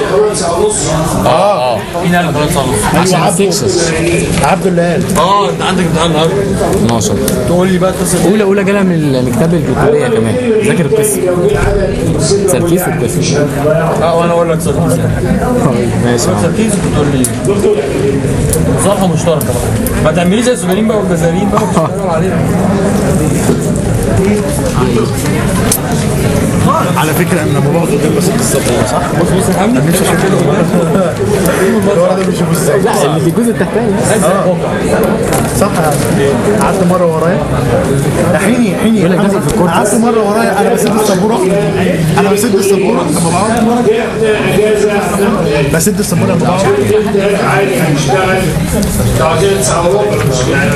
حوالي ساعه ونص اه اه مين قال خلاص خلاص عشان تكسس عبد الله قال اه انت عندك امتحان النهارده 12 تقول لي بقى اتصل اولى اولى جالها من المكتبه الكتابيه كمان ذاكر القسم تركيز في القسم اه وانا اقول لك صدق ماشي يا عم. تركيز بتقول لي صفحه مشتركه بقى ما تعمليش زي السودانيين بقى والجزائريين بقى وتشتغلوا علينا على فكره انا لما بقعد قدام بس الصبح صح؟ بص بص يا حمدي مش عشان كده الولد ده بيشوف ازاي لا اللي في الجزء التحتاني صح يعني قعدت مره ورايا يا حيني حيني يقول لك داخل في الكورتكس. قعدت مره ورايا انا بسد السبوره انا بسد السبوره لما بقعد احنا اجازه بسد السبوره لما بقعد احنا عادي هنشتغل عايزين ساعه وربع مش يعني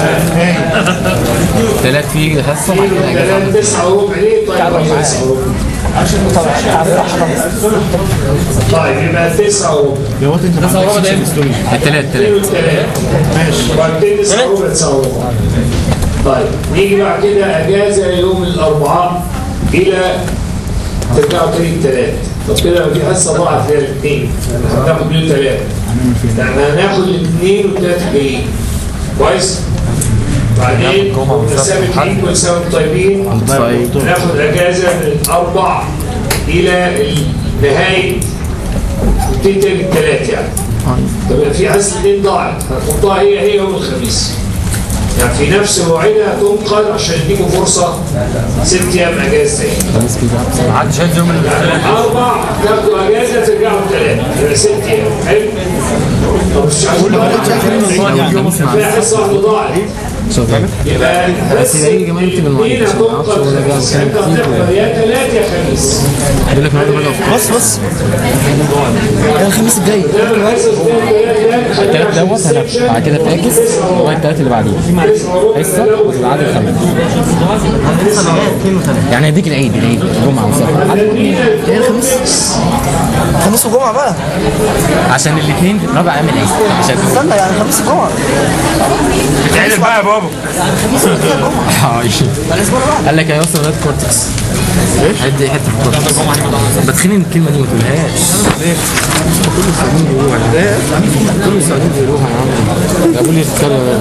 ثلاث في حصه بعد كده اجازه كلام تسعة وربع ليه؟ طيب عشان تسعة وربع طيب يبقى تسعة وربع يا واد انت ما عندكش ستوري الثلاث اثنين ثلاث وثلاثة ماشي وبعدين تسعة وربع تسعة وربع طيب نيجي بعد كده اجازة يوم الاربعاء الى ترجعوا تاني الثلاث طب كده في حصة ضاعت فيها الاثنين هناخد يوم ثلاثة يعني هناخد الاثنين والثلاثة جايين كويس؟ بعدين مسافة الاثنين كل سنة وانتم طيبين طيب ناخد اجازه من الاربع الى نهايه تنتهي الثلاث يعني طب في حصه الاثنين ضاعت هنحطها هي هي يوم الخميس يعني في نفس موعدها تنقل عشان يديكم فرصه ست ايام اجازه تاني ما حدش هينزل يوم الثلاث اربع تاخدوا اجازه ترجعوا ثلاث يبقى ست ايام حلو طب مش عايزين في حصه واحده ضاعت شوف كده يبقى بس هي جماعة يكتب المواعيد الاثنين عشان ما اعرفش هو ده بقى هتنقل كام انت كتير هتحضر يا ثلاث يا خميس هقول لك النهارده بقى بص بص ده الخميس الجاي الثلاث دوت هناخد بعد كده فاكس لغايه الثلاث اللي بعديه حصه بعد الخميس يعني هديك العيد العيد جمعه وسبت ايه الخميس خميس وجمعه بقى عشان الاثنين رابع ايام العيد عشان استنى يعني خميس وجمعه اتعدل بقى يا بابا قال لك هيوصل لغايه كورتكس هدي حته في الكورتكس بتخني الكلمه دي ما تقولهاش كل السعوديين بيقولوها كل السعوديين بيقولوها يا عم جابوا لي الكلمه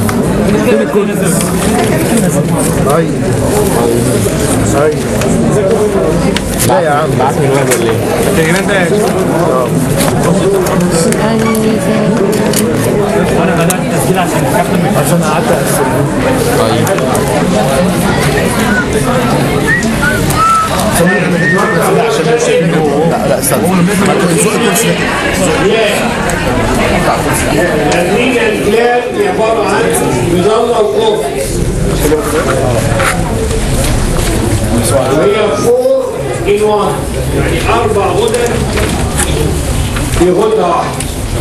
ايوه ايوه لا يا عم بعت لي الواد ولا ايه؟ التجربه ده وانا بدات التسجيل عشان الكابتن عشان قعدت اقسم طيب لا لا استنى الأدرينال الكلاب عبارة عن مظلة وقف وهي فور ان وان يعني أربع غدد في غدة واحدة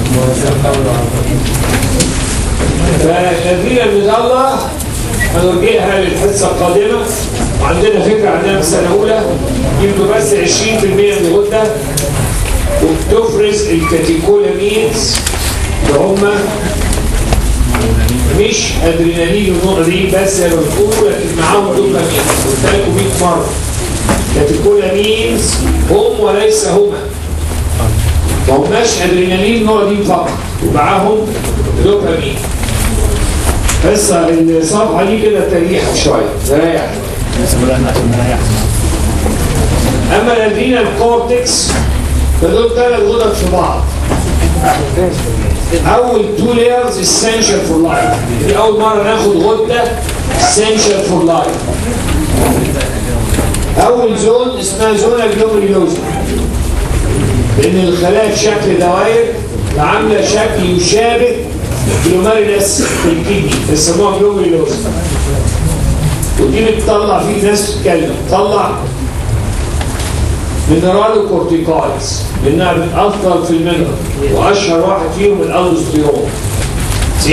فالأدرينال المظلة هنرجعها للحصة القادمة وعندنا فكرة عنها في السنة الأولى يبقوا بس 20% من الغدة وبتفرز الكاتيكولامينز اللي هم مش ادرينالين ونورالين بس اللي بتقولوا لكن معاهم دوبامين قلت لكم 100 مره كاتيكولامينز هم وليس هما ما هماش ادرينالين ونورالين فقط ومعاهم دوبامين بس الصفحه دي كده تريحه شويه ريح اما الادرينال كورتكس فدول ثلاث غدد في بعض اول تو لايرز essential فور لايف دي اول مره ناخد غده essential فور لايف اول زون اسمها زونا جلوميريوزا لان الخلايا في شكل دوائر عامله شكل يشابه جلوميريلس في الكدني بيسموها جلوميريوزا ودي بتطلع فيه ناس بتتكلم تطلع مينرالو كورتيكايز لانها بتاثر في المينرال واشهر واحد فيهم الالوستيرون 90%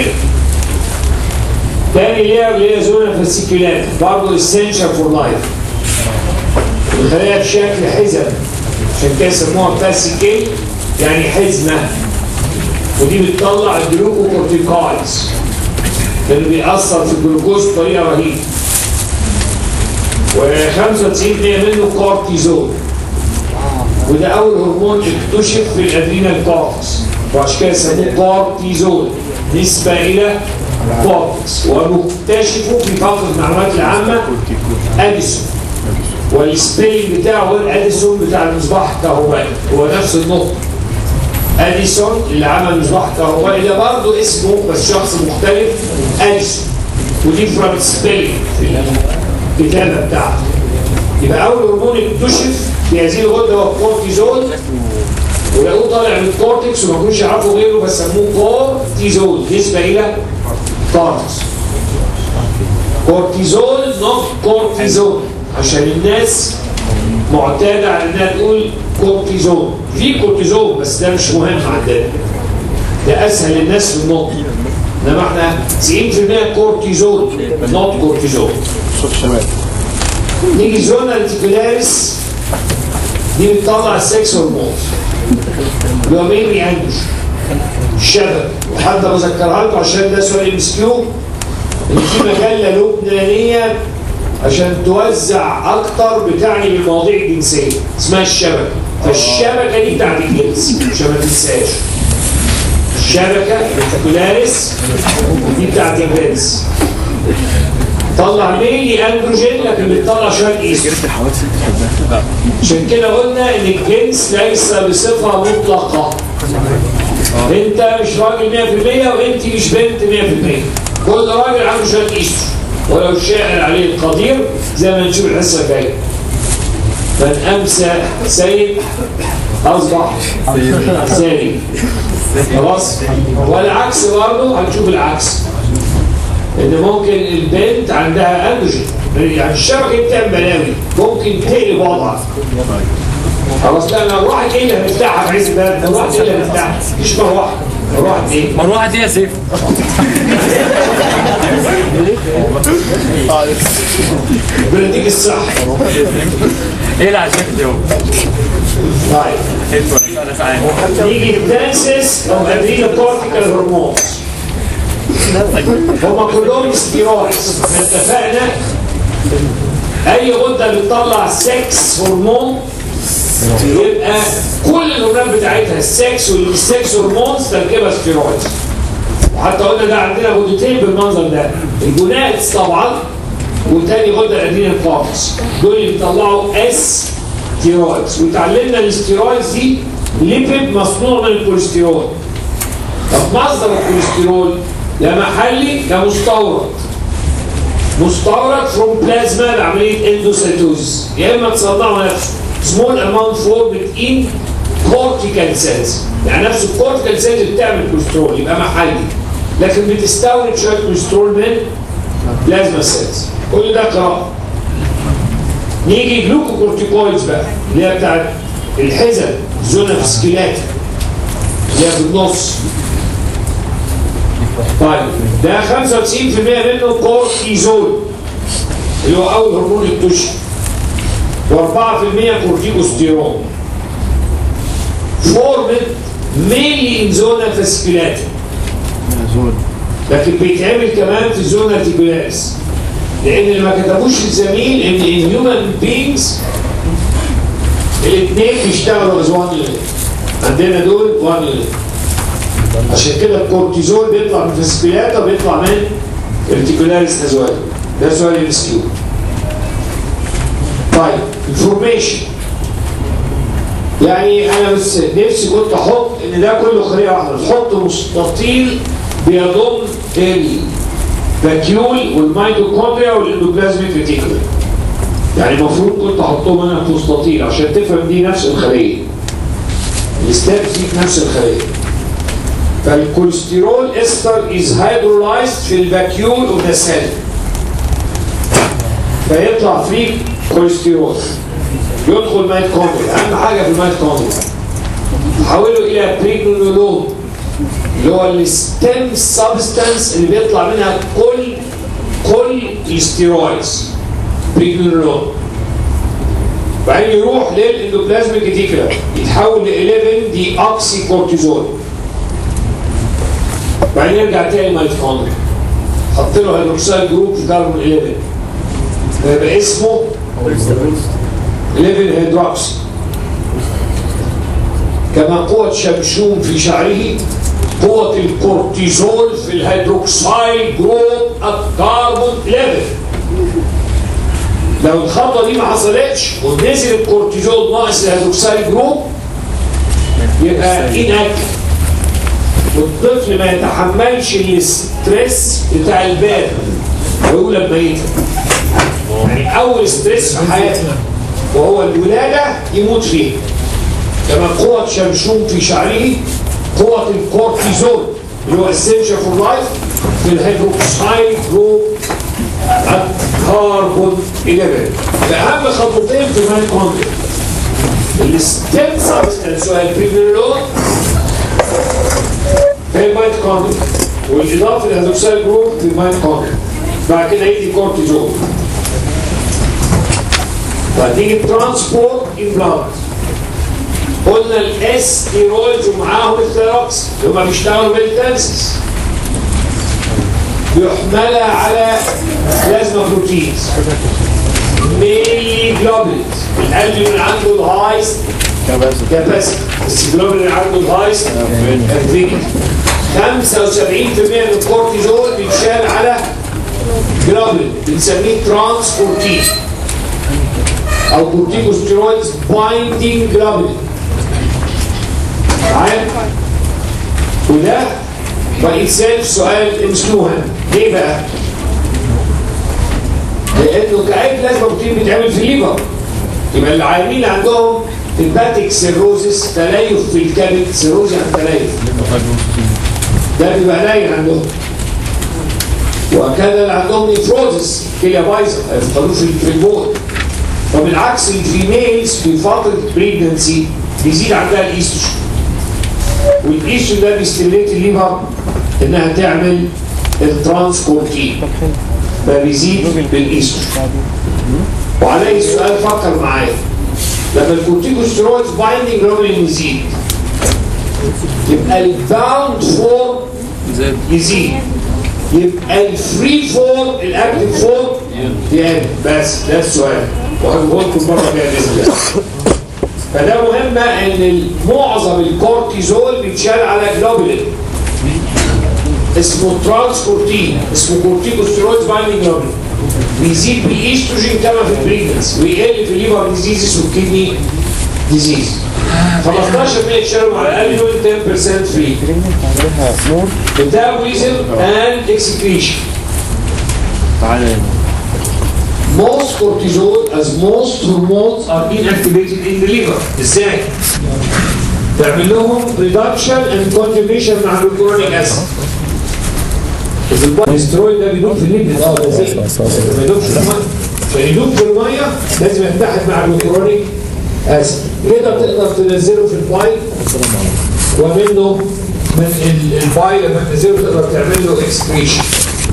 تاني لير اللي هي زونا فاسيكولات برضه اسينشال فور لايف الخلايا بشكل حزم عشان كده سموها فاسيكل يعني حزمه ودي بتطلع الجلوكوكورتيكايز لانه بيأثر في الجلوكوز بطريقه رهيبه و95% منه كورتيزون وده اول هرمون اكتشف في الادرينال كورتكس وعشان كده سموه كورتيزول نسبه الى كورتكس ومكتشفه في فقره المعلومات العامه اديسون والسبيلنج بتاعه هو الاديسون بتاع المصباح الكهربائي هو نفس النقطه اديسون اللي عمل المصباح الكهربائي ده برضه اسمه بس شخص مختلف اديسون ودي فرام سبيلنج في الكتابه بتاعته يبقى اول هرمون اكتشف في هذه الغده هو الكورتيزول ولقوه طالع من الكورتكس وما كانوش يعرفوا غيره بس سموه كورتيزول نسبه الى كورتكس كورتيزول نوت كورتيزون عشان الناس معتاده على انها تقول كورتيزون في كورتيزون بس ده مش مهم عندنا ده اسهل الناس في النطق انما احنا 90% كورتيزون نوت كورتيزون نيجي زونا ريتيكولاريس دي بتطلع السكس هرمون اللي هو مين ينجش الشبك وحد بذكرها لكم عشان ده سؤال ام اس كيو ان في مجله لبنانيه عشان توزع اكتر بتعني بالمواضيع الجنسيه اسمها الشبكه فالشبكه دي بتاعت الجنس عشان ما تنساش الشبكه الريتيكولاريس دي بتاعت الجنس طلع ميلي اندروجين لكن بتطلع شويه ايستروجين عشان كده قلنا ان الجنس ليس بصفه مطلقه انت مش راجل 100% وانت مش بنت 100% كل راجل عنده شويه ايستروجين ولو شاعر عليه القدير زي ما نشوف الحصه الجايه من امسى سيد اصبح سالم خلاص والعكس برضه هنشوف العكس ان ممكن البنت عندها اندروجين يعني الشبكه بتعمل بلاوي ممكن تقلب وضعها خلاص لا لو راحت ايه اللي هنفتحها في عز البلد لو راحت ايه اللي هنفتحها مفيش مروحه مروحه ايه؟ مروحه دي يا سيف ربنا يديك الصحه ايه اللي عشان دي هو طيب انا سعيد نيجي الدانسس او ادرينا كورتيكال هرمونز هما كلهم ستيرويدز اتفقنا اي غده بتطلع سكس هرمون يبقى كل الهرمونات بتاعتها السكس والسكس هرمونز تركيبها ستيرويدز وحتى قلنا ده عندنا غدتين بالمنظر ده الجوناتس طبعا وتاني غده الادرينال كورتكس دول اللي بيطلعوا اس ستيرويدز وتعلمنا الستيرويدز دي ليبيد مصنوع من الكوليسترول طب مصدر الكوليسترول لا محلي لا مستورد مستورد فروم بلازما بعمليه اندوسيتوز يا اما تصنعه نفسه سمول اماونت فورمد ان كورتيكال سيلز يعني نفس الكورتيكال سيلز بتعمل كوليسترول يبقى محلي لكن بتستورد شويه كوليسترول من بلازما سيلز كل ده قراءه نيجي جلوكوكورتيكويدز بقى اللي هي بتاعت الحزن زونا فسكيلات اللي هي في النص طيب ده 95% منه كورتيزول اللي هو اول هرمون اكتشف و4% كورتيكوستيرون فورمت ميلي ان زونا فاسكيلاتي لكن بيتعمل كمان في زونا ارتيكولاريس لان اللي ما كتبوش الزميل ان الهيومن بينجز الاثنين بيشتغلوا از وان يونت عندنا دول وان يونت عشان كده الكورتيزول بيطلع من فاسكيلاتا بيطلع من ارتيكولاريس نازوالي ده سؤال الاسكيو طيب انفورميشن يعني انا بس نفسي كنت احط ان ده كله خليه واحده تحط مستطيل بيضم الفاكيول والميتوكوندريا والاندوبلازميك ريتيكولر يعني المفروض كنت احطهم انا في مستطيل عشان تفهم دي نفس الخليه الستابس دي نفس الخليه فالكوليسترول استر از هيدرولايزد في الفاكيول اوف ذا سيل فيطلع فيه كوليسترول يدخل ميتوكوندريا اهم حاجه في الميتوكوندريا حوله الى بريجنولون اللي هو الستيم سبستانس اللي بيطلع منها كل كل الستيرويدز بريجنولون بعدين يروح للاندوبلازميك ريتيكولار يتحول ل 11 دي اوكسي كورتيزول بعدين يرجع تاني ميتوكوندريا حط له هيدروكسيد جروب في كربون 11 فيبقى اسمه 11 هيدروكسي كما قوة شمشون في شعره قوة الكورتيزول في الهيدروكسايل جروب الكربون ليفل لو الخطوة دي ما حصلتش ونزل الكورتيزول ناقص الهيدروكسايل جروب يبقى inactive والطفل ما يتحملش الاسترس بتاع الباب ويولد ميتا يعني اول ستريس في حياته وهو الولاده يموت فيه كما قوة شمشون في شعره قوة الكورتيزول اللي هو essential for life في الهيدروكسايد جروب الكربون 11 فأهم خطوتين في الميتوكوندريا الستيم سبستنس والبريميرول في الميتوكوندريا والإضافة للهيدروكسايد جروب في الميتوكوندريا بعد كده يجي كورتيزول فتيجي ترانسبورت ان بلاد قلنا الاس ستيرويدز ومعاهم الثيروكس اللي هم بيشتغلوا بالتنسس بيحملها على بلازما بروتينز ميلي جلوبولينز القلب اللي عنده الهايست كاباسيتي الجلوبولين اللي عنده الهايست افينيتي 75% من الكورتيزول بيتشال على جلوبولين بنسميه ترانسبورتين او كورتيكوستيرويدز بايندينج جلوبولين معايا وده بقى يتسال سؤال امسكوها ليه بقى؟ لانه كأي بلازما بروتين بيتعمل في الليفر يبقى العيانين اللي عندهم هيباتيك سيروزس تليف في الكبد سيروز يعني تليف ده بيبقى قليل عندهم وكذا اللي عندهم نيفروزس كليه بايظه ما يفقدوش في البول وبالعكس الفيميلز في فتره بريجنسي بيزيد عندها الايستروجين والايستروجين ده بيستميت الليفر انها تعمل الترانسكورتين فبيزيد بالايستروجين وعليه السؤال فكر معايا لما الكورتيكوستيرويدز بايندينج جلوبولين يزيد يبقى الباوند فورم يزيد يبقى الفري فورم الاكتف فورم يقل بس ده السؤال وهقول لكم مره جايه باذن الله فده مهم ان معظم الكورتيزول بيتشال على جلوبولين اسمه ترانسكورتين اسمه كورتيكوستيرويدز بايندينج جلوبولين بيزيد بالايستروجين كما في البريجنس ويقل في الليفر ديزيزز والكدني ديزيز 15% يتشالوا على الاقل دول 10% فري metabolism and excretion most cortisol as most hormones are inactivated in the liver ازاي؟ تعمل لهم reduction and conjugation مع الجلوكورونيك اسيد الكوليسترول ده بيدوب في الليبيد اه ده زي ما يدوبش في الميه فيدوب في الميه لازم يتحد مع الجلوكورونيك اسيد كده تقدر تنزله في البايل ومنه من ال- البايل لما تنزله تقدر تعمل له اكسكريشن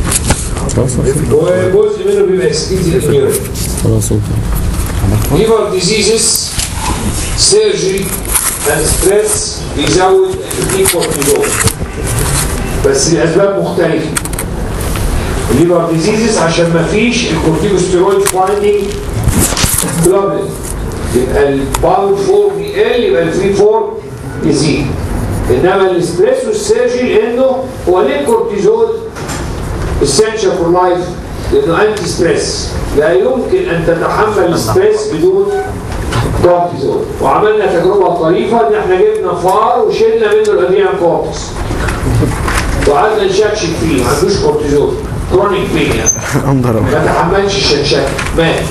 وجزء منه بيبقى اكسكريتد اليورين خلاص liver diseases surgery and stress بيزود الكورتيزول بس الاسباب مختلفه الليفر ديزيزز عشان ما فيش الكورتيكوستيرويد بايندينج جلوبولين يبقى الباوند فورم يقل يبقى الفري فورم يزيد انما الاستريس والسيرجي لانه هو ليه الكورتيزول essential for life لانه انتي ستريس لا يمكن ان تتحمل الستريس بدون كورتيزول وعملنا تجربه طريفه ان احنا جبنا فار وشلنا منه الادريان كورتكس وقعدنا نشكشك فيه ما عندوش كورتيزول كرونيك بين يعني ما تحملش الشكشكه مات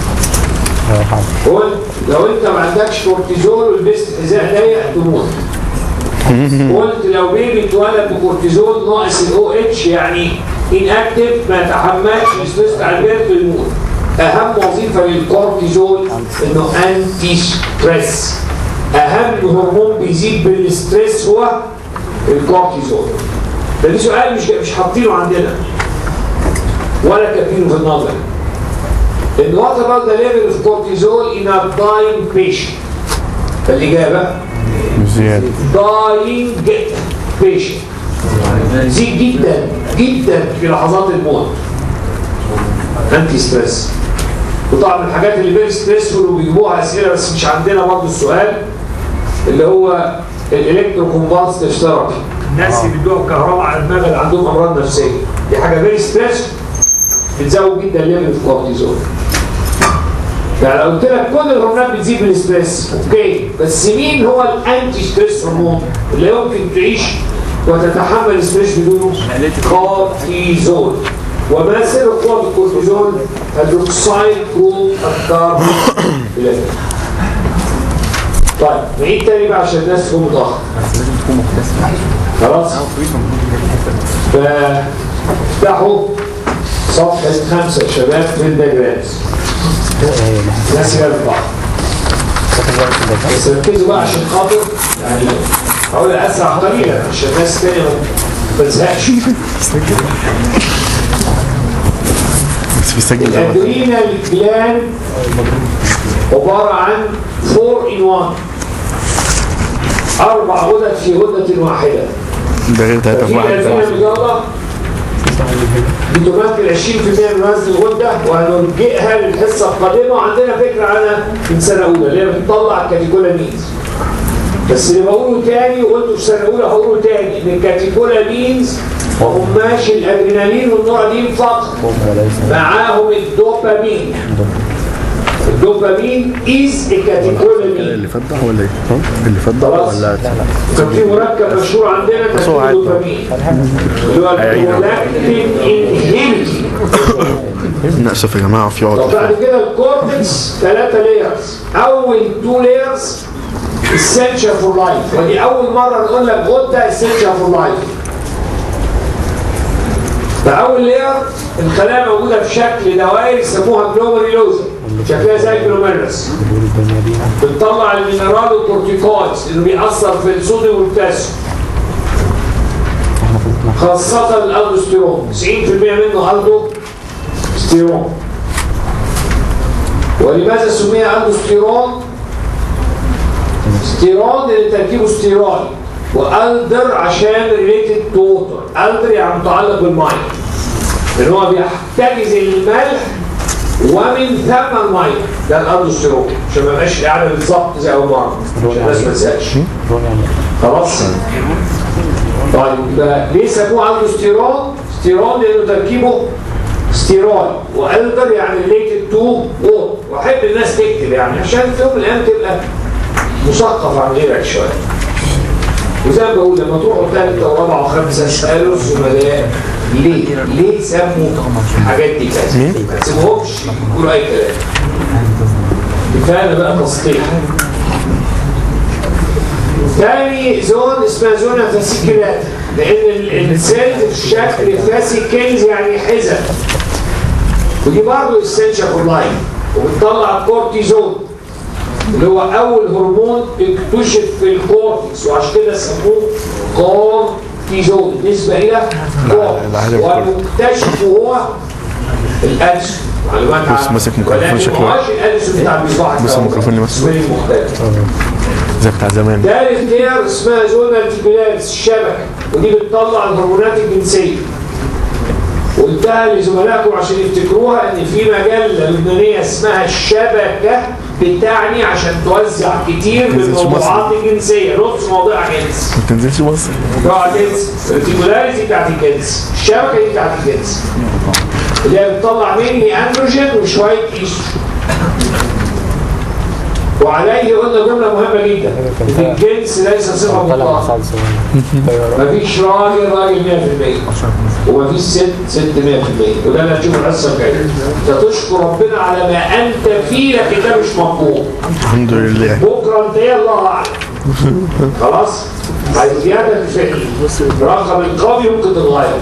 قلت لو انت ما عندكش كورتيزول ولبست حذاء ضيق تموت قلت لو بيبي اتولد بكورتيزول ناقص الاو اتش يعني انكتف ما يتحملش الاستريس بتاع البيت ويموت اهم وظيفه للكورتيزول انه انتي ستريس اهم هرمون بيزيد بالستريس هو الكورتيزول ده دي سؤال مش مش حاطينه عندنا ولا كاتبينه في النظر ان what about the level of cortisol in a dying patient فالاجابه زيادة dying patient زيد جدا جدا في لحظات الموت انتي ستريس وطبعا من الحاجات اللي فيري ستريسفول وبيجيبوها اسئله بس مش عندنا برضه السؤال اللي هو الالكتروكونفالسيف ثيرابي الناس اللي بيدوها كهرباء على الدماغ اللي عندهم امراض نفسيه دي حاجه فيري ستريس بتزود جدا ليفل الكورتيزول يعني لو قلت لك كل الهرمونات بتزيد من الستريس اوكي بس مين هو الانتي ستريس هرمون اللي يمكن تعيش وتتحمل الستريس بدونه كورتيزول وما سر قوة الكورتيزول هيدروكسيد جروب الكاربون طيب نعيد تاني بقى عشان الناس تكون متأخر خلاص فافتحوا صفحة خمسة شباب في الدياجرامز ناس يرفع بس ركزوا بقى عشان خاطر يعني هقول اسرع قليلا عشان الناس تانية ما تزهقش بس بيسجل ده الادرينال جلاند عبارة عن 4 in 1 أربع غدد في غدة واحدة ده غير تلاتة في في واحد الادرينال مجرة بتمثل 20% من وزن الغدة وهنرجئها للحصة القادمة وعندنا فكرة عنها من سنة أولى اللي هي بتطلع الكاتيكولامينز بس اللي بقوله تاني وقلته في سنة أولى هقوله تاني إن الكاتيكولامينز ما هماش الأدرينالين والنوردين فقط معاهم الدوبامين الدوبامين از الكاتيكولامين اللي فات ده هو اللي ها؟ اللي فات ده خلاص. ولا كان في مركب مشهور عندنا كان بس هو اسمه عادي. الدوبامين اللي هو البرولاكتين انهيبيتور نأسف يا جماعة في طب عقد بعد كده الكورتكس ثلاثة لايرز أول تو لايرز essential فور لايف ودي أول مرة نقول لك غدة essential فور لايف فأول لاير الخلايا موجودة في شكل دوائر يسموها جلوميريلوزا شكلها زي الجلوميرس بتطلع المينرال والكورتيكويدز اللي بيأثر في الصوديوم والبوتاسيوم خاصة الألدوستيرون 90% منه ألدوستيرون ولماذا سمي ألدوستيرون؟ ستيرون لأن تركيبه ستيرويد وألدر عشان ريليتد تو ووتر ألدر يعني متعلق بالمية لأن هو بيحتجز الملح ومن ثم المية ده الألدوستيرون عشان ما يبقاش القعدة بالظبط زي أول مرة عشان الناس ما تزهقش خلاص طيب يبقى ليه سموه ألدوستيرون؟ ستيرون لأنه تركيبه ستيرويد والدر يعني ريليتد تو ووتر واحب الناس تكتب يعني عشان في يوم من الايام تبقى مثقف عن غيرك شويه وزي ما بقول لما تروحوا ثالثه ورابعه وخامسه اسالوا الزملاء ليه؟ ليه سموا الحاجات دي كذا؟ ما تسيبهمش يقولوا اي كلام كفايه بقى تصحيح تاني زون اسمها زون فاسيكيلات لان ال- السيلز في شكل فاسيكيلز يعني حزم ودي برضه اسينشال فور لايف وبتطلع الكورتيزون اللي هو اول هرمون اكتشف في الكورتكس وعشان كده سموه كورتيزون بالنسبه الى كورتكس والمكتشف هو الادسون معلومات بس عنه. ماسك ميكروفون ولكن شكله. ما هوش الادسون بتاع المصباح بس الميكروفون اللي ماسكه. اسمه مختلف زي بتاع زمان ثالث لير اسمها زونا الجبلاريس الشبكه ودي بتطلع الهرمونات الجنسيه قلتها لزملائكم عشان يفتكروها ان في مجله لبنانيه اسمها الشبكه بتعني عشان توزع كتير من تنزلش مصر. الموضوعات الجنسيه نص مواضيع جنس ما تنزلش مصر موضوع جنس الريتيكولاريس دي بتاعت الجنس الشبكه دي بتاعت الجنس اللي هي بتطلع مني اندروجين وشويه ايستروجين وعليه قلنا جمله مهمه جدا ان الجنس ليس صفه مطلقه مفيش راجل راجل 100% ومفيش ست ست 100% وده اللي هتشوف الحصه الجايه انت تشكر ربنا على ما انت فيه لكن ده مش مقبول الحمد لله بكره انت ايه الله اعلم خلاص عايز زياده في الفعل رقم القوي يمكن تتغير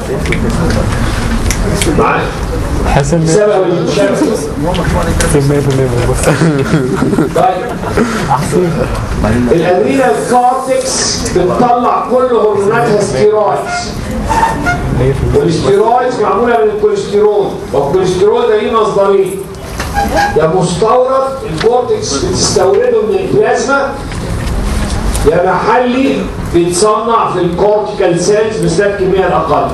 معايا حسن سبب المشاكل 100% بس طيب الادرينال كورتكس بتطلع كل هرموناتها ستيرويدز والستيرويدز معموله من الكوليسترول والكوليسترول ده ليه مصدرين يا مستورد الكورتكس بتستورده من البلازما يا محلي بيتصنع في الكورتيكال سيلز بذات الكميه الاقل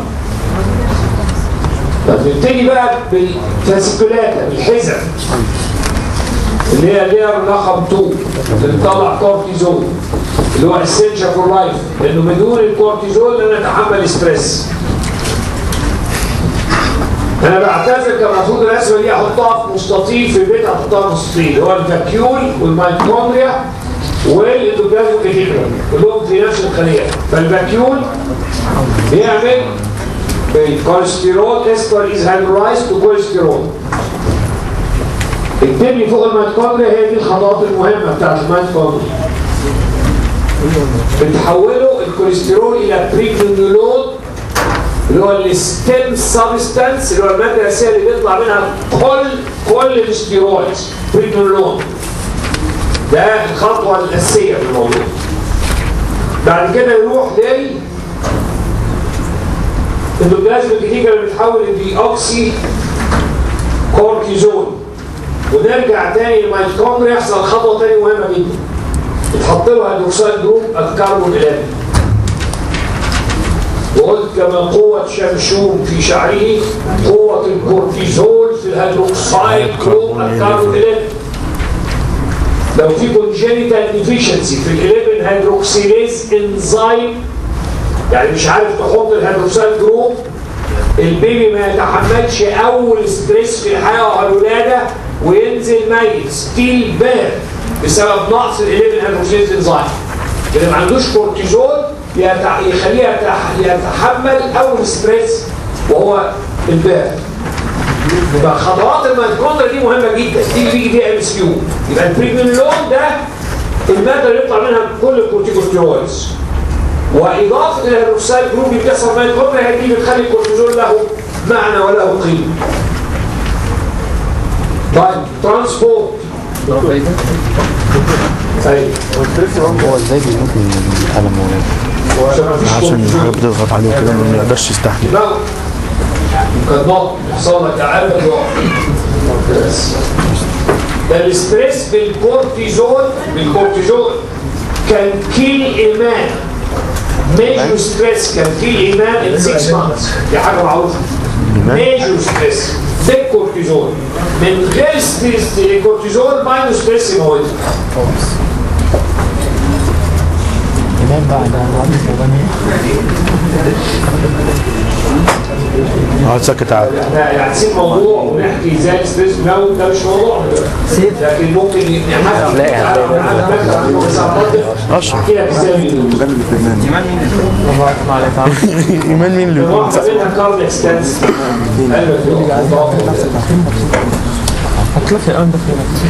فبنبتدي بقى بالفاسيكولاتا بالحزم اللي هي لير رقم 2 اللي بتطلع كورتيزون اللي هو اسينشال فور لايف لانه بدون الكورتيزول لن نتحمل ستريس انا بعتذر كان المفروض الرسمه دي احطها في مستطيل في البيت احطها في مستطيل اللي هو الفاكيول والميتوكوندريا والاندوبلازم كتيبرا كلهم في نفس الخليه فالفاكيول بيعمل الكوليسترول استر از هيدرولايز تو كوليسترول اكتب لي فوق الميتوكوندريا هي دي الخطوات المهمه بتاعت الميتوكوندريا بتحوله الكوليسترول الى بريجنولون اللي هو الستيم سبستانس اللي هو الماده الاساسيه اللي بيطلع منها كل كل الستيرويدز بريجنولون ده الخطوه الاساسيه في الموضوع بعد كده يروح لل الاندوبلازم الجديده اللي بتحول الديوكسي كورتيزون ونرجع تاني للميتوكوندريا يحصل خطوه تاني مهمه جدا يتحط له هيدروكسيد جروب الكربون 11 وقلت كما قوة شمشون في شعره قوة الكورتيزول في الهيدروكسيد جروب الكربون 11 لو في congenital deficiency في ال 11 هيدروكسيليز انزيم يعني مش عارف تحط الهيدروكسيد جروب البيبي ما يتحملش اول ستريس في الحياه والولاده وينزل ميت ستيل بير بسبب نقص ال 11 هيدروكسيليز انزيم اللي ما عندوش كورتيزول يتع- يخليه يتح- يتحمل اول ستريس وهو البير فخطوات الميتوكوندريا دي مهمه جدا دي اللي بيجي فيها ام اس كيو يبقى البريجنولون ده الماده اللي يطلع منها كل الكورتيكوستيرويدز واضافه الهيدروكسيد جروب اللي بتحصل ميتوكوندريا هي دي اللي بتخلي الكورتيزول له معنى وله قيمه طيب ترانسبورت ايوه هو ازاي بيموت من الالم ولا عشان ما فيش عشان الحاجات بتضغط عليه وكده ما يقدرش يستحمل لا ممكن ضغط يحصل لك عارف بس ده الاستريس بالكورتيزول بالكورتيزول كان كيل ايمان ميجور ستريس كان كيل ايمان ان 6 مانثس دي حاجه معروفه ميجور ستريس بالكورتيزول من غير ستريس الكورتيزول ماينو ستريس يموت إمام بقى ده عبد الفلاني اقعد ساكت عادي احنا يعني نسيب موضوع ونحكي ازاي الستريس بيموت ده مش موضوع لكن ممكن نحكي اشرح احكي لك ازاي بيموت ايمان مين اللي بيكون واحدة منها كارد اكستنس هتلاقي الان ده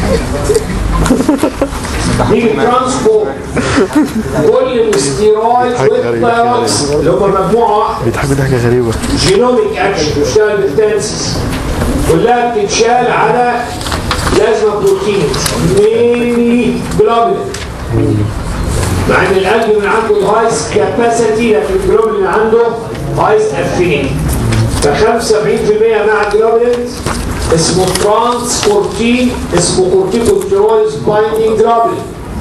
نيجي ترانسبورت كل الاستيرويد والثايروكس اللي هم مجموعه واحده بيضحك ضحكه غريبه جينوميك اكشن بتشتغل بالتنسس كلها بتتشال على لازمه بروتينز ميني جلوبولين مع ان القلب من عنده الهايس كاباسيتي لكن الجلوبولين عنده هايس افينيتي ف 75% مع الجلوبولين اسمه ترانس كورتين اسمه كورتيكوستيرويدز بايندينج جلوبولين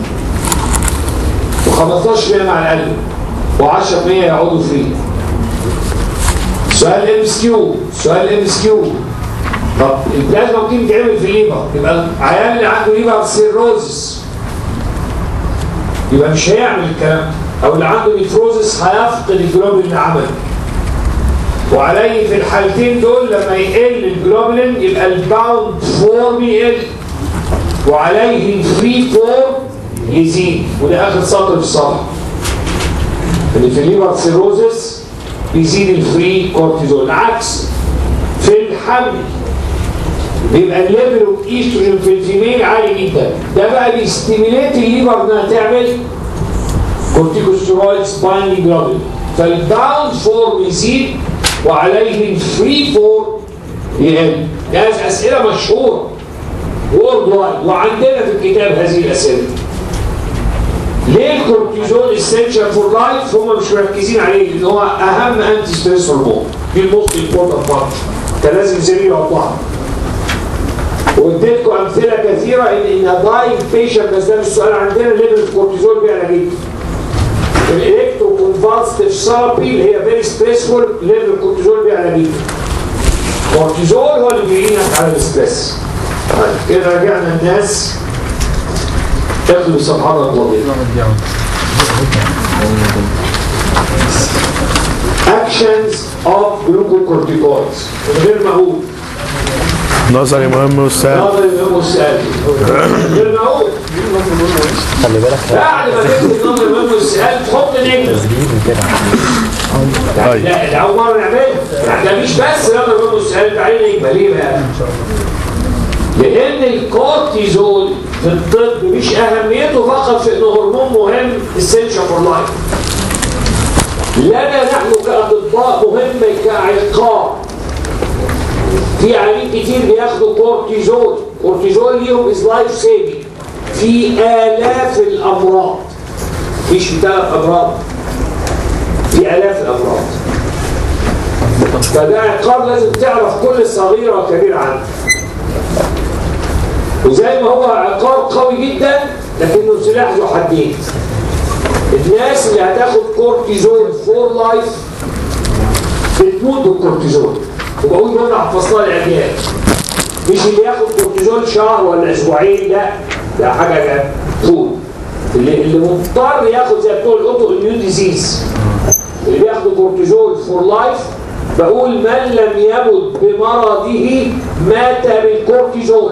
و15% مع القلب و10% يقعدوا فيه سؤال ام اس كيو سؤال ام اس كيو طب البلازما ممكن تعمل في الليفر يبقى العيان اللي عنده ليفر سيروزس يبقى مش هيعمل الكلام ده. او اللي عنده نيفروزس هيفقد الجلوبولين اللي عمله وعليه في الحالتين دول لما يقل الجلوبولين يبقى الباوند فورم يقل وعليه الفري فورم يزيد وده اخر سطر في الصفحه اللي في الليفر سيروزس بيزيد الفري كورتيزول العكس في الحمل بيبقى الليفل اوف ايستروجين في الفيميل عالي جدا ده بقى بيستيميليت الليفر انها تعمل كورتيكوستيرويد سبايني جلوبين فالباوند فورم يزيد وعليه الفري فورم يقل جاز اسئله مشهوره وورد وايد وعندنا في الكتاب هذه الاسئله ليه الكورتيزول اسينشال فور لايف هم مش مركزين عليه لان هو اهم انتي ستريس هرمون دي الموست امبورتنت بارت كان لازم يسيبني يوضحها واديتكم امثله كثيره ان ان دايم بيشنت بس ده مش سؤال عندنا ليفل الكورتيزول بيعلى جدا الالكترو كونفالستيف ثيرابي اللي هي فيري ستريسفول ليفل الكورتيزول بيعلى جدا الكورتيزول هو اللي بيعينك على الستريس طيب كده رجعنا الناس اخلوا صفحات الطبيعي actions of glucocorticoids من غير ما اقول نظري مهم والسهل نظري مهم والسؤال من غير ما اقول خلي بالك بعد ما تكتب نظري مهم والسؤال تحط نجمه يعني طيب. لا ده اول مره نعملها يعني ده مش بس نظري مهم والسؤال تعالى نجمه ليه بقى؟ لان الكورتيزول في الطب مش اهميته فقط في انه هرمون مهم essential فور لايف لنا نحن كاطباء مهم كعقاب في عيانين كتير بياخدوا كورتيزول كورتيزول ليهم از لايف سيفنج في الاف الامراض مش في ثلاث امراض في الاف الامراض فده عقاب لازم تعرف كل صغيره وكبيره عنه وزي ما هو عقاب قوي جدا لكنه سلاح ذو حدين الناس اللي هتاخد كورتيزون فور لايف بتموت بالكورتيزون وبقول جمله حفظتها العيال مش اللي ياخد كورتيزون شهر ولا اسبوعين لا ده حاجه طول اللي اللي مضطر ياخد زي بتوع الاوتو اميون ديزيز اللي بياخدوا كورتيزون فور لايف بقول من لم يمت بمرضه مات بالكورتيزون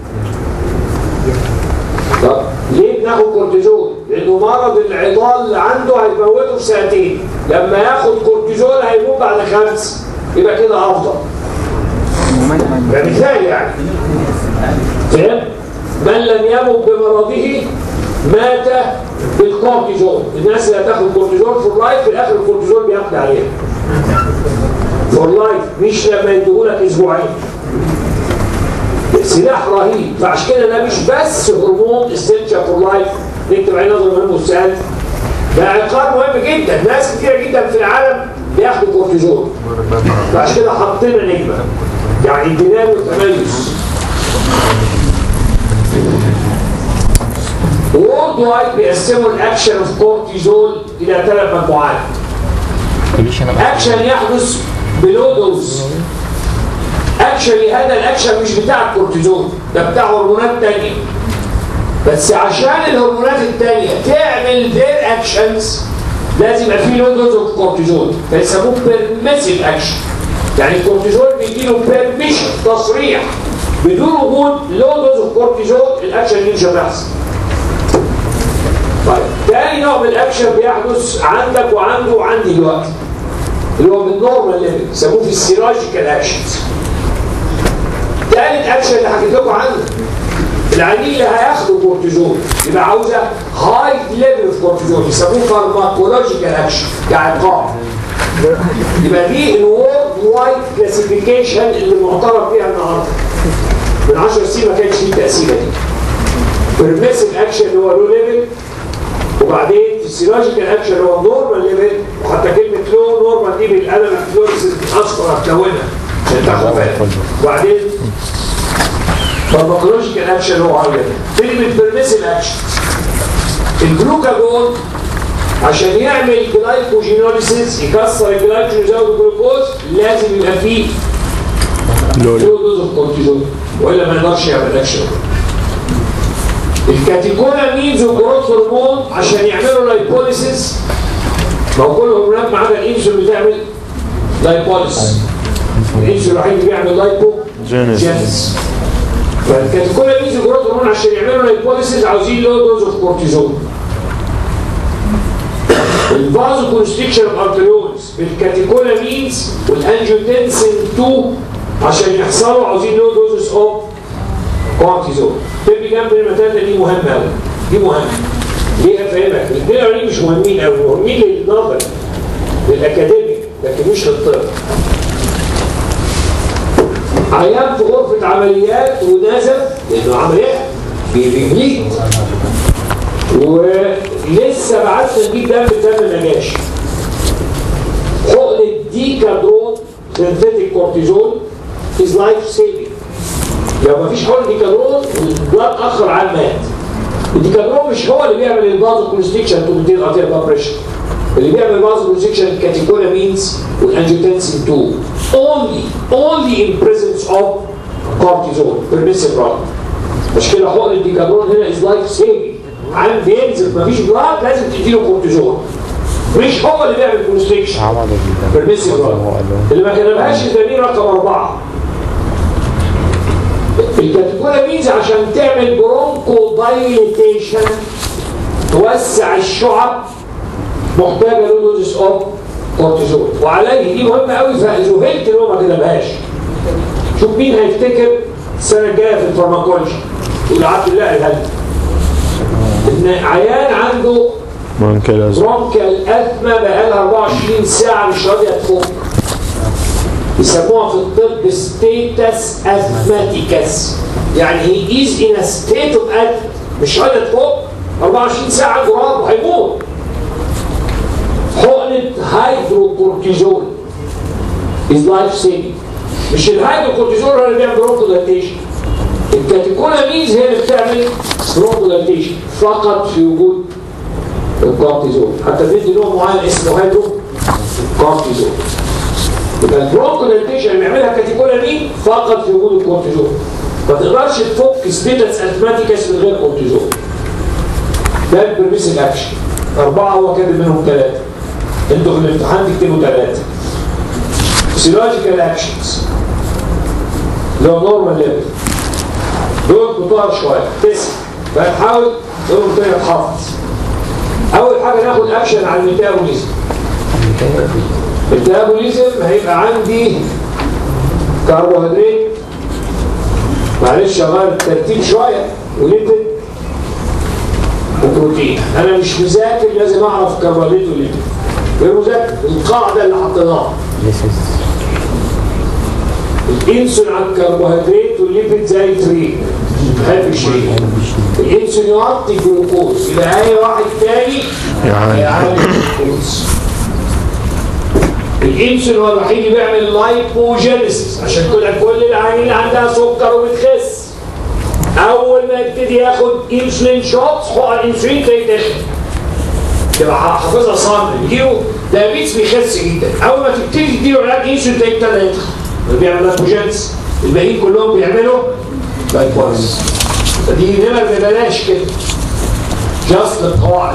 طب ليه بناخد كورتيزون؟ لانه مرض العضال اللي عنده هيموته في سنتين لما ياخد كورتيزون هيموت بعد خمس يبقى كده افضل ده مثال يعني فاهم؟ من لم يمت بمرضه مات بالكورتيزون الناس اللي هتاخد كورتيزون فور لايف في الاخر الكورتيزون بياخد عليها فور لايف مش لما يديهولك اسبوعين سلاح رهيب فعشان كده ده مش بس هرمون استنشا فور لايف نكتب عليه نظر مهم والسؤال ده عقاب مهم جدا ناس كتير جدا في العالم بياخدوا كورتيزون فعشان كده حطينا نجمه يعني ادينا له تميز وورد وايد بيقسموا الاكشن اوف كورتيزول الى ثلاث مجموعات اكشن يحدث بلو دوز اكشن هذا الاكشن مش بتاع الكورتيزون ده بتاع هرمونات تانية بس عشان الهرمونات التانية تعمل their اكشنز لازم يبقى فيه لو دوز اوف كورتيزون فيسموه بيرميسيف اكشن يعني الكورتيزون بيديله بيرميشن تصريح بدون وجود لو دوز اوف كورتيزون الاكشن دي مش هتحصل طيب تاني نوع من الاكشن بيحدث عندك وعنده وعندي دلوقتي اللي هو بالنورمال ليفل يسموه في السيرولوجيكال اكشنز تالت اكشن اللي حكيت لكم عنه العيانين اللي هياخدوا كورتيزون يبقى عاوزه هاي ليفل اوف كورتيزون يسموه فارماكولوجيكال اكشن كعقاب يبقى دي الورد وايد كلاسيفيكيشن اللي معترف بيها النهارده من 10 سنين ما كانش فيه التقسيمه دي بيرميسيف اكشن اللي هو لو ليفل وبعدين فيسيولوجيكال اكشن اللي هو نورمال ليفل وحتى كلمه لو نورمال دي بالقلم الفلوريسنت اصفر هتلونها عشان تاخد بالك وبعدين فارماكولوجيكال اكشن اللي هو هاي ليفل كلمه بيرميسيف اكشن الجلوكاجون عشان يعمل جلايكوجينوليسيس يكسر الجلايكوجين ويزود الجلوكوز لازم يبقى فيه لو دوز اوف كورتيزون والا ما يقدرش يعمل اكشن الكاتيكولامينز والجروث هرمون عشان يعملوا لايبوليسيس ما هو كل هرمونات ما عدا الانسولين بتعمل لايبوليس الانسولين الوحيد اللي بيعمل لايبو جينيس. جينيس فالكاتيكولامينز والجروث هرمون عشان يعملوا لايبوليسيس عاوزين لو دوز اوف كورتيزون الفازو كونستريكشن اوف ارتريولز بالكاتيكولامينز والانجيوتنسين 2 عشان يحصلوا عاوزين لو دوزز اوف كورتيزون تبقى جنب المتاته دي مهمه قوي دي مهمه ليه افهمك الاثنين الاولانيين مش مهمين قوي مهمين للنظر للاكاديمي لكن مش للطب عيان في غرفه عمليات ونزف لانه عمليات بيبليد ولسه بعتنا نجيب دم الدم ما جاش حقن الديكادرون سينثيتيك كورتيزون از لايف سيفنج لو ما فيش حقن ديكادرون البلاد اخر عن مات الديكادرون مش هو اللي بيعمل البازو كونستريكشن تو مينتين ارتيريال بلاد بريشر اللي بيعمل البازو كونستريكشن الكاتيكولامينز والانجيوتنسين 2 only only in presence of cortisol permissive drug عشان كده حقن الديكادرون هنا از لايف سيفنج عن بينزل مفيش بلاد لازم تديله كورتيزون مش هو اللي بيعمل كونستريكشن بالميسي اللي ما كتبهاش الدليل رقم اربعه الكاتيكولامينز عشان تعمل برونكو دايليتيشن توسع الشعب محتاجه له دوزس اوف كورتيزون وعليه دي مهمه قوي فذهلت ان هو ما كتبهاش شوف مين هيفتكر السنه الجايه في الفارماكولوجي يقول عبد الله الهدي ان عيان عنده ممكن برونكال أثمة بقالها 24 ساعة مش راضية تفك يسموها في الطب ستيتس أثماتيكس يعني هي از ان ستيت اوف أثم مش راضية تفك 24 ساعة جراب وهيموت حقنة هيدروكورتيزون از لايف سيفنج مش الهيدروكورتيزون هو اللي بيعمل برونكودايتيشن الكاتيكولامينز هي اللي بتعمل برونكودايتيشن فقط في وجود الكورتيزون حتى بندي نوع معين اسمه هيدرو كورتيزون يبقى البرونكودايتيشن اللي بيعملها كاتيكولامين فقط في وجود الكورتيزون ما تقدرش تفك ستيتس اثماتيكس من غير كورتيزون ده البرميسيف اكشن اربعه هو كاتب منهم ثلاثه انتوا في الامتحان تكتبوا ثلاثه فيسيولوجيكال اكشنز اللي هو نورمال ليفل دول كتار شويه تسع فنحاول نقول تاني تحفظ اول حاجه ناخد اكشن على الميتابوليزم الميتابوليزم هيبقى عندي كربوهيدرات معلش اغير الترتيب شويه وليبيد وبروتين انا مش مذاكر لازم اعرف كربوهيدرات وليبيد غير مذاكر القاعده اللي حطيناها الانسولين على الكربوهيدرات والليبيد زي فري هذا شيء الانسولين يعطي جلوكوز يبقى اي واحد تاني هيعالج الجلوكوز الانسولين هو الوحيد اللي بيعمل لايبوجينيسيس عشان كده كل العيانين اللي عندها سكر وبتخس اول ما يبتدي ياخد انسولين شوتس حقن انسولين تلاقيه داخل تبقى حافظها صم بيجيله دايابيتس بيخس جدا اول ما تبتدي تديله علاج انسولين تلاقيه ابتدى يدخل بيعمل لايبوجينيسيس الباقيين كلهم بيعملوا لايبوز فدي نمر ببلاش كده جاست القواعد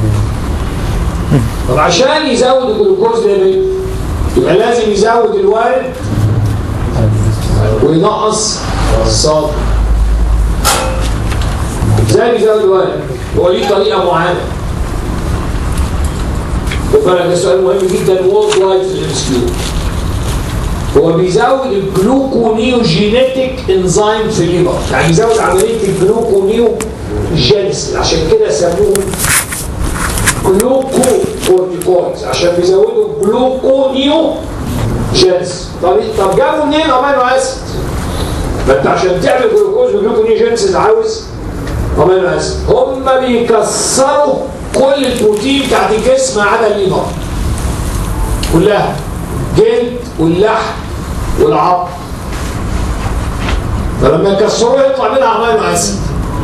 طب عشان يزود الجلوكوز ليفل يبقى لازم يزود الوارد وينقص الصادر ازاي بيزود الوارد؟ هو ليه طريقه معينه خد بالك ده سؤال مهم جدا وورد وايد في الانستيتيوت هو بيزود الجلوكونيوجينيتيك انزيم في الليفر يعني بيزود عمليه الجلوكونيوجينيس عشان كده سموه جلوكو كورتيكويدز عشان بيزودوا جلوكونيوجينيس طب طب جابوا منين امينو اسيد؟ ما انت عشان تعمل جلوكوز وجلوكونيوجينيس عاوز امينو اسيد هم بيكسروا كل البروتين بتاعت الجسم ما عدا الليفر كلها جلد واللحم والعظم فلما يكسروه يطلع منها امينو اسيد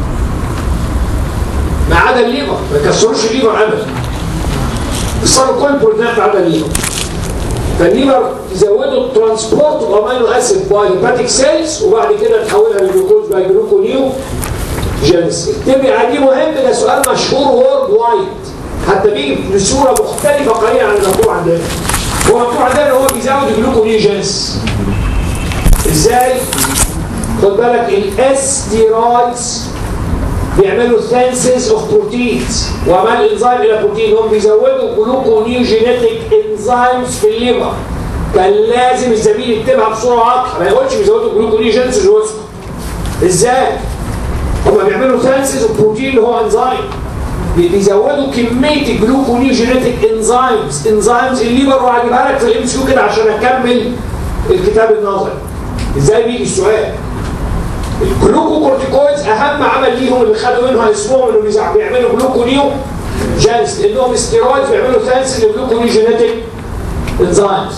ما عدا الليفر ما يكسروش الليفر ابدا كسروا كل البروتينات ما عدا الليفر فالليفر يزودوا الترانسبورت اوف امينو اسيد باي هيباتيك سيلز وبعد كده تحولها لجلوكوز باي جلوكونيو جينيس اكتبي عليه مهم ده سؤال مشهور وورد وايد حتى بيجي بصوره مختلفه قليلا عن المكتوب عندنا هو مكتوب عندنا هو بيزود الجلوكونيوجينس ازاي؟ خد بالك الاستيرويدز بيعملوا سينسز اوف بروتينز وعمل انزيم الى بروتين هم بيزودوا جلوكونيوجينيتك انزيمز في الليفر كان لازم الزميل يكتبها بصوره واضحه ما يقولش بيزودوا جلوكونيوجينس ويسكت ازاي؟ هم بيعملوا سينسز اوف بروتين اللي هو انزيم بيزودوا كميه الجلوكونيوجينيتك انزيمز انزيمز الليفر وهجيبها لك في الام سي كده عشان اكمل الكتاب النظري ازاي بيجي السؤال الجلوكوكورتيكويدز اهم عمل ليهم اللي خدوا منها اسمهم انهم بيزع- بيعملوا جلوكونيو جانس لانهم ستيرويدز بيعملوا ساينس للجلوكونيوجينيتك انزيمز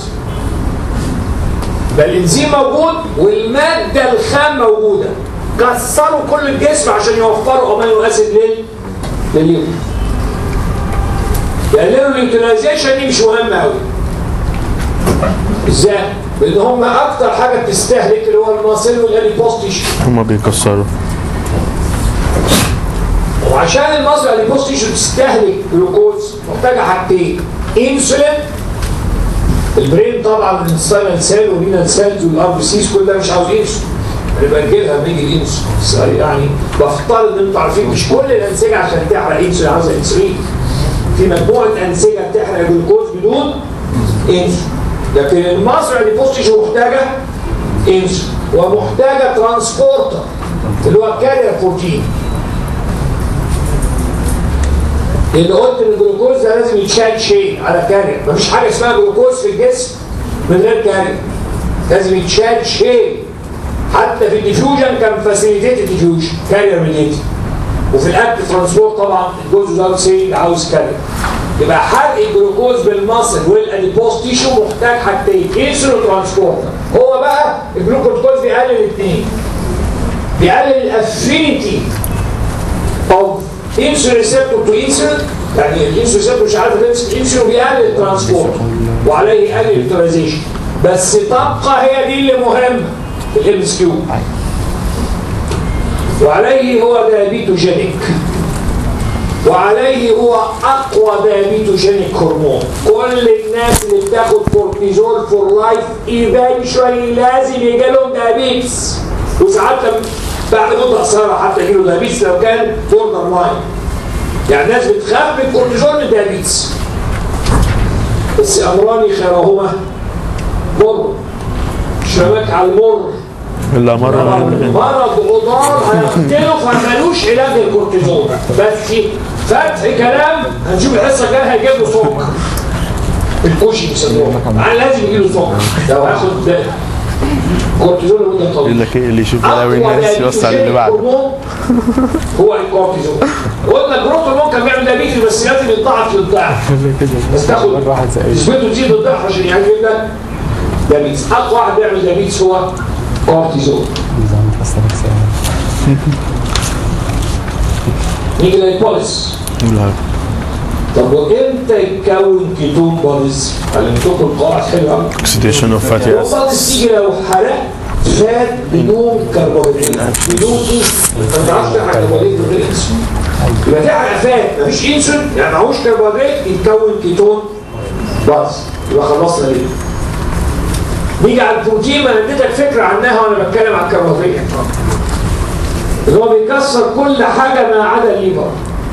فالانزيم موجود والماده الخام موجوده كسروا كل الجسم عشان يوفروا امينو اسيد لل لليوم يقللوا اليوتيلايزيشن دي مش مهمه قوي ازاي؟ لان هم اكتر حاجه بتستهلك اللي هو الماسل والاديبوز تيشو هما بيكسروا وعشان المصل الاديبوز تيشو تستهلك جلوكوز محتاجه حاجتين انسولين البرين طبعا الانسولين سيل والرينال سيلز والار بي سيز كل ده مش عاوز انسولين هنبقى نجيبها لما يجي الانسولين يعني بفترض ان انتوا عارفين مش كل الانسجه عشان تحرق انسولين عاوزه انسولين في مجموعه انسجه بتحرق جلوكوز بدون انسولين لكن المصل الاديبوز تيشو محتاجه انسولين ومحتاجه ترانسبورتر اللي هو كارير بروتين اللي قلت ان الجلوكوز ده لازم يتشال شيء على كارير مفيش حاجه اسمها جلوكوز في الجسم من غير كارير لازم يتشال شيء حتى في الديفيوجن كان فاسيليتيتد ديفيوجن كارير ريليتد وفي الاكل ترانسبورت طبعا الجزء ده سيل عاوز كارير يبقى حرق الجلوكوز بالمصل والاديبوز تيشو محتاج حاجتين انسولين ترانسبورتر هو بقى الجلوكوز بيقلل الاثنين بيقلل الافينيتي اوف انسولين ريسبتور تو انسولين يعني الانسولين ريسبتور مش عارف يمسك الانسولين بيقلل الترانسبورت وعليه يقلل اليوتيلايزيشن بس تبقى هي دي اللي مهمه في الام اس كيو وعليه هو دايابيتوجينيك وعليه هو اقوى دايابيتوجينيك هرمون كل الناس اللي بتاخد كورتيزول فور لايف ايفينشولي لازم يجي لهم دايابيتس وساعات لما بعد مده قصيره حتى يجي له دايابيتس لو كان بوردر لاين يعني الناس بتخاف من الكورتيزون من الدايابيتس بس امران خيرهما مر شبك على المر إلا مرة مرض عضال هيقتله فمالوش علاج الكورتيزون بس فتح كلام هنشوف الحصه الجايه هيجيب له سكر الكوشي بيسموه يعني لازم يجي له سكر لو هياخد كورتيزون لمده يقول طويله لك ايه اللي يشوف بلاوي الناس يوسع اللي بعده هرمون هو الكورتيزون قلنا الجروث هرمون كان بيعمل دايبيتي بس لازم يتضاعف للضعف بس تاخد نسبته تزيد الضعف عشان يعمل لك دايبيتس اقوى واحد بيعمل دايبيتس هو كورتيزون نيجي للبوليس لا. طب وامتى يتكون كيتون بوليس؟ علمتكم القواعد حلوه قوي oxidation of fatty acids البوليس تيجي لو حرقت فات بدون كربوهيدرات بدون انسولين ما تعرفش تحرق كربوهيدرات من غير انسولين يبقى تحرق فات مفيش انسولين يعني معهوش كربوهيدرات يتكون كيتون بس يبقى خلصنا ليه نيجي على البروتين ما انا اديتك فكره عنها وانا بتكلم عن الكربوهيدرات اللي هو بيكسر كل حاجه ما عدا الليفر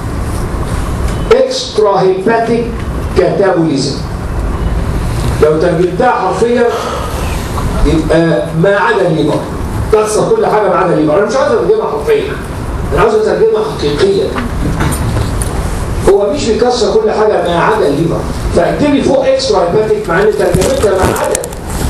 اكسترا هيباتيك كاتابوليزم لو ترجمتها حرفيا يبقى ما عدا الليفر كسر كل حاجه ما عدا الليفر انا مش عاوز اترجمها حرفيا انا عاوز اترجمها حقيقيا هو مش بيكسر كل حاجه ما عدا الليفر فاكتبي فوق اكسترا هيباتيك مع ان ترجمتها ما عدا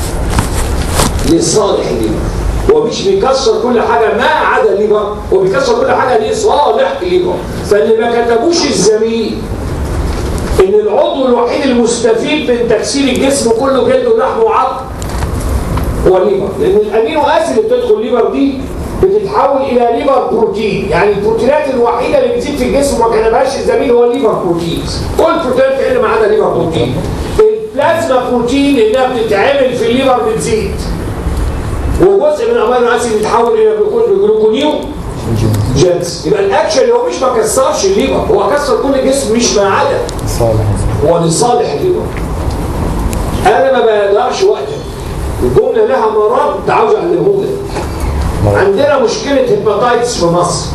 لصالح الليفر هو مش بيكسر كل حاجه ما عدا الليفر هو بيكسر كل حاجه لصالح الليفر فاللي ما كتبوش الزميل ان العضو الوحيد المستفيد من تكسير الجسم كله جلد ولحم وعظم هو الليفر لان الامينو اسيد اللي بتدخل الليفر دي بتتحول الى ليفر بروتين يعني البروتينات الوحيده اللي بتزيد في الجسم وما كتبهاش الزميل هو الليفر بروتينز كل البروتينات تقل ما عدا الليفر بروتين البلازما بروتين لانها بتتعمل في الليفر بتزيد وجزء من امينو اسيد يتحول الى جلوكونيو جنس يبقى الاكشن اللي هو مش ما كسرش الليفر هو كسر كل الجسم مش ما عدا هو لصالح الليفر انا ما بقدرش وقتها الجمله لها مرض عاوز اعلمه لك عندنا مشكله هيباتايتس في مصر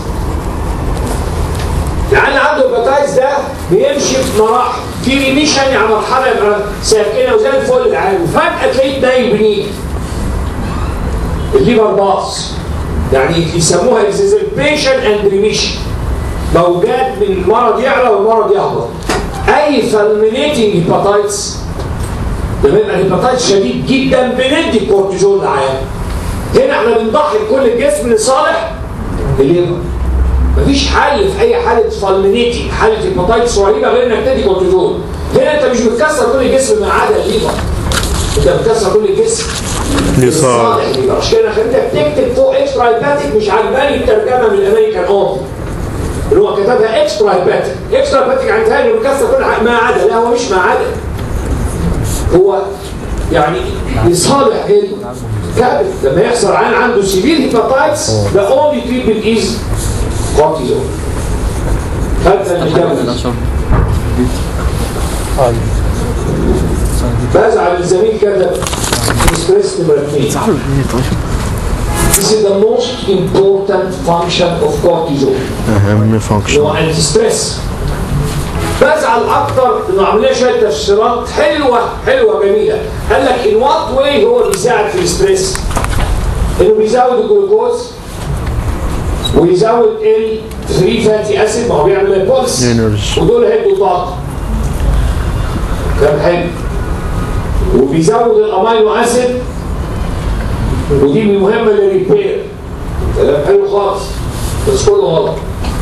يعني عنده هيباتايتس ده بيمشي في مراحل في ريميشن يعني مرحله يبقى ساكنه وزي الفل العام وفجاه تلاقيه نايم بنيه الليفر باص يعني يسموها اكزيزربيشن اند ريميشن موجات من المرض يعلى والمرض يهبط اي فالمينيتنج هيباتايتس لما يبقى الهيباتايتس شديد جدا بندي كورتيزون للعيان هنا احنا بنضحي كل الجسم لصالح الليفر مفيش حل في اي حاله فالمينيتنج حاله هيباتايتس رهيبه غير انك تدي كورتيزون هنا انت مش بتكسر كل الجسم ما عدا الليفر انت بتكسر كل الجسم لصالح الليفر عشان كده خليتك تكتب فوق اكسترا هيباتيك مش عجباني الترجمه من الامريكان اوثر اللي هو كتبها اكسترا هيباتيك اكسترا هيباتيك عن تاني بيكسر كل حاجه ما عدا لا هو مش ما عدا هو يعني لصالح الكبد لما يحصل عين عنده سيفير هيباتايتس the only treatment is cortisone هذا الجوز بزعل الزميل كتب اكسبريس نمرة 2 This is the most important function of cortisol اهم اللي فانكشن هو انتي ستريس بزعل اكتر انه عامل لنا شويه تفسيرات حلوه حلوه جميله قال لك ان وات واي هو بيساعد في الستريس انه بيزود الجلوكوز ويزود الفري فاتي اسيد ما هو بيعمل البولس Energy. ودول هيدوا طاقه كلام حلو وبيزود الامينو اسيد ودي مهمه للريبير كلام حلو خالص بس كله غلط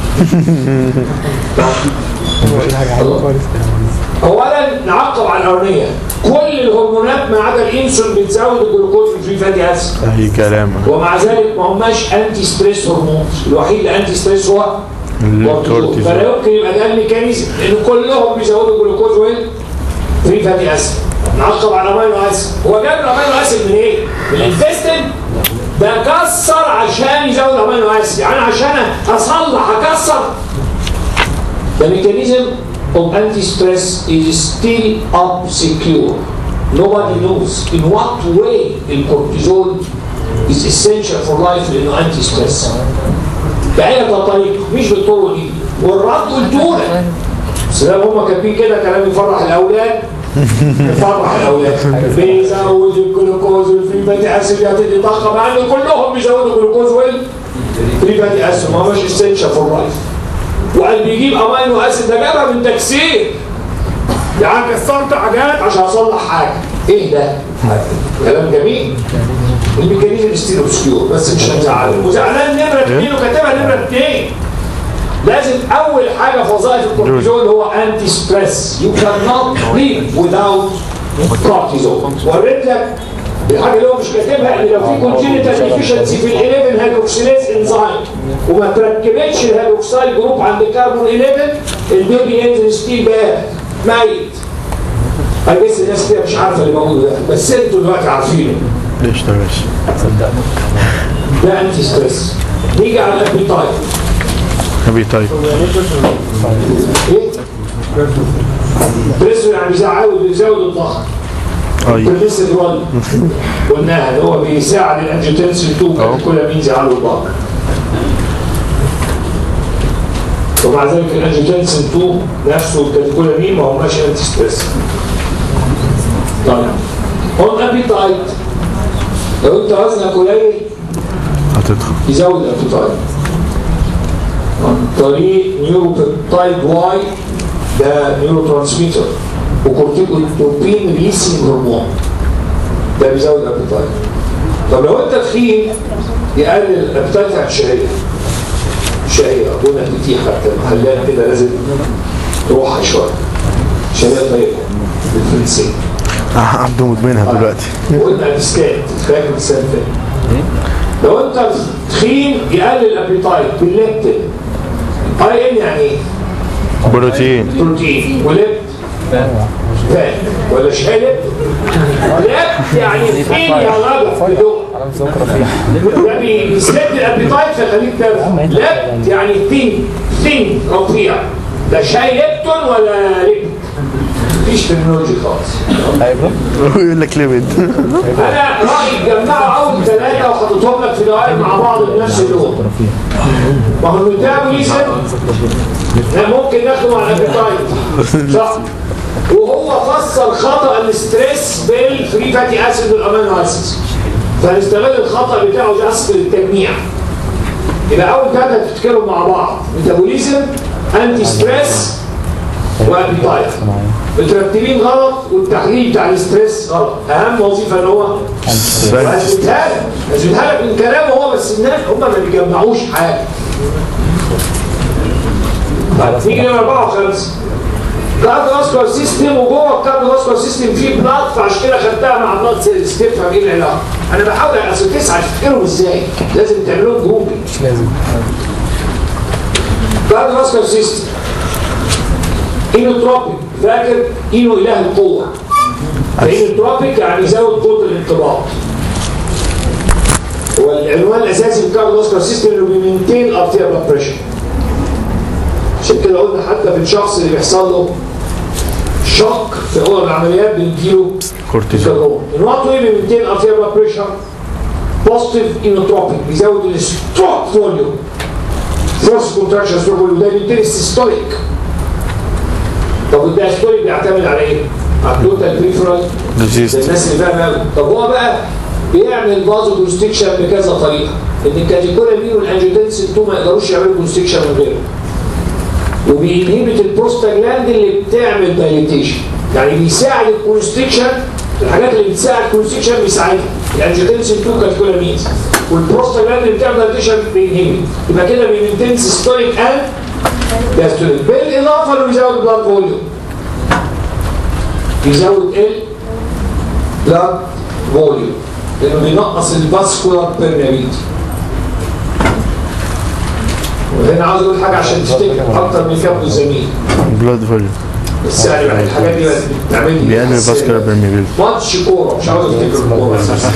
اولا نعقب على الاولانيه كل الهرمونات ما عدا الانسولين بتزود الجلوكوز في الفري فاتي اسيد اي كلام ومع ذلك ما هماش انتي ستريس هرمون الوحيد اللي انتي ستريس هو الكورتيزول. فلا يمكن يبقى ده الميكانيزم ان كلهم بيزودوا الجلوكوز وين فري فاتي اسيد نعقب على الامينو اسيد هو جاب الامينو اسيد من ايه؟ من الانتستين ده كسر عشان يزود الامينو اسيد يعني عشان اصلح اكسر The mechanism of anti-stress is still obscure. Nobody knows in what way the cortisol is essential for life لانه anti-stress. بأي طريقة مش بالطرق دي والرد والدولة سلام هما كاتبين كده كلام يفرح الأولاد يفرح الأولاد بيزود الجلوكوز والفري فاتي أسيد يعطي طاقة مع إن كلهم بيزودوا الجلوكوز والفري فاتي أسيد ما مش essential for life وقال بيجيب امينو اسيد ده جابها من تكسير يعني كسرت حاجات عشان اصلح حاجه ايه ده؟ كلام جميل الميكانيزم ستيل اوبسكيور بس مش هنزعله وزعلان نمره اثنين وكاتبها نمره اثنين لازم اول حاجه في وظائف الكورتيزول هو انتي ستريس يو كان نوت live without كورتيزول وريت لك الحاجه اللي هو مش كاتبها ان لو في كونجينيتال ديفيشنسي في ال 11 هيدروكسيليز انزيم وما تركبتش الهيدروكسيل جروب عند كربون 11 البيبي ينزل ستيل بارد ميت انا لسه الناس كده مش عارفه اللي موجود ده بس انتوا دلوقتي عارفينه ليش ده بس ده انتي ستريس نيجي على الابيتايت ابي طيب ايه؟ بريسو يعني بيزود بيزود الضغط اي لسه دول قلناها اللي هو بيساعد الانجيوتنسين 2 كل مين يعلوا الضغط ومع ذلك الانجيوتنسين 2 نفسه الكاتيكولامين ما هماش انتي ستريس طيب اون ابيتايت لو انت وزنك قليل هتدخل يزود الابيتايت عن طريق نيوروبيبتايد واي ده نيورو ترانسميتر وكورتيكوتروبين ريليسنج هرمون ده بيزود الابيتايت طب لو انت تخين يقلل الابيتايت بتاع الشهيه الشهيه ابونا كتير حتى محلات كده لازم تروحها شويه شهيه طيبه بالفرنسيه عبده مدمنها دلوقتي وقلنا الديسكات فاكر السنه اللي فاتت لو انت تخين يقلل الابيتايت بالليبتين اي ان يعني ايه؟ بروتين بروتين ولبت فات ولا شالب لبت يعني فين يا رجل ده بيسد الابيتايت فيخليك تاكل لبت يعني ثين ثين رفيع ده شاي لبتون ولا لبت مفيش تكنولوجي خالص يقول لك ليميت انا رايي تجمعوا اول ثلاثه وحطيتهم لك في دوائر مع بعض بنفس اللون ما هو الميتابوليزم ده ممكن ناخده مع الابيتايت صح وهو فسر خطا الاستريس بالفري فاتي اسيد والامينو اسيد فنستغل الخطا بتاعه جاست للتجميع يبقى اول ثلاثه تفتكروا مع بعض ميتابوليزم انتي ستريس وابيتايت مترتبين غلط والتحليل بتاع الاستريس غلط اهم وظيفه ان هو اثبتها لك اثبتها لك من كلامه هو بس الناس هم ما بيجمعوش حاجه طيب نيجي نمرة أربعة وخمسة كارديوفاسكولار سيستم وجوه الكارديوفاسكولار سيستم فيه بلاد فعشان كده خدتها مع البلاد سيلز تفهم ايه العلاقه انا بحاول اصل تسعه تفتكرهم ازاي لازم تعملوا لهم جروب مش لازم كارديوفاسكولار سيستم اينوتروبيك فاكر اينو اله القوه اينوتروبيك يعني يزود قوه الانطباق هو العنوان الاساسي في الكارديوفاسكولار سيستم انه بيمنتين الارتيريال بلاد بريشر عشان كده قلنا حتى في الشخص اللي بيحصل له شوك في اوضه العمليات بنديله كورتيزون كالون ان وات واي بيمنتين ارتيريال بريشر بوزيتيف انوتروبيك بيزود الستروك فوليوم فورس كونتراكشن ستروك فوليوم ده بيبتدي السيستوليك طب الدايستوليك بيعتمد على ايه؟ على التوتال بريفرال ديزيز الناس اللي فاهمه قوي طب هو بقى بيعمل فازو كونستكشن بكذا طريقه ان الكاتيكولامين والانجيوتنسين 2 ما يقدروش يعملوا كونستكشن من غيره وبينهبت البروستاجلاند اللي بتعمل دايليتيشن يعني بيساعد الكونستكشن الحاجات اللي بتساعد الكونستكشن بيساعدها الانجيوتنسين 2 كاتيكولامينز والبروستاجلاند اللي بتعمل دايليتيشن بينهبت يبقى كده بيمنتين سيستوليك اند دايستوليك بالاضافه انه بيزود البلاد فوليوم بيزود ال بلاد فوليوم لانه بينقص الفاسكولار بيرميابيلتي وهنا عاوز اقول حاجه عشان تفتكر اكتر من كابو الزميل بلاد فوليوم بس يعني الحاجات دي بتعمل لي بيقلل فاسكولار بيرميبيلتي ماتش كوره مش عاوز افتكر الكوره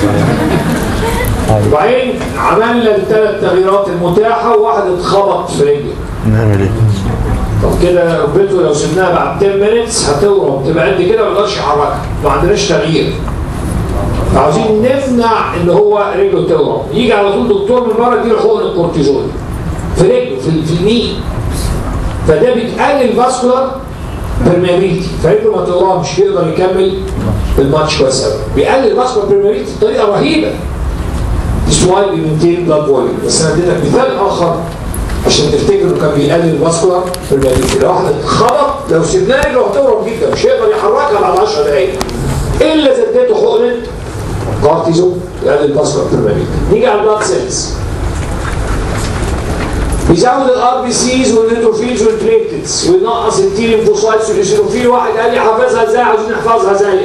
وبعدين عملنا الثلاث تغييرات المتاحه وواحد اتخبط في رجله نعمل ايه؟ طب كده ركبته لو سبناها بعد 10 مينتس هتورم تبقى قد كده ما يقدرش يحركها ما عندناش تغيير عاوزين نمنع ان هو رجله تورم يجي على طول دكتور من بره يديله حقن الكورتيزون في رجله في, في الني فده بتقلل فاسكولار برميابيلتي فرجله ما تورمش يقدر يكمل الماتش كويس قوي بيقلل فاسكولار برميابيلتي بطريقه رهيبه This why we maintain blood volume بس انا اديتك مثال اخر عشان تفتكر انه كان بيقلل الفاسكولار برميابيلتي لو واحد اتخبط لو سيبناه رجله هتورم جدا مش هيقدر يحركها بعد 10 دقايق الا اذا اديته حقنه كورتيزون يقلل الفاسكولار برميابيلتي نيجي على البلاد سيلز بيزود الار بي سيز والنيتروفيلز والبليتلتس وينقص التي ليمفوسايتس والاسيروفيل واحد قال لي حافظها ازاي عاوزين نحفظها زي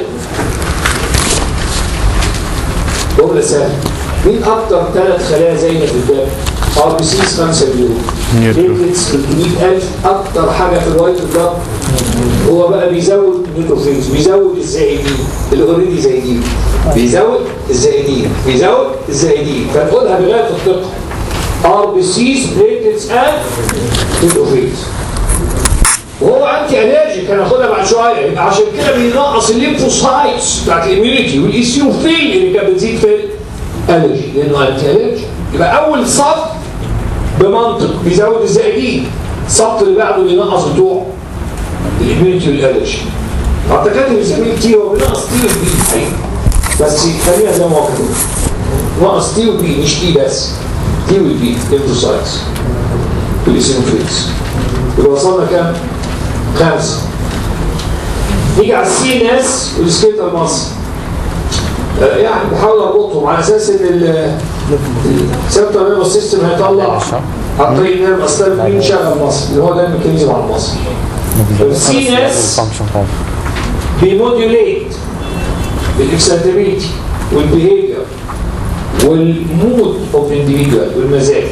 جمله سهله مين اكتر ثلاث خلايا زينا في الدم؟ ار بي سيز 5 مليون نيوترو. بليتلتس 300000 اكتر حاجه في الوايت بلاد هو بقى بيزود نيوتروفيلز بيزود الزائدين اللي اوريدي زايدين بيزود الزائدين بيزود الزائدين فنقولها بغايه الدقه ار بي سيز بليتلتس اند نيوتروفيلز وهو انتي الرجيك هناخدها بعد شويه يبقى عشان كده بينقص الليمفوسايتس بتاعت الاميونيتي والايسيوفيل اللي كانت بتزيد في الالرجي لانه انتي الرجي يبقى اول صف بمنطق بيزود الزائدين الصف اللي بعده بينقص بتوع الاميونيتي والالرجي حتى كاتب بيسميه تي هو بينقص تي وبي الحقيقه بس خلينا زي ما هو كده ناقص تي وبي مش تي بس تي والبي ليمفوسايتس والايسينوفيلز يبقى وصلنا كام؟ خمسة نيجي على السي ان اس والسكيتال ماسل يعني بحاول اربطهم على اساس ان السنترال نيرفس سيستم هيطلع عن طريق النيرف اصلا مين شغل مصر اللي هو ده الميكانيزم على المصل السي ان اس بيموديوليت الاكسنتابيلتي والبيهيفير والمود اوف انديفيدوال والمزاج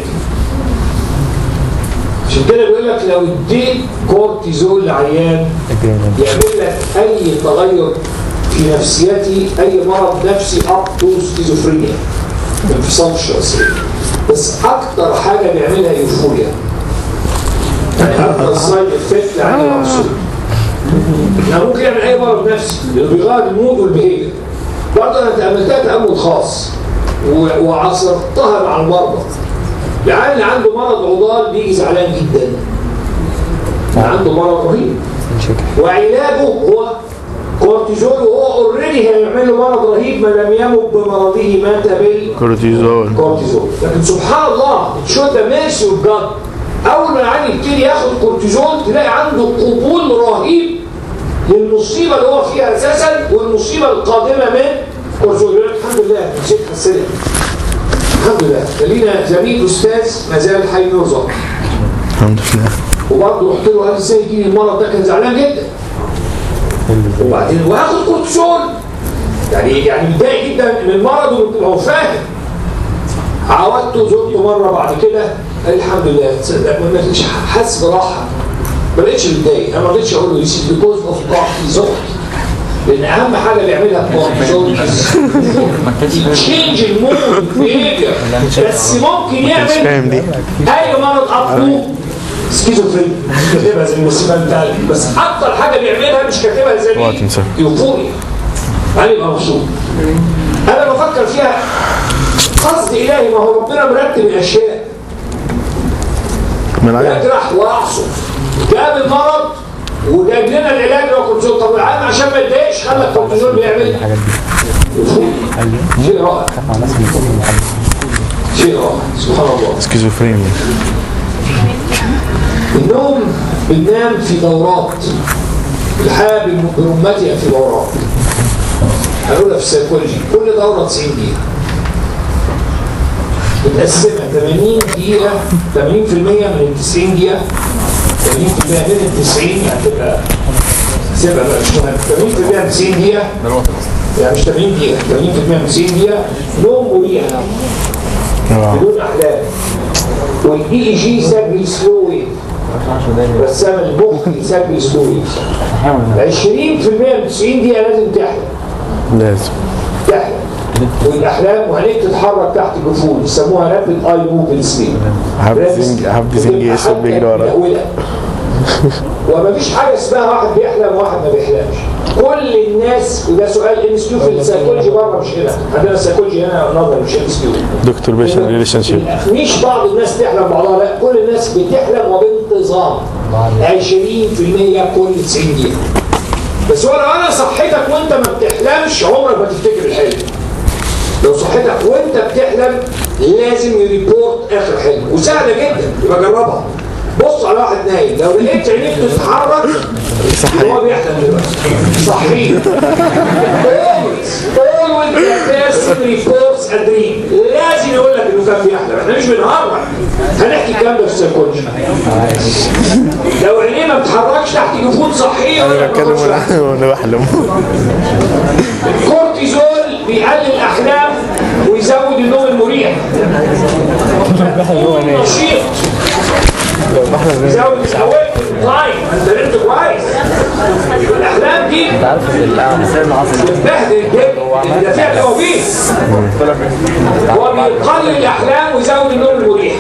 عشان كده بيقول لك لو اديت كورتيزول لعيان يعمل لك اي تغير في نفسيتي اي مرض نفسي اب تو سكيزوفرينيا انفصام الشخصيه بس اكتر حاجه بيعملها يوفوريا يعني اكتر سايد افكت لعين العنصر يعني ممكن يعمل اي مرض نفسي لانه بيغير المود والبيهيفير برضه انا تاملتها تامل خاص و- وعصرتها مع المرضى العيال اللي عنده مرض عضال بيجي زعلان جدا عنده مرض رهيب وعلاجه هو كورتيزول وهو اوريدي هيعمل له مرض رهيب ما لم يمت بمرضه مات كورتيزون بالكورتيزول لكن سبحان الله شو ذا ميرسي اوف جاد اول ما العيال يبتدي ياخد كورتيزول تلاقي عنده قبول رهيب للمصيبه اللي هو فيها اساسا والمصيبه القادمه من كورتيزول يقول لك الحمد لله نسيت حسنت الحمد لله خلينا زميل استاذ ما زال حي يرزق الحمد لله وبرضه رحت له قال ازاي يجيني المرض ده كان زعلان جدا وبعدين واخد كورتيزون يعني يعني متضايق جدا من المرض وهو فاهم عودته زرته مره بعد كده قال الحمد لله تصدق ما بقتش حاسس براحه ما بقتش متضايق انا ما رضيتش اقول له يس بيكوز اوف كورتيزون لان اهم حاجه بيعملها الكورتيزون تشينج المود بيهيفير بس ممكن مش يعمل فاهم دي اي مرض ابطو سكيزوفرين مش كاتبها زي الموسيقى بتاع بس اكتر حاجه بيعملها مش كاتبها زي اوعى مين؟ تنساها. يوفوريا يعني يبقى مبسوط انا بفكر فيها قصد الهي ما هو ربنا مرتب الاشياء من العيال يجرح ويعصر جاب المرض وجاب لنا العلاج اللي هو كورتيزون طب العالم عشان ما يتضايقش خلى الكورتيزون بيعمل شيء رائع شيء رائع سبحان الله سكيزوفرينيا النوم بننام في دورات الحياة برمتها في دورات هنقولها في السيكولوجي كل دورة 90 دقيقة متقسمة 80 دقيقة 80% من ال 90 دقيقة 80% من ال 90 يعني تبقى سيبها بقى مش مهم 80% من 90 دقيقة يعني مش 80 دقيقة 80% من 90 دقيقة نوم مريح بدون أحلام والاي اي جي يسجل سلو ويف رسام المخ يسجل سلو ويف 20% من 90 دقيقة لازم تحلم لازم تحلم والاحلام وعينيك تتحرك تحت الجفون يسموها رابid اي موفمنت سليب حب زنج حب زنج اسود بيجري وراك ومفيش حاجه اسمها واحد بيحلم وواحد ما بيحلمش كل الناس وده سؤال ام اس كيو في السيكولوجي بره مش هنا عندنا السيكولوجي هنا نظري مش ام اس كيو دكتور بيشن ريليشن شيب مش بعض الناس تحلم بعضها لا كل الناس بتحلم وبانتظام 20% كل 90 دقيقة بس هو لو انا صحتك وانت ما بتحلمش عمرك ما تفتكر الحلم لو صحتك وانت بتحلم لازم يريبورت اخر حلم وسهله جدا يبقى جربها بص على واحد نايم لو لقيت عينيك تتحرك يبقى هو بيحلم دلوقتي صحيح always always the person reports a dream لازم يقول لك انه كان بيحلم احنا مش بنهرج هنحكي الكلام ده في السيكولوجي لو عينيه ما بتتحركش تحت جفون صحيه انا بتكلم وانا وانا بحلم الكورتيزول بيقلل الاحلام ويزود النوم المريح نشيط يزود الاوقات تايم انت نمت كويس الاحلام دي بتبهدل الجسم اللي فيها كوابيس هو بيقلل الاحلام ويزود النوم المريح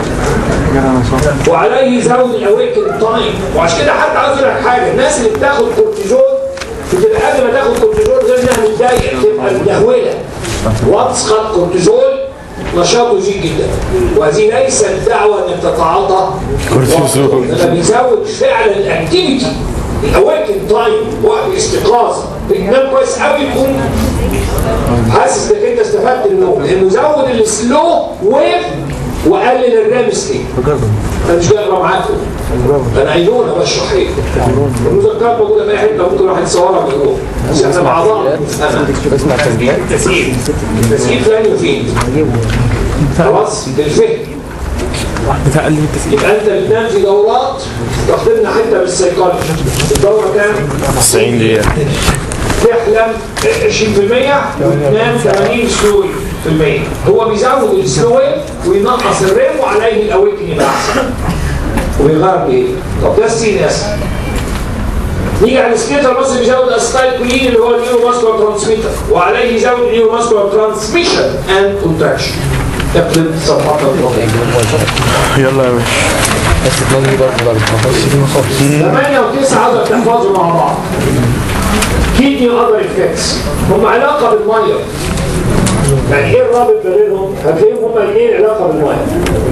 وعليه يزود الاويكن تايم وعشان كده حتى عاوز اقول لك حاجه الناس اللي بتاخد كورتيزون بتبقى قبل ما تاخد كورتيزون غير انها متضايقه تبقى مدهوله وتسقط كورتيزول نشاطه يزيد جدا وهذه ليست دعوه انك تتعاطى كورتيزول. ده بيزود فعلا الاكتيفيتي الاويكن تايم وقت الاستيقاظ بتنام كويس قوي يكون حاسس انك انت استفدت من النوم لانه زود السلو ويف وقلل الرام سليب انا مش جاي اقرا معاكم انا عينونه بشرح ايه المذكرات موجوده في اي حته ممكن الواحد يصورها بالروح عشان احنا مع بعض نفهمها التسهيل التسهيل فين وفين خلاص بالفهم يبقى انت بتنام في دورات تاخدنا حته من السيكولوجي الدوره كام؟ 90 دقيقة تحلم 20% وتنام 80 سلوي في المية هو بيزود السلوي وينقص الريم وعليه الاويكن يبقى احسن وبيغير بايه؟ طب ده السين اسهل نيجي على السكيتر بس بيزود الاسيتايل كولين اللي هو النيورو ماسكولار ترانسميتر وعليه يزود النيورو ماسكولار ترانسميشن اند كونتراكشن اكتب صفحات البروتين يلا يا باشا 8 و9 عاوزك تحفظوا مع بعض كيدني واذر افكتس هم علاقه بالميه يعني ايه الرابط ما بينهم؟ هتلاقيهم هم الاثنين علاقه بالميه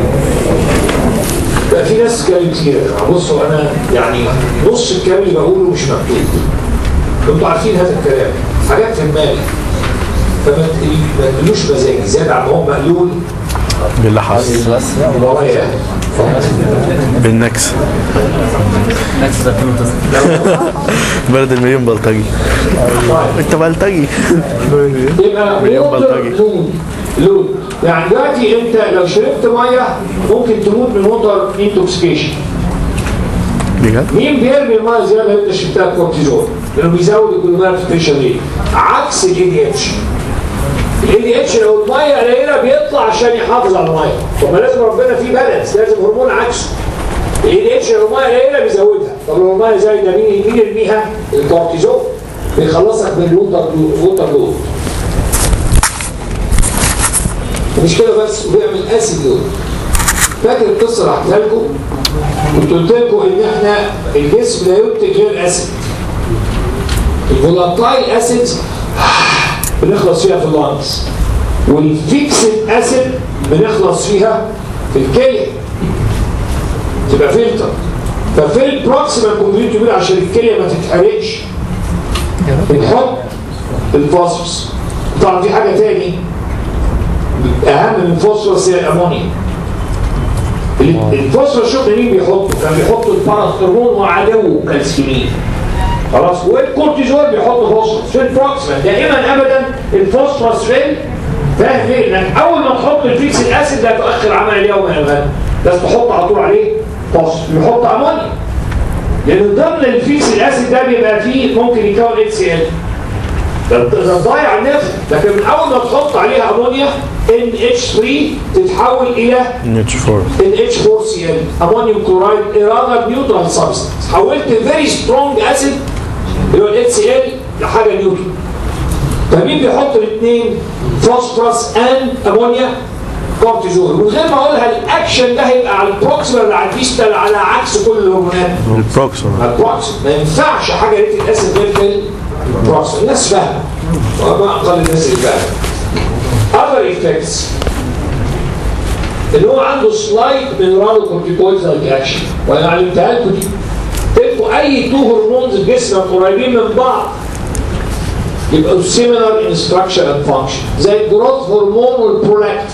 بقى في ناس كلام كتير يا جماعه بصوا انا يعني نص الكلام اللي بقوله مش مكتوب انتوا عارفين هذا الكلام حاجات في دماغي فما ت- ما تقولوش مزاجي زياده عن ما هو مقلول بالله حاسس ورايا بالنكس بلد المليون بلطجي انت بلطجي يبقى مليون ووتر بلطجي. لود لود يعني دلوقتي انت لو شربت ميه ممكن تموت من ووتر انتوكسيكيشن بجد مين بيرمي الميه زياده اللي انت شربتها كورتيزون لانه بيزود الجلوميرفيكيشن ريت عكس الاي دي اتش الاي دي اتش لو الميه قليله بيطلع عشان يحافظ على الميه طب ما لازم ربنا فيه بالانس لازم هرمون عكسه الاي دي اتش لو الميه قليله بيزودها طب لو الميه زايده مين مين يرميها؟ الكورتيزون بيخلصك من الووتر ووتر لود مش كده بس وبيعمل اسيد لود فاكر القصه اللي حكيتها لكم كنت قلت لكم ان احنا الجسم لا ينتج غير اسيد الفولاتايل اسيدز بنخلص فيها في اللانكس والفيكسد اسيد بنخلص فيها في الكلى تبقى فلتر ففي البروكسيمال كومبليت عشان الكليه ما تتحرقش بنحط الفوسفورس طبعا في حاجه تاني اهم من الفوسفورس هي الامونيا الفوسفورس شوف مين بيحطه كان بيحطوا الباراثرمون وعدوه كالسيمين خلاص والكورتيزول بيحط فوسفورس في البروكسيمال دائما ابدا الفوسفورس في فاهم ليه؟ لان اول ما تحط الفيكس الاسيد ده تؤخر عمل اليوم من الغد لازم تحط على طول عليه فوسفورس يحط امونيا لان ضمن الفيكس الاسيد ده بيبقى فيه ممكن يكون اتش سي ال ده ضايع النفس لكن من اول ما تحط عليها امونيا ان اتش 3 تتحول الى نيتش فور ان اتش 4 سي ال امونيوم كلورايد اراده نيوترال سبستنس حولت فيري سترونج اسيد اللي هو الاتش سي ال لحاجه نيوترال فمين بيحط الاثنين فوسفورس اند امونيا كورتيزول من غير ما اقولها الاكشن ده هيبقى على البروكسيمال ولا على الفيستال على عكس كل الهرمونات البروكسون على البروكسيمال ما ينفعش حاجه ريت الاسيد غير في البروكسيمال الناس فاهمه وما اقل الناس اللي فاهمه other effects اللي هو عنده سلايد mineral corticoids like action وانا علمتها لكم دي تلقوا اي تو هرمونز في جسمك قريبين من بعض يبقوا similar in structure and function زي الجروث هرمون والبرولاكتين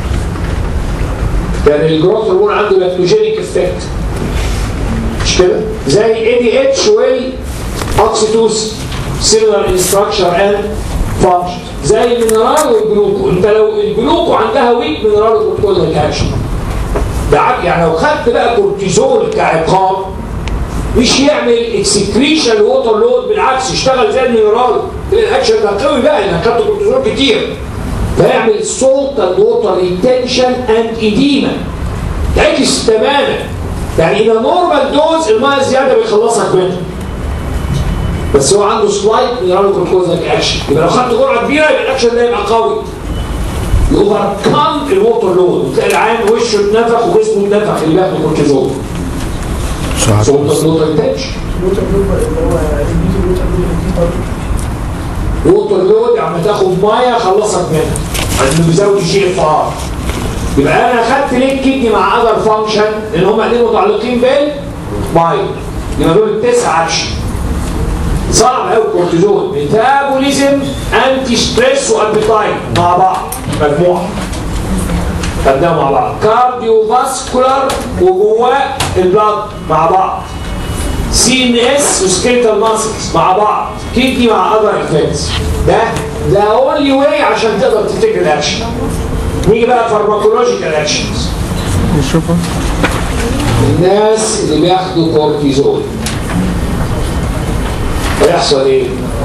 يعني الجروث هرمون عنده لاكتوجينيك افكت مش كده زي اي دي اتش والاكسيتوسين similar in structure and function زي المينرال والجلوكو انت لو الجلوكو عندها ويك مينرال وكورتيزول اكشن ده عك- يعني لو خدت بقى كورتيزول كعقاب مش يعمل اكسكريشن ووتر لود بالعكس يشتغل زي المينرال تلاقي الاكشن ده قوي بقى لانك خدت كورتيزول كتير فيعمل سولت اند ووتر ريتنشن اند ايديما تعكس تماما يعني اذا نورمال دوز الميه الزياده بيخلصك منها بس هو عنده سلايد مينرال جلوكوز اكشن يبقى لو خدت جرعه كبيره يبقى الاكشن ده يبقى قوي يوفر كم الووتر لود وتلاقي العين وشه اتنفخ وجسمه اتنفخ اللي بياخد كورتيزول صح سولت لود ريتنشن ووتر لود عم تاخد ميه خلصك منها لانه بيزود جي اف ار يبقى انا خدت ليه كدني مع اذر فانكشن لان هم الاثنين متعلقين بالميه يبقى دول التسعه اكشن صعب قوي الكورتيزون ميتابوليزم انتي ستريس وابيتايت مع بعض مجموعه خدناها مع بعض كارديو فاسكولار وجواه البلاد مع بعض سي ان اس وسكيلتال ماسلز مع بعض كيدني مع اذر افكتس ده ده اونلي واي عشان تقدر تفتكر الاكشن نيجي بقى فارماكولوجيكال اكشنز نشوفها الناس اللي بياخدوا كورتيزون هيحصل ايه؟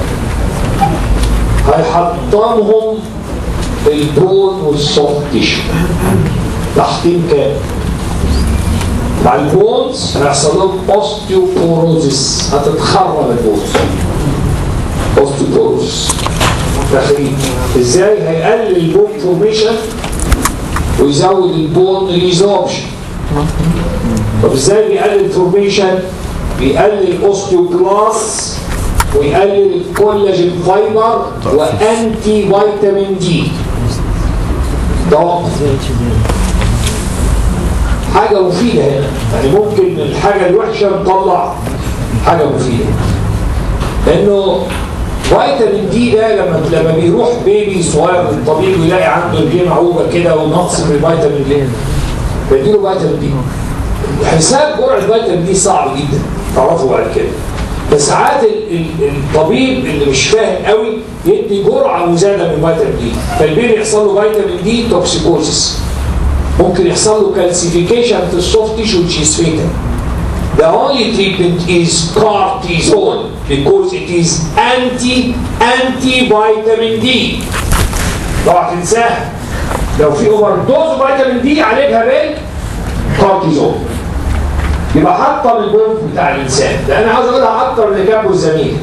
هيحطمهم البون والسوفت تيشو تحطيم كامل مع البونز هيحصل لهم اوستيوبوروزيس هتتخرب البونز اوستيوبوروزيس تخريب ازاي هيقلل البون فورميشن ويزود البون ريزوربشن طب ازاي بيقلل الفورميشن بيقلل الاوستيوبلاس ويقلل الكولاجين فايبر وانتي فيتامين دي طب حاجه مفيده هنا يعني ممكن الحاجه الوحشه نطلع حاجه مفيده لانه فيتامين دي ده لما لما بيروح بيبي صغير للطبيب ويلاقي عنده رجليه معوجه كده ونقص في الفيتامين دي بديله فيتامين دي حساب جرعه فيتامين دي صعب جدا تعرفوا بعد كده فساعات ال- ال- الطبيب اللي مش فاهم قوي يدي جرعه مزايده من فيتامين دي فالبيبي يحصل له فيتامين دي توكسيكوزيس ممكن يحصل له كالسيفيكيشن في السوفت تيشو which is fatal. The only treatment is cortisone because it is anti anti vitamin D. طبعا تنساها لو في اوفر دوز فيتامين دي عالجها بالكورتيزون يبقى حطم البومب بتاع الانسان ده انا عاوز اقولها اكتر اللي جابه الزميل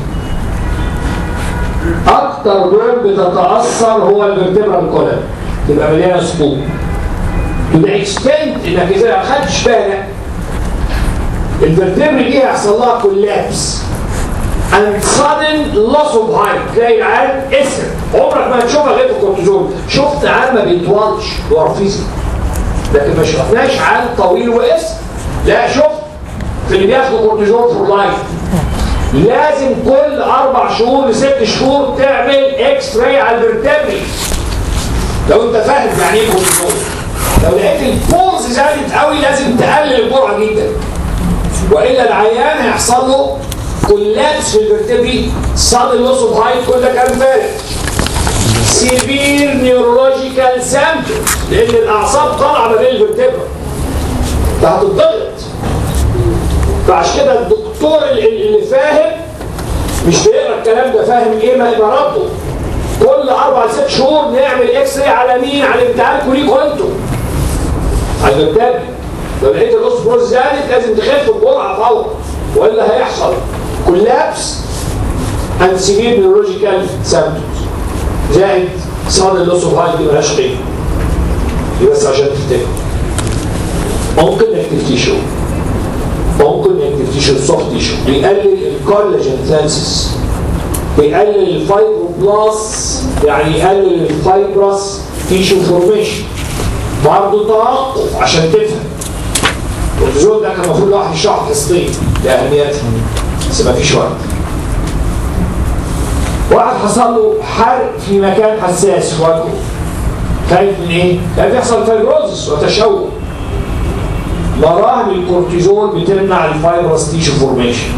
اكتر بومب بتتاثر هو الفرتبرال كولم تبقى مليانه سكوب to the extent انك اذا ما خدتش بالك الفرتبري دي هيحصل لها كولابس and sudden loss of height تلاقي العيال اسر عمرك ما هتشوفها غير في الكورتيزون شفت عيال ما بيطولش ورفيزي لكن ما شفناش عيال طويل واسر لا شفت في اللي بياخدوا كورتيزون فور لايف لازم كل اربع شهور لست شهور تعمل اكس راي على الفرتبري لو انت فاهم يعني ايه كورتيزون لو لقيت البولز زادت قوي لازم تقلل الجرعه جدا والا العيان هيحصل له كولابس في الفرتبري صاد اللوس اوف هايت كل ده كلام فارغ سيفير نيورولوجيكال سامبل لان الاعصاب طالعه ما بين الفرتبرا ده هتتضغط فعشان كده الدكتور اللي اللي فاهم مش بيقرا الكلام ده فاهم ايه ما مرضه كل اربع ست شهور نعمل اكس راي على مين؟ على امتحانكم ليكوا انتوا على الفرتبري لو لقيت الاوس بروز زادت لازم تخف الجرعه فورا والا هيحصل كولابس اند سيفير نيورولوجيكال سيمبتومز زائد صار اللوس اوف هايت ملهاش قيمه دي بس عشان تفتكر ممكن نكتب تيشو ممكن نكتب تيشو سوفت تيشو بيقلل الكولاجين سينسس بيقلل الفايبروبلاس يعني يقلل الفايبرس تيشو فورميشن برضه توقف عشان تفهم الكورتيزون ده كان المفروض الواحد يشرح حصتين لاهميتها بس ما فيش وقت واحد حصل له حرق في مكان حساس في وجهه خايف من ايه؟ كان بيحصل فايبروزس وتشوه مراهم الكورتيزون بتمنع الفايبرس تيشو فورميشن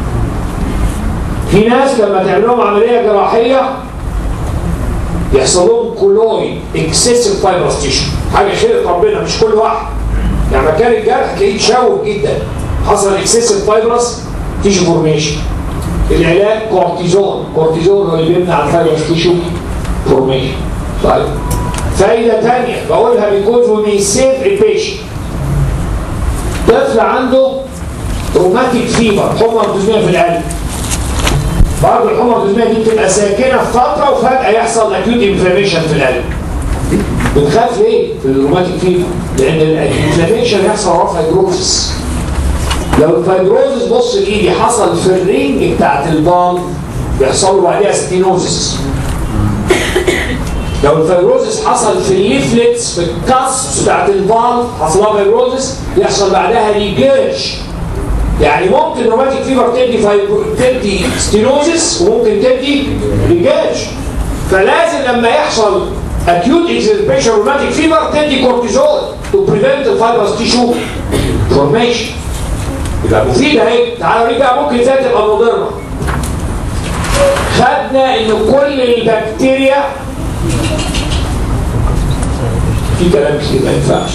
في ناس لما تعمل لهم عمليه جراحيه يحصل لهم كولويد اكسسيف فايبرس تيشو حاجه خير ربنا مش كل واحد يعني مكان الجرح تلاقيه تشوه جدا حصل اكسسيف فايبرس تيشو فورميشن العلاج كورتيزون كورتيزون هو اللي بيمنع الفايبرس تيشو فورميشن طيب فايده ثانيه بقولها بيكوز وي مي سيف a patient طفل عنده روماتيك فيبر حمى روماتيزميه في القلب برضه الحمى الروماتيزميه دي بتبقى ساكنه في فتره وفجاه يحصل اكيوت انفلاميشن في القلب بنخاف ليه في الروماتيك فيبر؟ لان الانفلاميشن يحصل وراه فايبروزس لو الفايبروزس بص لايدي حصل في الرينج بتاعت البال بيحصل له بعديها ستينوزس لو الفايبروزس حصل في الليفلتس في الكاسب بتاعت البال حصل لها فايبروزس يحصل بعدها ريجيرش يعني ممكن روماتيك فيبر تدي فايبرو... تدي ستينوزس وممكن تدي ريجيرش فلازم لما يحصل acute exacerbation rheumatic fever تدي كورتيزول to prevent the fibrous tissue formation يبقى مفيدة اهي تعالوا نيجي بقى ممكن ازاي تبقى مضرة خدنا ان كل البكتيريا في كلام كتير ما ينفعش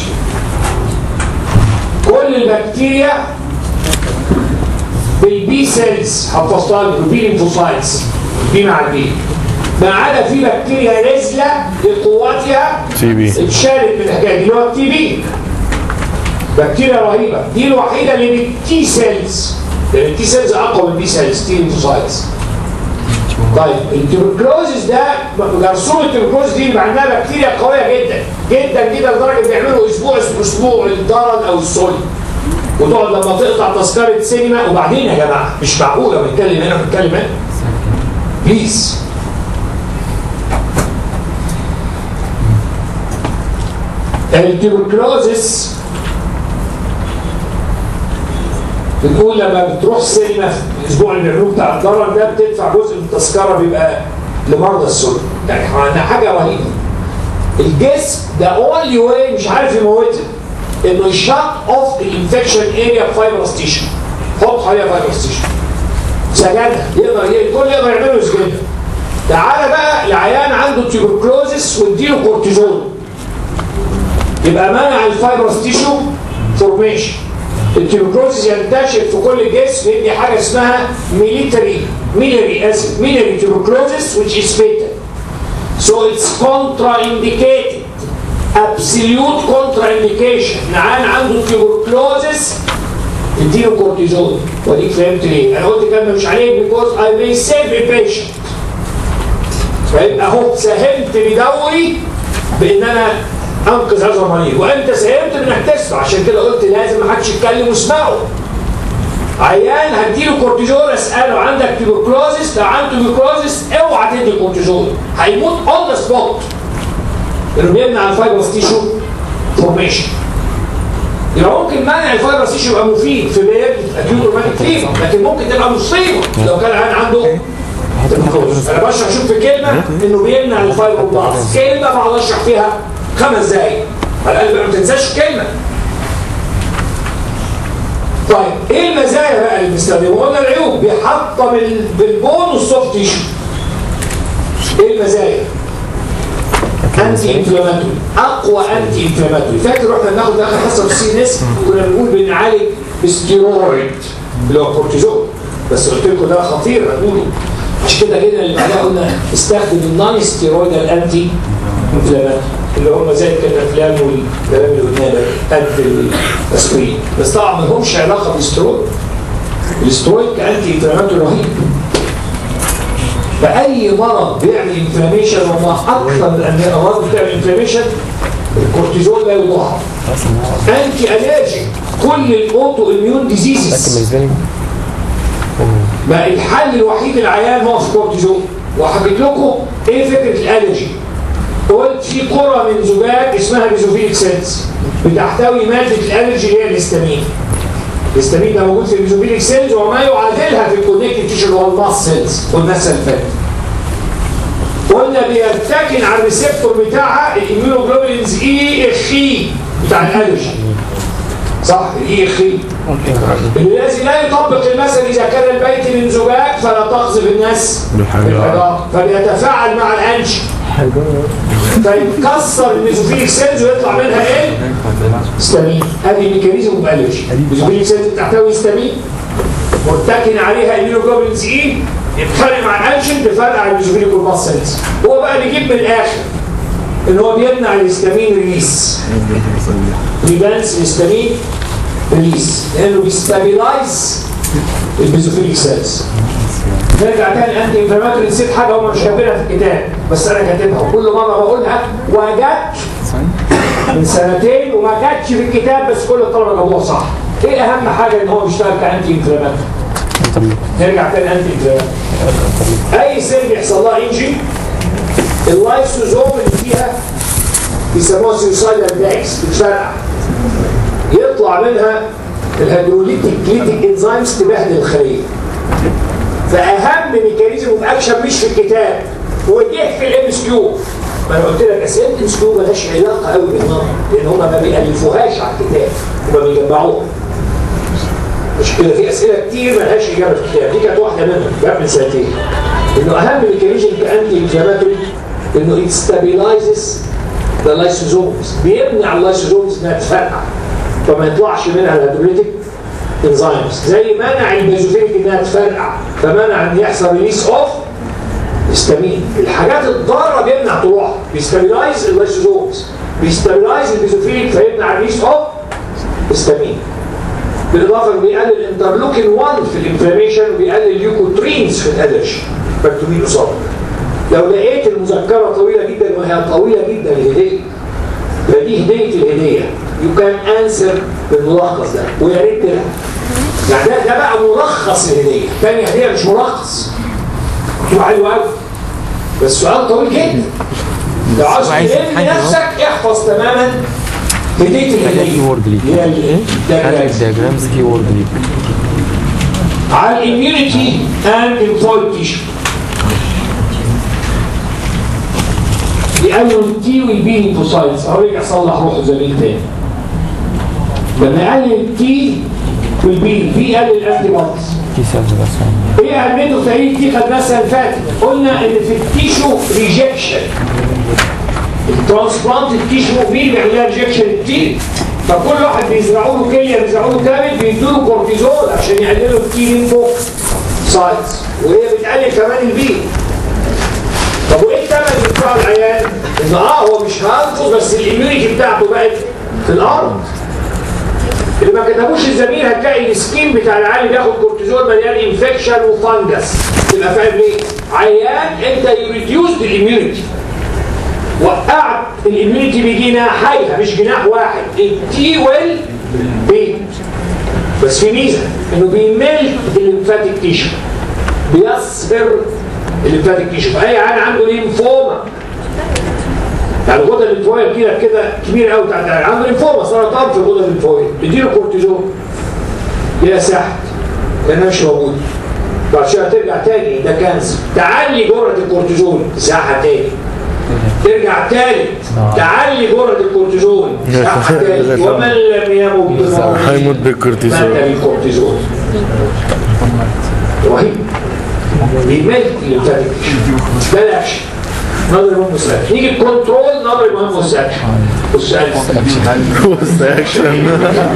كل البكتيريا بالبي سيلز حفظتها لكم بي ليمفوسايتس بي مع البي ما عدا في بكتيريا نزله بقوتها تي بي اتشالت من الحكايه دي اللي هو التي بي بكتيريا رهيبه دي الوحيده اللي بالتي سيلز لان التي سيلز اقوى من البي سيلز تي ليمفوسايتس طيب التيوبركلوزيس ده جرثومه التيوبركلوزيس دي مع انها بكتيريا قويه جدا جدا جدا لدرجه بيعملوا اسبوع اسمه اسبوع الضرر او السل وتقعد لما تقطع تذكره سينما وبعدين يا جماعه مش معقوله بنتكلم هنا بنتكلم هنا بليز التيوبركلوزيس بتقول لما بتروح سينما في الاسبوع اللي بيعملوه بتاع الضرر ده بتدفع جزء من التذكره بيبقى لمرضى السل يعني حاجه رهيبه الجسم ده اونلي واي مش عارف يموتها انه يشت اوف الانفكشن اريا فايبرس تيشو حط عليها فايبرس تيشو سجنها يقدر الكل يقدر يعمله يسجنها تعالى بقى العيان عنده تيوبركلوزيس واديله كورتيزون يبقى منع الفايبرس تيشو فورميشن التيوبركلوزيس ينتشر في كل الجسم يدي حاجه اسمها ميليتري ميلري اسف ميلري tuberculosis which is fatal so it's contraindicated absolute contraindication عيان عنده تيوبركلوزيس اديله كورتيزون وديك فهمت ليه انا قلت كلمه مش عليه because I may save a patient فيبقى اهو ساهمت بدوري بان انا انقذ هذا المريض وانت ساهمت انك تسمع عشان كده قلت لازم ما حدش يتكلم واسمعه عيان هديله كورتيزون اساله عندك تيبوكلوزيس لو عنده تيبوكلوزيس اوعى تدي كورتيزون هيموت اون ذا سبوت لانه بيمنع الفايبرس تيشو فورميشن يبقى ممكن منع الفايبرس تيشو يبقى مفيد في بيرد اكيوت روماتيك فيفر لكن ممكن تبقى مصيبه لو كان العيان عنده تيبوكلوزيس انا بشرح شوف في كلمه انه بيمنع الفايبر بلاس كلمه بقعد اشرح فيها خمس دقايق على الاقل ما تنساش الكلمه طيب ايه المزايا بقى اللي بنستخدمها؟ قلنا العيوب بيحطم ال- بالبون والسوفت تيشو. ايه المزايا؟ انتي انفلاماتوري اقوى انتي انفلاماتوري فاكر احنا بناخد اخر حصه في السي ان اس كنا بنقول بنعالج بستيرويد اللي هو الكورتيزون بس قلت لكم ده خطير هتقولوا عشان كده جينا اللي بعدها قلنا استخدم النون ستيرويدال انتي انفلاماتوري اللي هم زي الكتافلام والكلام اللي قلناه ده قد الاسبرين بس طبعا ما لهمش علاقه بالاسترويد الاسترويد كانتي انفلاماتوري رهيب فاي مرض بيعمل انفلاميشن وما اكثر من ان الامراض بتعمل انفلاميشن الكورتيزون لا يضاعف انتي الرجيك كل الاوتو اميون ديزيزز بالنسبه لي بقى الحل الوحيد للعيان هو الكورتيزون وحكيت لكم ايه فكره الالرجي قلت في قرى من زجاج اسمها بيزوفيليك سيلز بتحتوي ماده الالرجي اللي هي الهستامين الهستامين ده موجود في البيزوفيليك سيلز وما يعادلها في الكونكتيف تيشو اللي هو الماس سيلز قلنا السنه اللي فاتت قلنا بيرتكن على الريسبتور بتاعها الاميونوجلوبولينز اي اخي بتاع الالرجي صح الاي اخي الذي لا يطبق المثل اذا كان البيت من زجاج فلا تقذف الناس بالحجارة. بالحجارة. فبيتفاعل مع الانش فيكسر الميزوفيليك سيلز ويطلع منها ايه؟ هستامين هذه ميكانيزم مؤلج الميزوفيليك سيلز بتحتوي هستامين مرتكن عليها الميونوجلوبولينز اي يتخانق مع الانشن تفرقع الميزوفيليك والماس سيلز هو بقى بيجيب من الاخر ان هو بيمنع الهستامين ريليس ريبانس الهستامين ريليس لانه بيستابيلايز البيزوفيليك سيلز نرجع تاني انتي انفلاماتوري نسيت حاجه هم مش كاتبينها في الكتاب بس انا كاتبها وكل مره بقولها وجت من سنتين وما جاتش في الكتاب بس كل الطلبه جابوها صح ايه اهم حاجه ان هو بيشتغل كانتي انفلاماتوري نرجع تاني انتي انفلاماتوري اي سيل بيحصل لها انجي اللايسوزوم اللي فيها بيسموها سيوسايدال داكس بتفرقع يطلع منها الهيدروليتيك كليتيك انزيمز تبهدل الخليه فاهم ميكانيزم اوف اكشن مش في الكتاب هو جه في الام اس كيو ما انا قلت لك اسئله الام اس كيو مالهاش علاقه قوي بالنظر لان هم ما بيالفوهاش على الكتاب هم بيجمعوها مش كده في اسئله كتير مالهاش اجابه في الكتاب دي كانت واحده منهم جاب من سنتين انه اهم ميكانيزم كانتي انفلاماتوري انه it stabilizes the lysosomes بيمنع اللايسوزومز انها تفرقع فما يطلعش منها الهيدروليتيك انزيمز زي منع البيزوفيليك انها تفرقع فمنع ان يحصل ريليس اوف هستامين الحاجات الضاره بيمنع طلوعها بيستابيلايز اللايسوزومز بيستابيلايز البيزوفيليك فيمنع الريليس اوف هستامين بالاضافه انه بيقلل الانترلوكين 1 في الانفلاميشن وبيقلل اليوكوترينز في الالرجي مكتوبين قصادك لو لقيت المذكره طويله جدا وهي طويله جدا الهديه فدي هديه الهديه يو كان انسر بالملخص ده ويا ريت تلعب يعني ده, ده بقى ملخص الهديه تاني هديه مش ملخص مكتوب حلو قوي بس سؤال طويل جدا لو عاوز عايز تلم حاجة أهو. نفسك احفظ تماما هديه الهديه كيورد ليك اللي هي ال- خلي diagrams. الدياجرامز كيورد ليك على الاميونيتي اند انفويد تيشو لانه التي والبي ليمفوسايتس اهو رجع صلح روحه زميل تاني لما قلل التي والبي البي قلل الانتي بوديز في سيلز بس ايه اهميته في تقليل التي خدناها السنه اللي فاتت قلنا ان في التيشو ريجكشن الترانسبلانت التيشو مين بيعمل لها ريجكشن التي فكل واحد بيزرعوا له كليه بيزرعوا له كبد بيدوا له كورتيزول عشان يقللوا التي ليمفو سايتس وهي بتقلل كمان البي طب وايه الثمن بتاع العيان؟ ان اه هو مش هانفوز بس الاميونيتي بتاعته بقت في الارض اللي ما كتبوش الزميل هتلاقي السكين بتاع العيان بياخد كورتيزون مليان انفكشن وفانجس تبقى فاهم ليه؟ عيان انت يريديوز الاميونيتي وقعت الاميونيتي بجناحيها مش جناح واحد التي وال بي بس في ميزه انه بيمل الليمفاتيك تيشو بيصهر الليمفاتيك تيشو فاي عيان عنده ليمفوما يعني الغده الليمفاويه كده كده كبيره قوي بتاعت العيان. عنده ليمفوما سرطان في الغده الليمفاويه اديله كورتيزون يا سحت لانها مش موجوده بعد شويه ترجع تاني ده كانسر تعلي جرعه الكورتيزون تساحه تاني ترجع تالت تعلي جرعه الكورتيزون تساحه تالت ومن لم يمت بموته هيموت مات بالكورتيزون بالكورتيزون رهيب بيملك الليمفاتيك ده الاكشن نظر مهم مسألة نيجي الكنترول نظر مهم مسألة والسؤال بص اكشن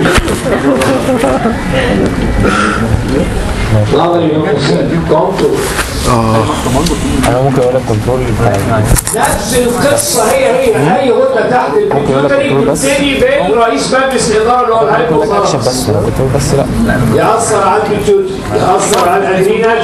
نظر مهم مسألة كنترول انا ممكن اقول لك كنترول بتاع نفس القصة هي هي أي غدة تحت الكمبيوتري بتبتدي بين رئيس مجلس الإدارة اللي هو الهايبوثالاموس بس لا كنترول بس لا يأثر على البيتيوتري يأثر على الأدرينال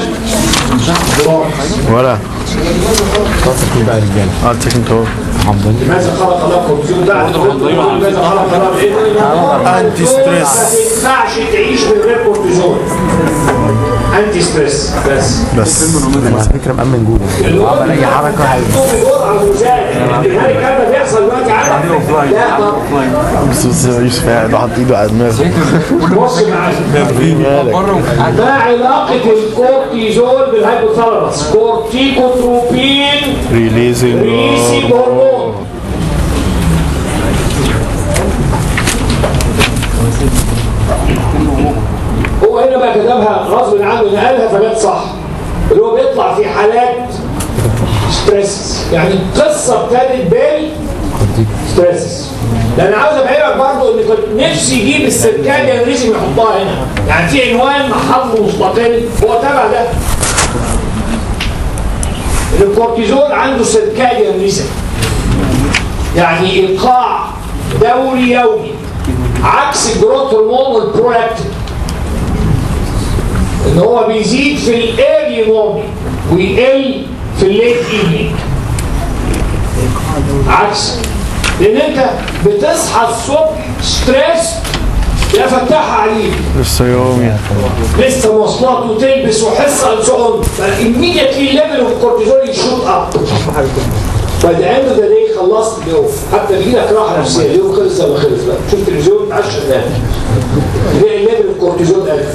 ولا خاطر بقى رجاله اه تكن تو الحمد لله ماذا خلق الله الكمبيوتر بعد الكمبيوتر ماذا خلق الله الإنسان؟ أنتي ستريس. ما تنفعش تعيش من غير كورتيزون أنتي ستريس بس بس على فكره مأمن جوده عمل اي حركه هي- جرعة مساعدة هل الكلام ده بيحصل دلوقتي عندك؟ لا طبعا بس بس يوسف قاعد وحاط ايده على دماغه بص معايا ما علاقة الكورتيزول بالهايبوثالاموس؟ كورتيكوتروبين ريليزنج ريسي هرمون هو هنا بقى كتبها غصب عنه نقلها فجت صح اللي هو بيطلع في حالات ستريس يعني القصه ابتدت بال ستريس لان عاوز افهمك برضه ان كنت نفسي يجيب السيركاديان ريزم يحطها هنا يعني في عنوان محطه مستقل هو تبع ده ان الكورتيزول عنده سيركاديان ريزم يعني ايقاع دوري يومي عكس الجروث هرمون والبرولاكتين ان هو بيزيد في الايرلي مورنينج ويقل في الليت ايفنينج عكس لان انت بتصحى الصبح ستريس يا فتاح عليك لسه يومي لسه مواصلات وتلبس وحصه انسون فايميديتلي ليفل اوف كورتيزول يشوط اب بعد end of the day خلصت اليوم حتى بيجي لك راحه نفسيه اليوم خلص زي ما خلص بقى شوف تلفزيون تعشى نام تلاقي الليفل اوف كورتيزول قل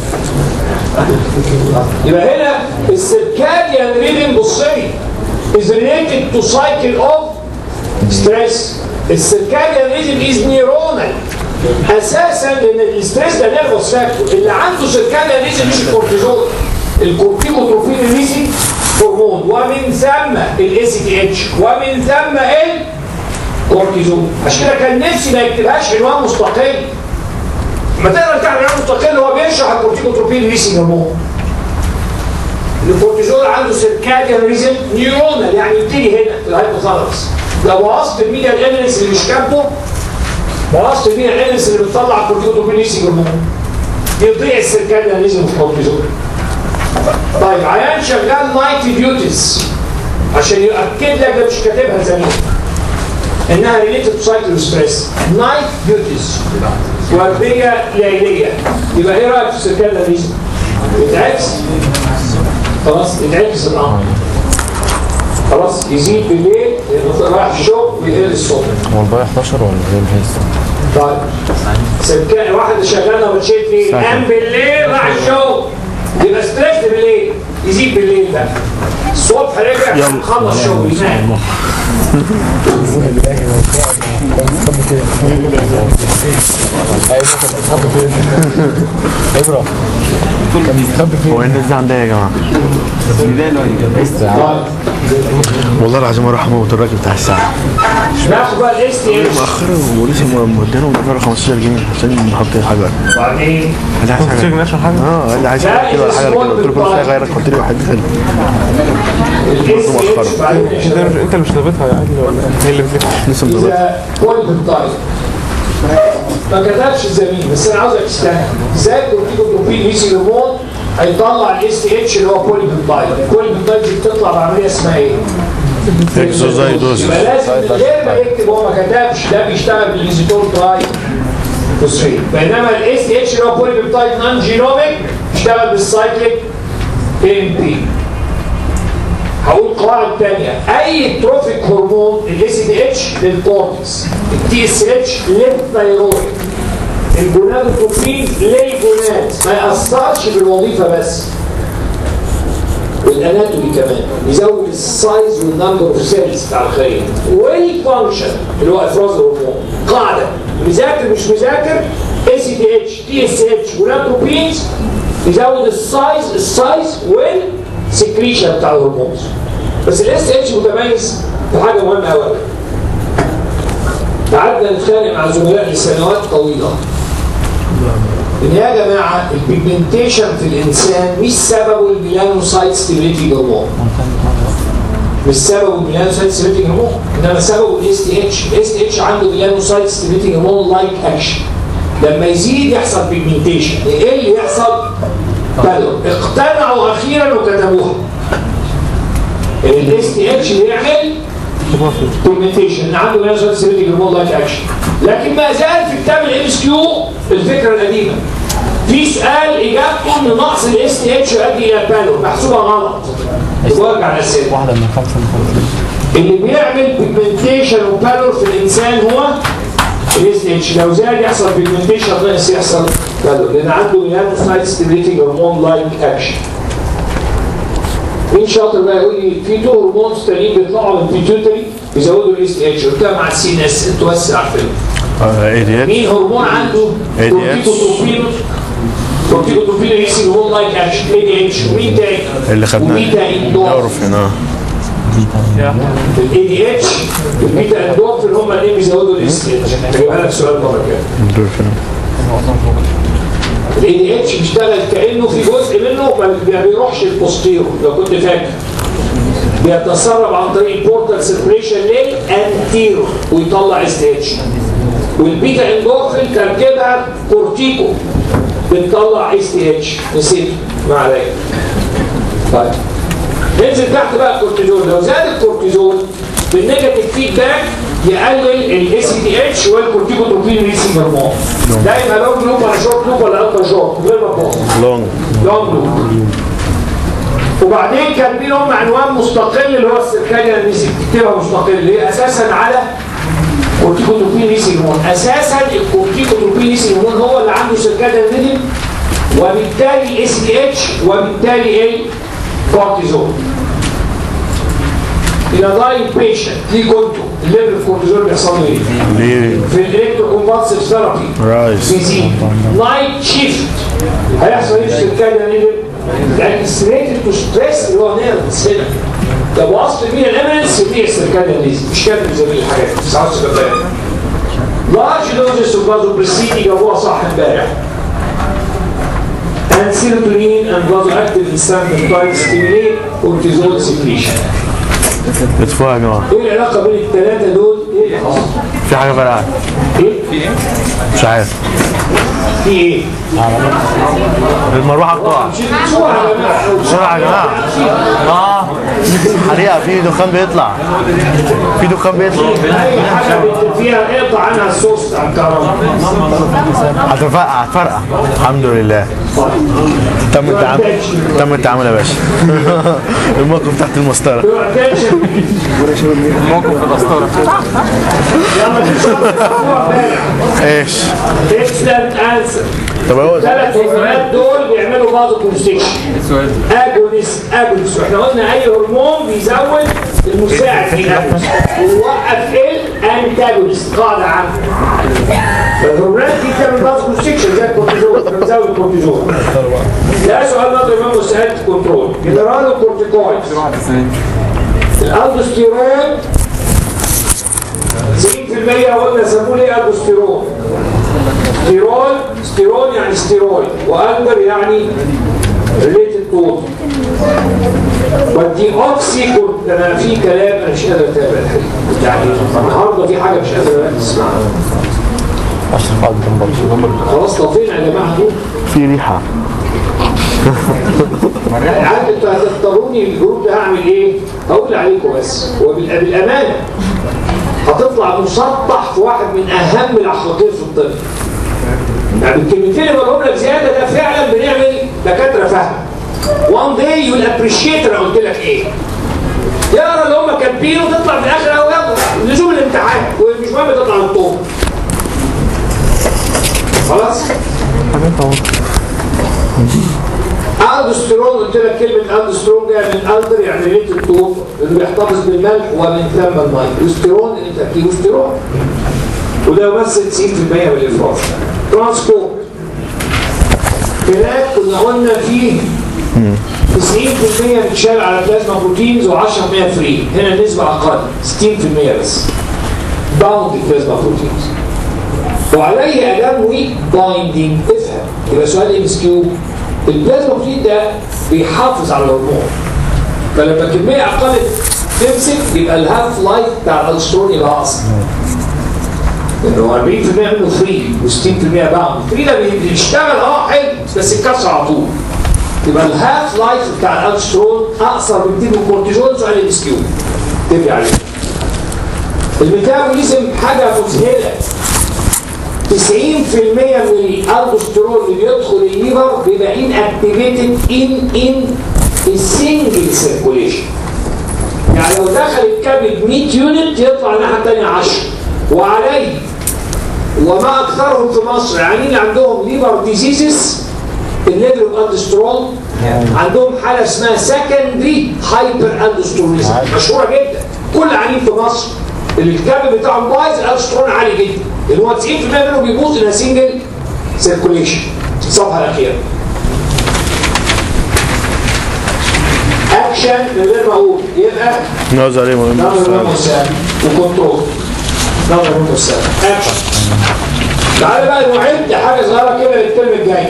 يبقى هنا السيركاديان ريدم بصي is related to cycle of stress السيركاديان ريدم is neuronal اساسا لان الاستريس ده نيرفس فاكتور اللي عنده سيركاديان ريدم مش الكورتيزول الكورتيكوتروفين ريزي هرمون ومن ثم الاي سي تي اتش ومن ثم الكورتيزون عشان كده كان نفسي ما يكتبهاش عنوان مستقل لما تقرا بتاع عنوان مستقل هو بيشرح الكورتيكوتروفين ريسي هرمون الكورتيزول عنده سيركاديان ريزم نيورونال يعني يبتدي هنا في الهايبوثالاموس لو بوظت الميديا الانلس اللي مش كاتبه بوظت الميديا الانلس اللي بتطلع الكورتيكوتروفين ريسي هرمون يضيع السيركاديان ريزم في الكورتيزول طيب عيان شغال نايت ديوتيز عشان يؤكد لك ده مش كاتبها زمان انها ريليتد تو سايكل ستريس نايت ديوتيز ورديه ليليه يبقى ايه رايك في السيركال ريزم؟ يتعكس خلاص يتعكس الامر خلاص يزيد بالليل يبقى رايح الشغل ويقل الصبح هو الباقي 11 ولا ايه الهيس طيب سكان واحد شغال وبتشيل فيه قام بالليل راح الشغل يبقى ستريس بالليل يزيد بالليل بقى الصبح رجع خلص شغل ينام ابره كان بيستخبي فين؟ هو الناس دي عندها إيه يا جماعه طيب والله العظيم اروح اموت الراجل بتاع الساعه ناخد بقى الاس تي اتش مأخره ولسه مودينه ودفعوا 15 جنيه عشان نحط حاجه وبعدين قال لي عايز حاجه اه قال لي عايز حاجه كده ولا حاجه كده قلت له كل شويه غيرك حط لي واحد ثاني الاس تي اتش بعدين انت مش ضابطها يا عادل ولا هي اللي بتلف لسه مظبط اذا كنت طيب ما كتبش الزميل بس انا عاوزك تستنى ازاي الكورتيكوتروبين ميسي هرمون هيطلع الاس تي اتش اللي هو بوليبيبتايد البوليبيبتايد دي بتطلع بعمليه اسمها ايه؟ اكزوزايدوز يبقى لازم من غير ما يكتب هو ما كتبش ده بيشتغل بالانزيتول تراي فوسفيت بينما الاس تي اتش اللي هو بولي بيبتايد نون جينوميك بيشتغل بالسايكليك ام بي هقول قواعد تانية اي تروفيك هرمون الاس تي اتش للكورتكس التي اس اتش للثيرويد الجونادوتروبين للجوناد ما يأثرش بالوظيفة بس والاناتومي كمان يزود السايز والنمبر اوف سيلز بتاع الخليه والفانكشن اللي هو افراز الهرمون قاعده مذاكر مش مذاكر اي سي تي اتش تي اس اتش وناتروبينز يزود السايز السايز والسكريشن بتاع الهرمونز بس الاس اتش متميز في حاجه مهمه قوي قعدنا نتخانق مع زملاء لسنوات طويله ان يا جماعه البيجمنتيشن في الانسان مش سببه الميلانوسايت ستيميليتنج هرمون مش سببه الميلانوسايت ستيميليتنج هرمون انما سببه الاس تي اتش الاس تي اتش عنده ميلانوسايت ستيميليتنج هرمون لايك اكشن لما يزيد يحصل بيجمنتيشن يقل يحصل بالور اقتنعوا اخيرا وكتبوها الاس تي اتش بيعمل بيجمنتيشن ان عنده ميلانوسايت ستيميليتنج هرمون لايك اكشن لكن ما زال في كتاب الام اس كيو الفكره القديمه في سؤال اجابته ان نقص الاس تي اتش يؤدي الى بالور محسوبه غلط وارجع للسير واحدة من خمسة من خمسة اللي بيعمل بيجمنتيشن وبالور في الانسان هو الاس تي اتش لو زاد يحصل بيجمنتيشن ناقص يحصل بالور لان عنده ميلانوسايت ستيميليتنج هرمون لايك اكشن مين شاطر بقى يقول لي في تو هرمونز تانيين بيطلعوا من البيتيوتري بيزودوا الاس تي اتش قلت لها مع السي ان اس انتوا بس عارفين اي دي اتش مين هرمون عنده ADH. كورتيكوتروبين كورتيكوتروبين يحسب هرمون لايك اكشن اي دي اتش ومين تاني؟ اللي خدناه وبيتا اندورفين اورفين اه الاي دي اتش والبيتا اندورفين هم اللي بيزودوا الاس تي اتش هجيبها لك سؤال مره كده اندورفين الاي دي اتش بيشتغل كانه في جزء منه ما بيروحش البوستيرو لو كنت فاكر بيتسرب عن طريق البورتال سيركيليشن للانتيرو ويطلع اس تي اتش والبيتا اندورفين تركيبها كورتيكو بتطلع اس تي اتش نسيت ما عليا طيب ننزل تحت بقى الكورتيزول لو زاد الكورتيزول بالنيجاتيف فيدباك يقلل الاس تي اتش والكورتيكوتروبين ريسنج هرمون ده يبقى لونج لوب ولا شورت لوب ولا الترا شورت غير مفهوم لونج لونج لوب وبعدين كان لهم عنوان مستقل اللي هو السيركاديان ميسنج تكتبها مستقل اللي هي اساسا على كورتيكوتروبين ريسنج هرمون اساسا الكورتيكوتروبين ريسنج هرمون هو اللي عنده سيركاديان ميسنج وبالتالي الاس تي اتش وبالتالي الكورتيزول إلى داين بيشنت ليه كنتوا الليفل الكورتيزول بيحصل له ايه؟ ليه في الالكتروكونفالسيف ثيرابي رايز بيزيد نايت شيفت هيحصل ايه في السيركاديان ليفل؟ لان ستريت تو ستريس اللي هو نيرفس هنا لو وصل مين الامنس في السيركاديان ليزي مش كاتب زي الحاجات بس عاوز تبقى فاهم لارج دوزز اوف فازوبريسيتي جابوها صح امبارح and serotonin and vasoactive instant stimulate cortisol secretion. ادفعوا يا جماعه ايه العلاقه بين الثلاثه دول؟ ايه اللي حصل؟ في حاجه فرقعت ايه؟ مش عارف في ايه؟ المروحه بتقع مش بتسوق يا جماعه بسرعه يا جماعه اه حريقه في دخان بيطلع في دخان بيطلع اي حاجه بت- فيها اقطع عنها السورس بتاع الكهرباء هتفرقع هتفرقع الحمد لله تم التعامل تم التعامل يا باشا الموقف تحت المسطره Your attention. يلا نشوف ايش excellent answer طب هو ثلاث هرمونات دول بيعملوا فازو كونستيكشن اجونست اجونست واحنا قلنا اي هرمون بيزود المساعد في الاجونست ويوقف الانتاجونست قاعده عامه فالهرمونات دي بتعمل فازو كونستيكشن زي الكورتيزول بتزود الكورتيزول ده سؤال نظري منه سهل كنترول جنرال كورتيكويد الالدوستيرون 90% قلنا سموه ليه الدوستيرون ستيرول ستيرون يعني ستيرويد والدر يعني ريليتد تو ودي اوكسي كنت انا في كلام انا مش قادر اتابع الحقيقة. يعني النهارده في حاجه مش قادر اسمعها اشرف عبد الجبار خلاص طفينا يا جماعه دول في ريحه عارف انتوا هتختاروني الجروب ده هعمل ايه؟ هقول عليكم بس وبالامانه هتطلع مسطح في واحد من اهم الاخلاقيات في الطب يعني الكلمتين اللي بقولهم لك زياده ده فعلا بنعمل دكاتره فاهمه وان داي يو ابريشيت انا قلت لك ايه يقرا اللي هم كاتبينه وتطلع في الاخر اهو يلا لزوم الامتحان ومش مهم تطلع من الطوب خلاص الدوستيرون قلت لك كلمه الدوستيرون جايه من الدر يعني ليت الطوب اللي بيحتفظ بالملح ومن ثم الماء الدوستيرون انت كيلوستيرون وده يمثل 90% من الافراز ترانسبورت هناك كنا قلنا فيه 90% بتشال على بلازما بروتينز و10% فري هنا النسبة أقل 60% بس باوند بلازما بروتينز وعليه ألام ويك بايندينج افهم يبقى سؤال ام اس كيو البلازما بروتين ده بيحافظ على الهرمون فلما كمية أقل تمسك يبقى الهاف لايف بتاع الالسترون يبقى أقصر لانه 40% منه فري و60% باوند فري ده بيشتغل اه حلو بس يتكسر على طول يبقى الهاف لايف بتاع الالسترون اقصر بكتير من الكورتيزون سؤال الاس كيو تبقى عليه الميتابوليزم حاجه مذهله 90% من الالسترون اللي بيدخل الليفر بيبقى ان اكتيفيتد ان ان السنجل سيركوليشن يعني لو دخل الكبد 100 يونت يطلع الناحيه الثانيه 10 وعليه وما اكثرهم في مصر يعني اللي عندهم ليفر ديزيزز الليفل اوف الدسترول عندهم حاله اسمها سكندري هايبر الدستروليزم مشهوره جدا كل عيان في مصر اللي الكبد بتاعهم بايظ الالسترون عالي جدا اللي هو 90% منهم بيبوظ الى سنجل سيركوليشن الصفحه الاخيره اكشن من غير ما اقول يبقى نوزع عليه مهم نظر مساعد وكنترول نظر مساعد اكشن تعالى بقى نعد حاجه صغيره كده للترم الجاي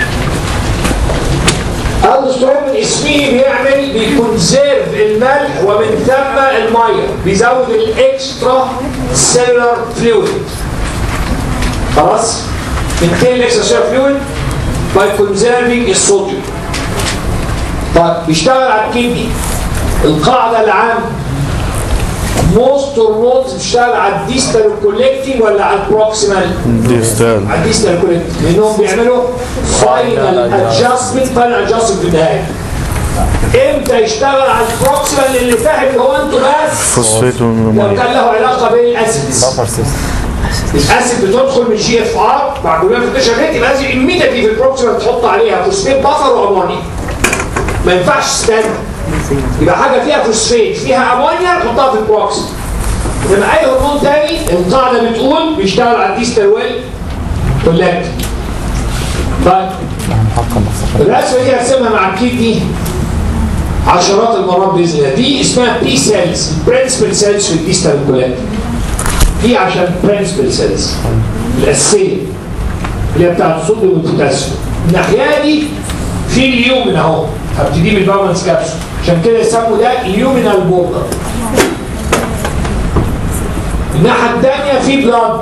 الدسترون من اسمه بيعمل بيكونسيرف الملح ومن ثم الميه بيزود الاكسترا سيلولار فلويد خلاص بنتين الاكسترا سيلولار فلويد باي كونسيرفينج الصوديوم طيب بيشتغل على الكدني القاعده العامه موست هرمونز بتشتغل على الديستال كولكتنج ولا على البروكسيمال؟ ديستال على الديستال كولكتنج لانهم بيعملوا فاينل ادجستمنت فاينل ادجستمنت في النهايه امتى يشتغل على البروكسيمال اللي فاهم اللي هو انتوا بس فوسفيت لو والميه كان له علاقه بالاسيدز الاسيد بتدخل من جي اف ار بعد ما فتش ريت يبقى لازم ايميديتلي في البروكسيمال تحط عليها فوسفيت بفر وامونيا ما ينفعش تستنى يبقى حاجه فيها فوسفيت فيها امونيا تحطها في البروكسيمال انما اي هرمون تاني القاعده بتقول بيشتغل على الديستال ويل كولكت طيب الرسمه دي هرسمها مع الكيدني عشرات المرات باذن الله دي اسمها بي سيلز برنسبل سيلز في الديستال كولكت دي عشان برنسبل سيلز الاساسيه اللي هي بتاعت الصوديوم والبوتاسيوم الناحيه دي في اليومن اهو هبتدي من البالانس كابسول عشان كده يسموا ده اليومينال بوردر الناحيه الثانيه في بلاد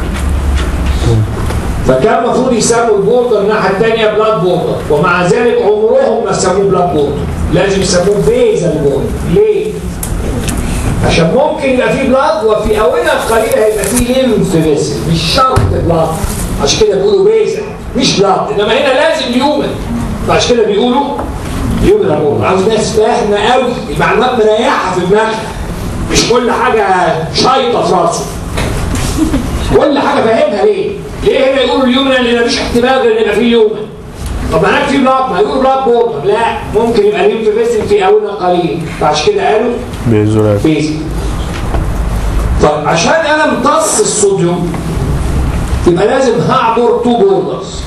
فكان المفروض يسموا البوردر الناحيه الثانيه بلاد بوردر ومع ذلك عمرهم ما سموه بلاد بوردر لازم يسموه بيزل بوردر ليه؟ عشان ممكن يبقى فيه بلاد وفي اونه قليله هيبقى فيه ليمف فيسل مش شرط بلاد عشان كده بيقولوا بيزل مش بلاد انما هنا لازم يومن فعشان كده بيقولوا يومن البوردر عاوز ناس فاهمه قوي المعلومات مريحه في دماغها مش كل حاجه شايطه في راسه كل حاجه فاهمها ليه؟ ليه هنا يقولوا اليومن لان مفيش احتمال غير ان يبقى فيه يومن طب هناك في بلاد ما يقولوا بلاد بوردر لا ممكن يبقى ليمف فيسل في اونه قليل فعشان كده قالوا بيزولات بيزك طيب عشان انا امتص الصوديوم يبقى لازم هعبر تو بوردرز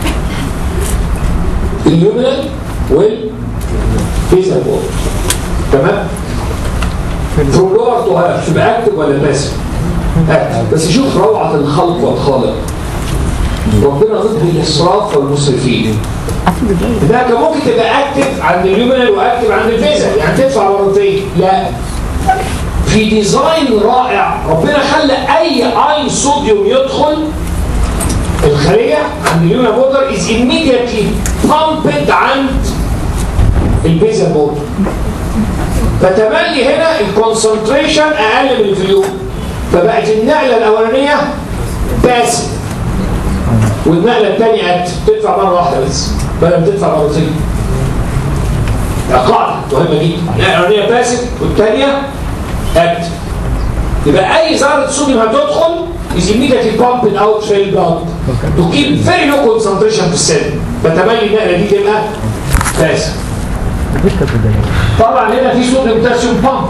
اليومينال والبيزال بوردر تمام فروم لور تو هاف تبقى اكتف ولا باسف اكتف بس شوف روعه الخلق والخالق ربنا ضد الاسراف والمسرفين ده كان ممكن تبقى اكتف عند اليومينال واكتف عند الفيزا يعني تدفع مرتين لا في ديزاين رائع ربنا خلى اي اين صوديوم يدخل الخليه عند اليونا بوردر از immediately pumped عند البيزا بوردر فتملي هنا الكونسنتريشن اقل من الفيوم فبقت النقله الاولانيه باسف والنقله الثانيه اكتف تدفع مره واحده بس بدل ما تدفع مرتين ده قاعده مهمه جدا النقله الاولانيه باسف والثانيه اكتف يبقى اي ذره صوديوم هتدخل is immediately pumped out في البلاد to keep very low concentration في السن فتملي النقله دي تبقى باسف طبعا هنا في صوديوم بوتاسيوم بامب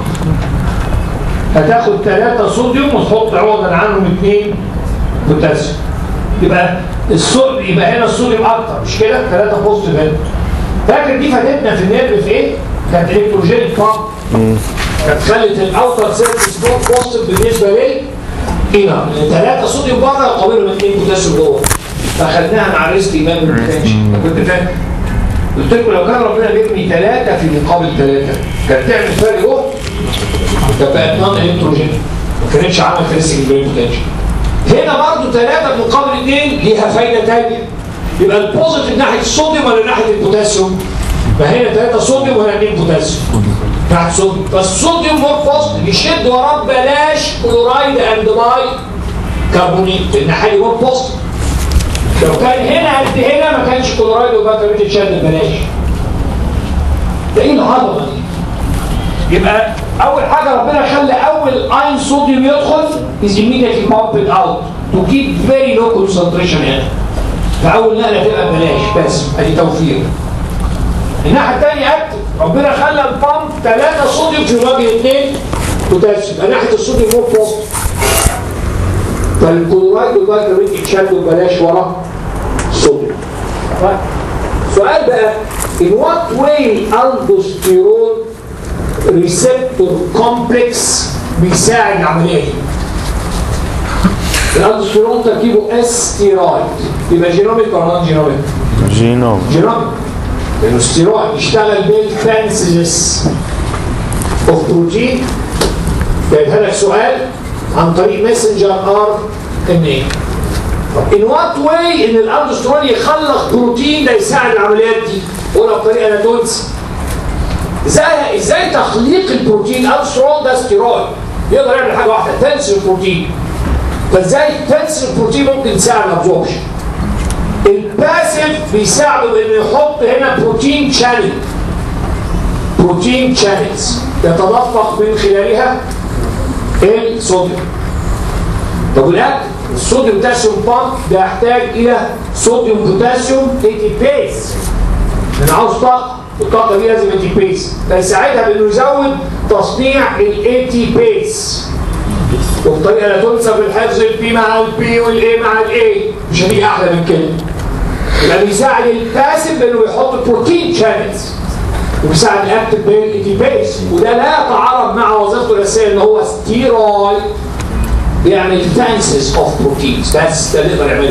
هتاخد ثلاثة صوديوم وتحط عوضا عنهم اثنين بوتاسيوم يبقى الصوديوم يبقى هنا الصوديوم اكتر مش كده ثلاثة بوزيتيف هنا فاكر دي فادتنا في النيرف في ايه؟ كانت الكتروجينيك بامب كانت خلت الاوتر سيرفيس نوت بوزيتيف بالنسبه ليه؟ هنا ثلاثة صوديوم بره يقابلهم اثنين بوتاسيوم جوه فاخدناها مع الريست ايمان بالبوتنشن كنت فاكر قلت لكم لو كان ربنا بيرمي ثلاثة في مقابل ثلاثة كانت تعمل فرق جوه كانت بقت نون الكتروجين ما كانتش عامل كريستيك برين بوتنشال هنا برضه ثلاثة في مقابل اثنين ليها فايدة ثانية يبقى البوزيتيف ناحية الصوديوم ولا ناحية البوتاسيوم؟ ما هنا ثلاثة صوديوم وهنا اثنين بوتاسيوم ناحية الصوديوم فالصوديوم مور بوزيتيف يشد وراه بلاش كلورايد اند باي كربونيت الناحية دي مور بوزيتيف لو كان هنا قد هنا ما كانش كلورايد وبكربونيت اتشد ببلاش ده ايه العظمه دي؟ يبقى اول حاجه ربنا خلى اول اين صوديوم يدخل is immediately pumped out to keep very low concentration هنا فاول نقله تبقى ببلاش بس ادي توفير الناحيه الثانيه اكتف ربنا خلى البامب ثلاثه صوديوم في وجه اثنين بوتاسيوم يبقى ناحيه الصوديوم مور بوزيتيف فالكلورايد والبيكربونات يتشدوا ببلاش ورا الصوديوم سؤال بقى in what way aldosterone receptor complex بيساعد العمليه دي الالدوستيرون تركيبه استيرويد يبقى جينوميك ولا نون جينوميك؟ جينوم جينوميك لانه استيرويد يشتغل بالفانسيس اوف بروتين جايبها لك سؤال عن طريق ماسنجر ار ان ايه ان وات واي ان الالدوستيرون يخلق بروتين ده يساعد العمليات دي قولها بطريقه لا تنسى ازاي ازاي تخليق البروتين الالدوستيرون ده ستيرويد يقدر يعمل حاجه واحده تنسى البروتين فازاي تنسى البروتين ممكن تساعد الابزوربشن الباسيف بيساعده بانه يحط هنا بروتين شانل بروتين شانلز يتدفق من خلالها الصوديوم طب والاكل الصوديوم بوتاسيوم بامب ده يحتاج الى صوديوم بوتاسيوم اي بيز لان عاوز طاقه والطاقه دي لازم اي بيز فيساعدها بانه يزود تصنيع الاي تي بيز وبطريقه لا تنسى بالحفظ البي مع البي والاي مع الاي مش هتيجي احلى من كده يبقى بيساعد الباسف بانه يحط بروتين شانلز وبيساعد الاكتف بالاي تي بيز وده لا يتعارض مع وظيفته الاساسيه ان هو ستيرويد بيعمل فانسز اوف بروتينز بس ده اللي يقدر يعمله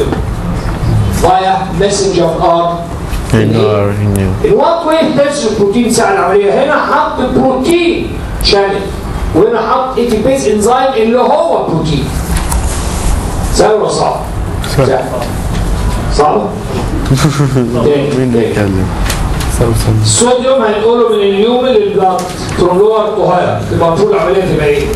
فايا ماسنجر ار ان ار ان In what way does البروتين ساعد العمليه؟ هنا حط بروتين شانل وهنا حط اي تي بيز انزيم اللي هو بروتين سهل ولا صعب؟ سهل صعب؟ تاني، مين تاني. بيتكلم؟ الصوديوم هنقوله من اليومن للبلاد from lower to higher تبقى طول العمليه تبقى ايه؟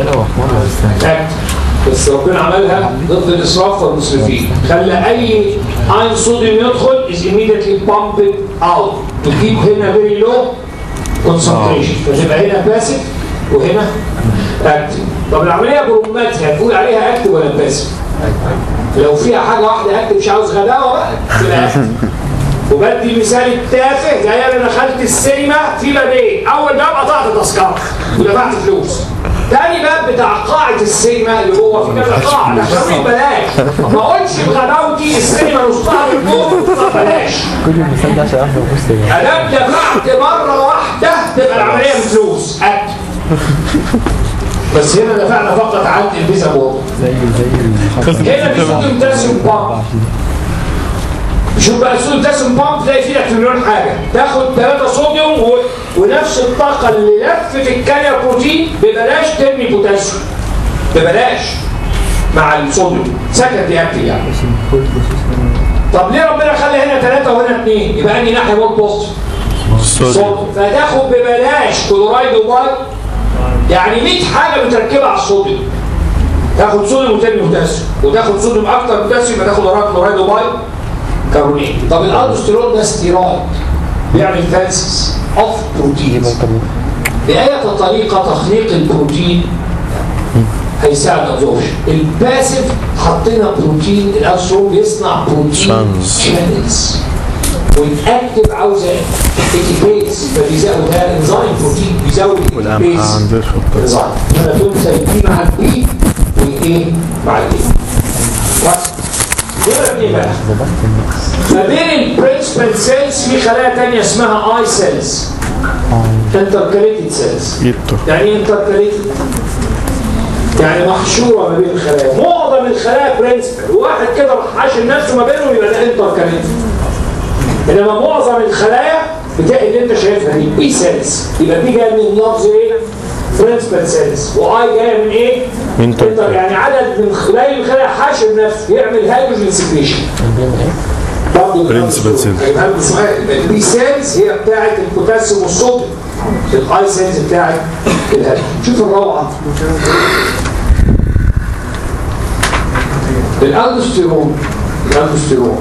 أكت. بس ربنا عملها ضد الاسراف والمسرفين خلى اي اين صوديوم يدخل is immediately pumped out to keep هنا very low concentration فتبقى هنا باسف وهنا اكتف طب العمليه بروماتها هتقول عليها اكتف ولا باسف؟ لو فيها حاجه واحده اكتف مش عاوز غداوه بقى تبقى اكتف وبدي المثال التافه زي انا دخلت السينما في بابين اول باب قطعت تذكره ودفعت فلوس تاني باب بتاع قاعة السينما اللي هو في كذا قاعة ده خليه بلاش ما اقولش بغباوتي السينما نصها بالجول بلاش كل المثال ده عشان اعمل بص ادام دفعت مرة واحدة تبقى العملية بفلوس أكل بس هنا دفعنا فقط عن الفيزا بورد زي زي هنا في صوديوم بوتاسيوم بامب شوف بقى الصوديوم بوتاسيوم بامب تلاقي فيه لك مليون حاجه تاخد 3 صوديوم و... ونفس الطاقه اللي لفت الكاليا بروتين ببلاش ترمي بوتاسيوم ببلاش مع الصوديوم سكندري اكتف يعني طب ليه ربنا خلى هنا ثلاثة وهنا اثنين يبقى انهي ناحية مول بوست صوديوم فتاخد ببلاش كلورايد وبايد يعني 100 حاجة متركبة على الصوديوم تاخد صوديوم وتاني بوتاسيوم وتاخد صوديوم اكتر بوتاسيوم يبقى تاخد وراها كلورايد وبايد كربونيت طب الالدوستيرون ده ستيرويد بيعمل فانسس اوف بروتين بآية طريقة تخليق البروتين هيساعد ابزوربشن الباسف حطينا بروتين الالسترون بيصنع بروتين شانلز والاكتف عاوزه اتيبيز فبيزود ده انزيم بروتين بيزود والقمح عنده انزيم انا تنسى البي مع البي والايه مع الايه بس دول ايه بقى ما بين البرنسبل سيلز في خلايا تانية اسمها اي سيلز انتركاليتد سيلز يعني ايه انتركاليتد يعني محشوره ما بين الخلايا معظم الخلايا برنسبل واحد كده راح حاشر نفسه ما بينهم يبقى ده انتركاليتد انما معظم الخلايا بتاع اللي انت شايفها دي اي سيلز يبقى دي جايه من لفظ ايه برنسبل سيلز واي جايه من ايه انتر يعني عدد من خلايا الخلايا حاشر نفسه يعمل هيدروجين سكريشن برنسبل سيلز البي سيلز هي بتاعه البوتاسيوم والصوديوم الاي سيلز بتاعه الهيدروجين شوف الروعه الالدوستيرون الالدوستيرون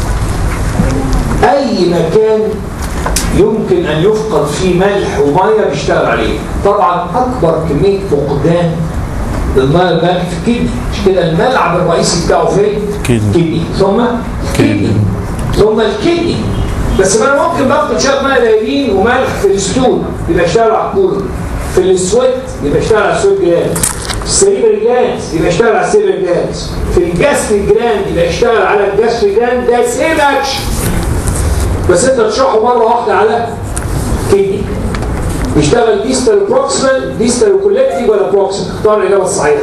اي مكان يمكن ان يفقد فيه ملح وميه بيشتغل عليه طبعا اكبر كميه فقدان للميه الملح في الكدني مش كده الملعب الرئيسي بتاعه فين كدني ثم كدني ثم الكدني بس ما انا ممكن بفقد شويه ميه قليلين وملح في الستول يبقى اشتغل على الكولون في السويت يبقى اشتغل على السويت جلاند في السيريبرال جلاند يبقى اشتغل على السيريبرال جلاند في الجاستريك جلاند يبقى اشتغل على الجاستريك جلاند ده سيم اكشن بس انت تشرحه مره واحده على كدني بيشتغل ديستال بروكسيمال ديستال كولكتيف ولا بروكسيمال اختار الاجابه الصحيحه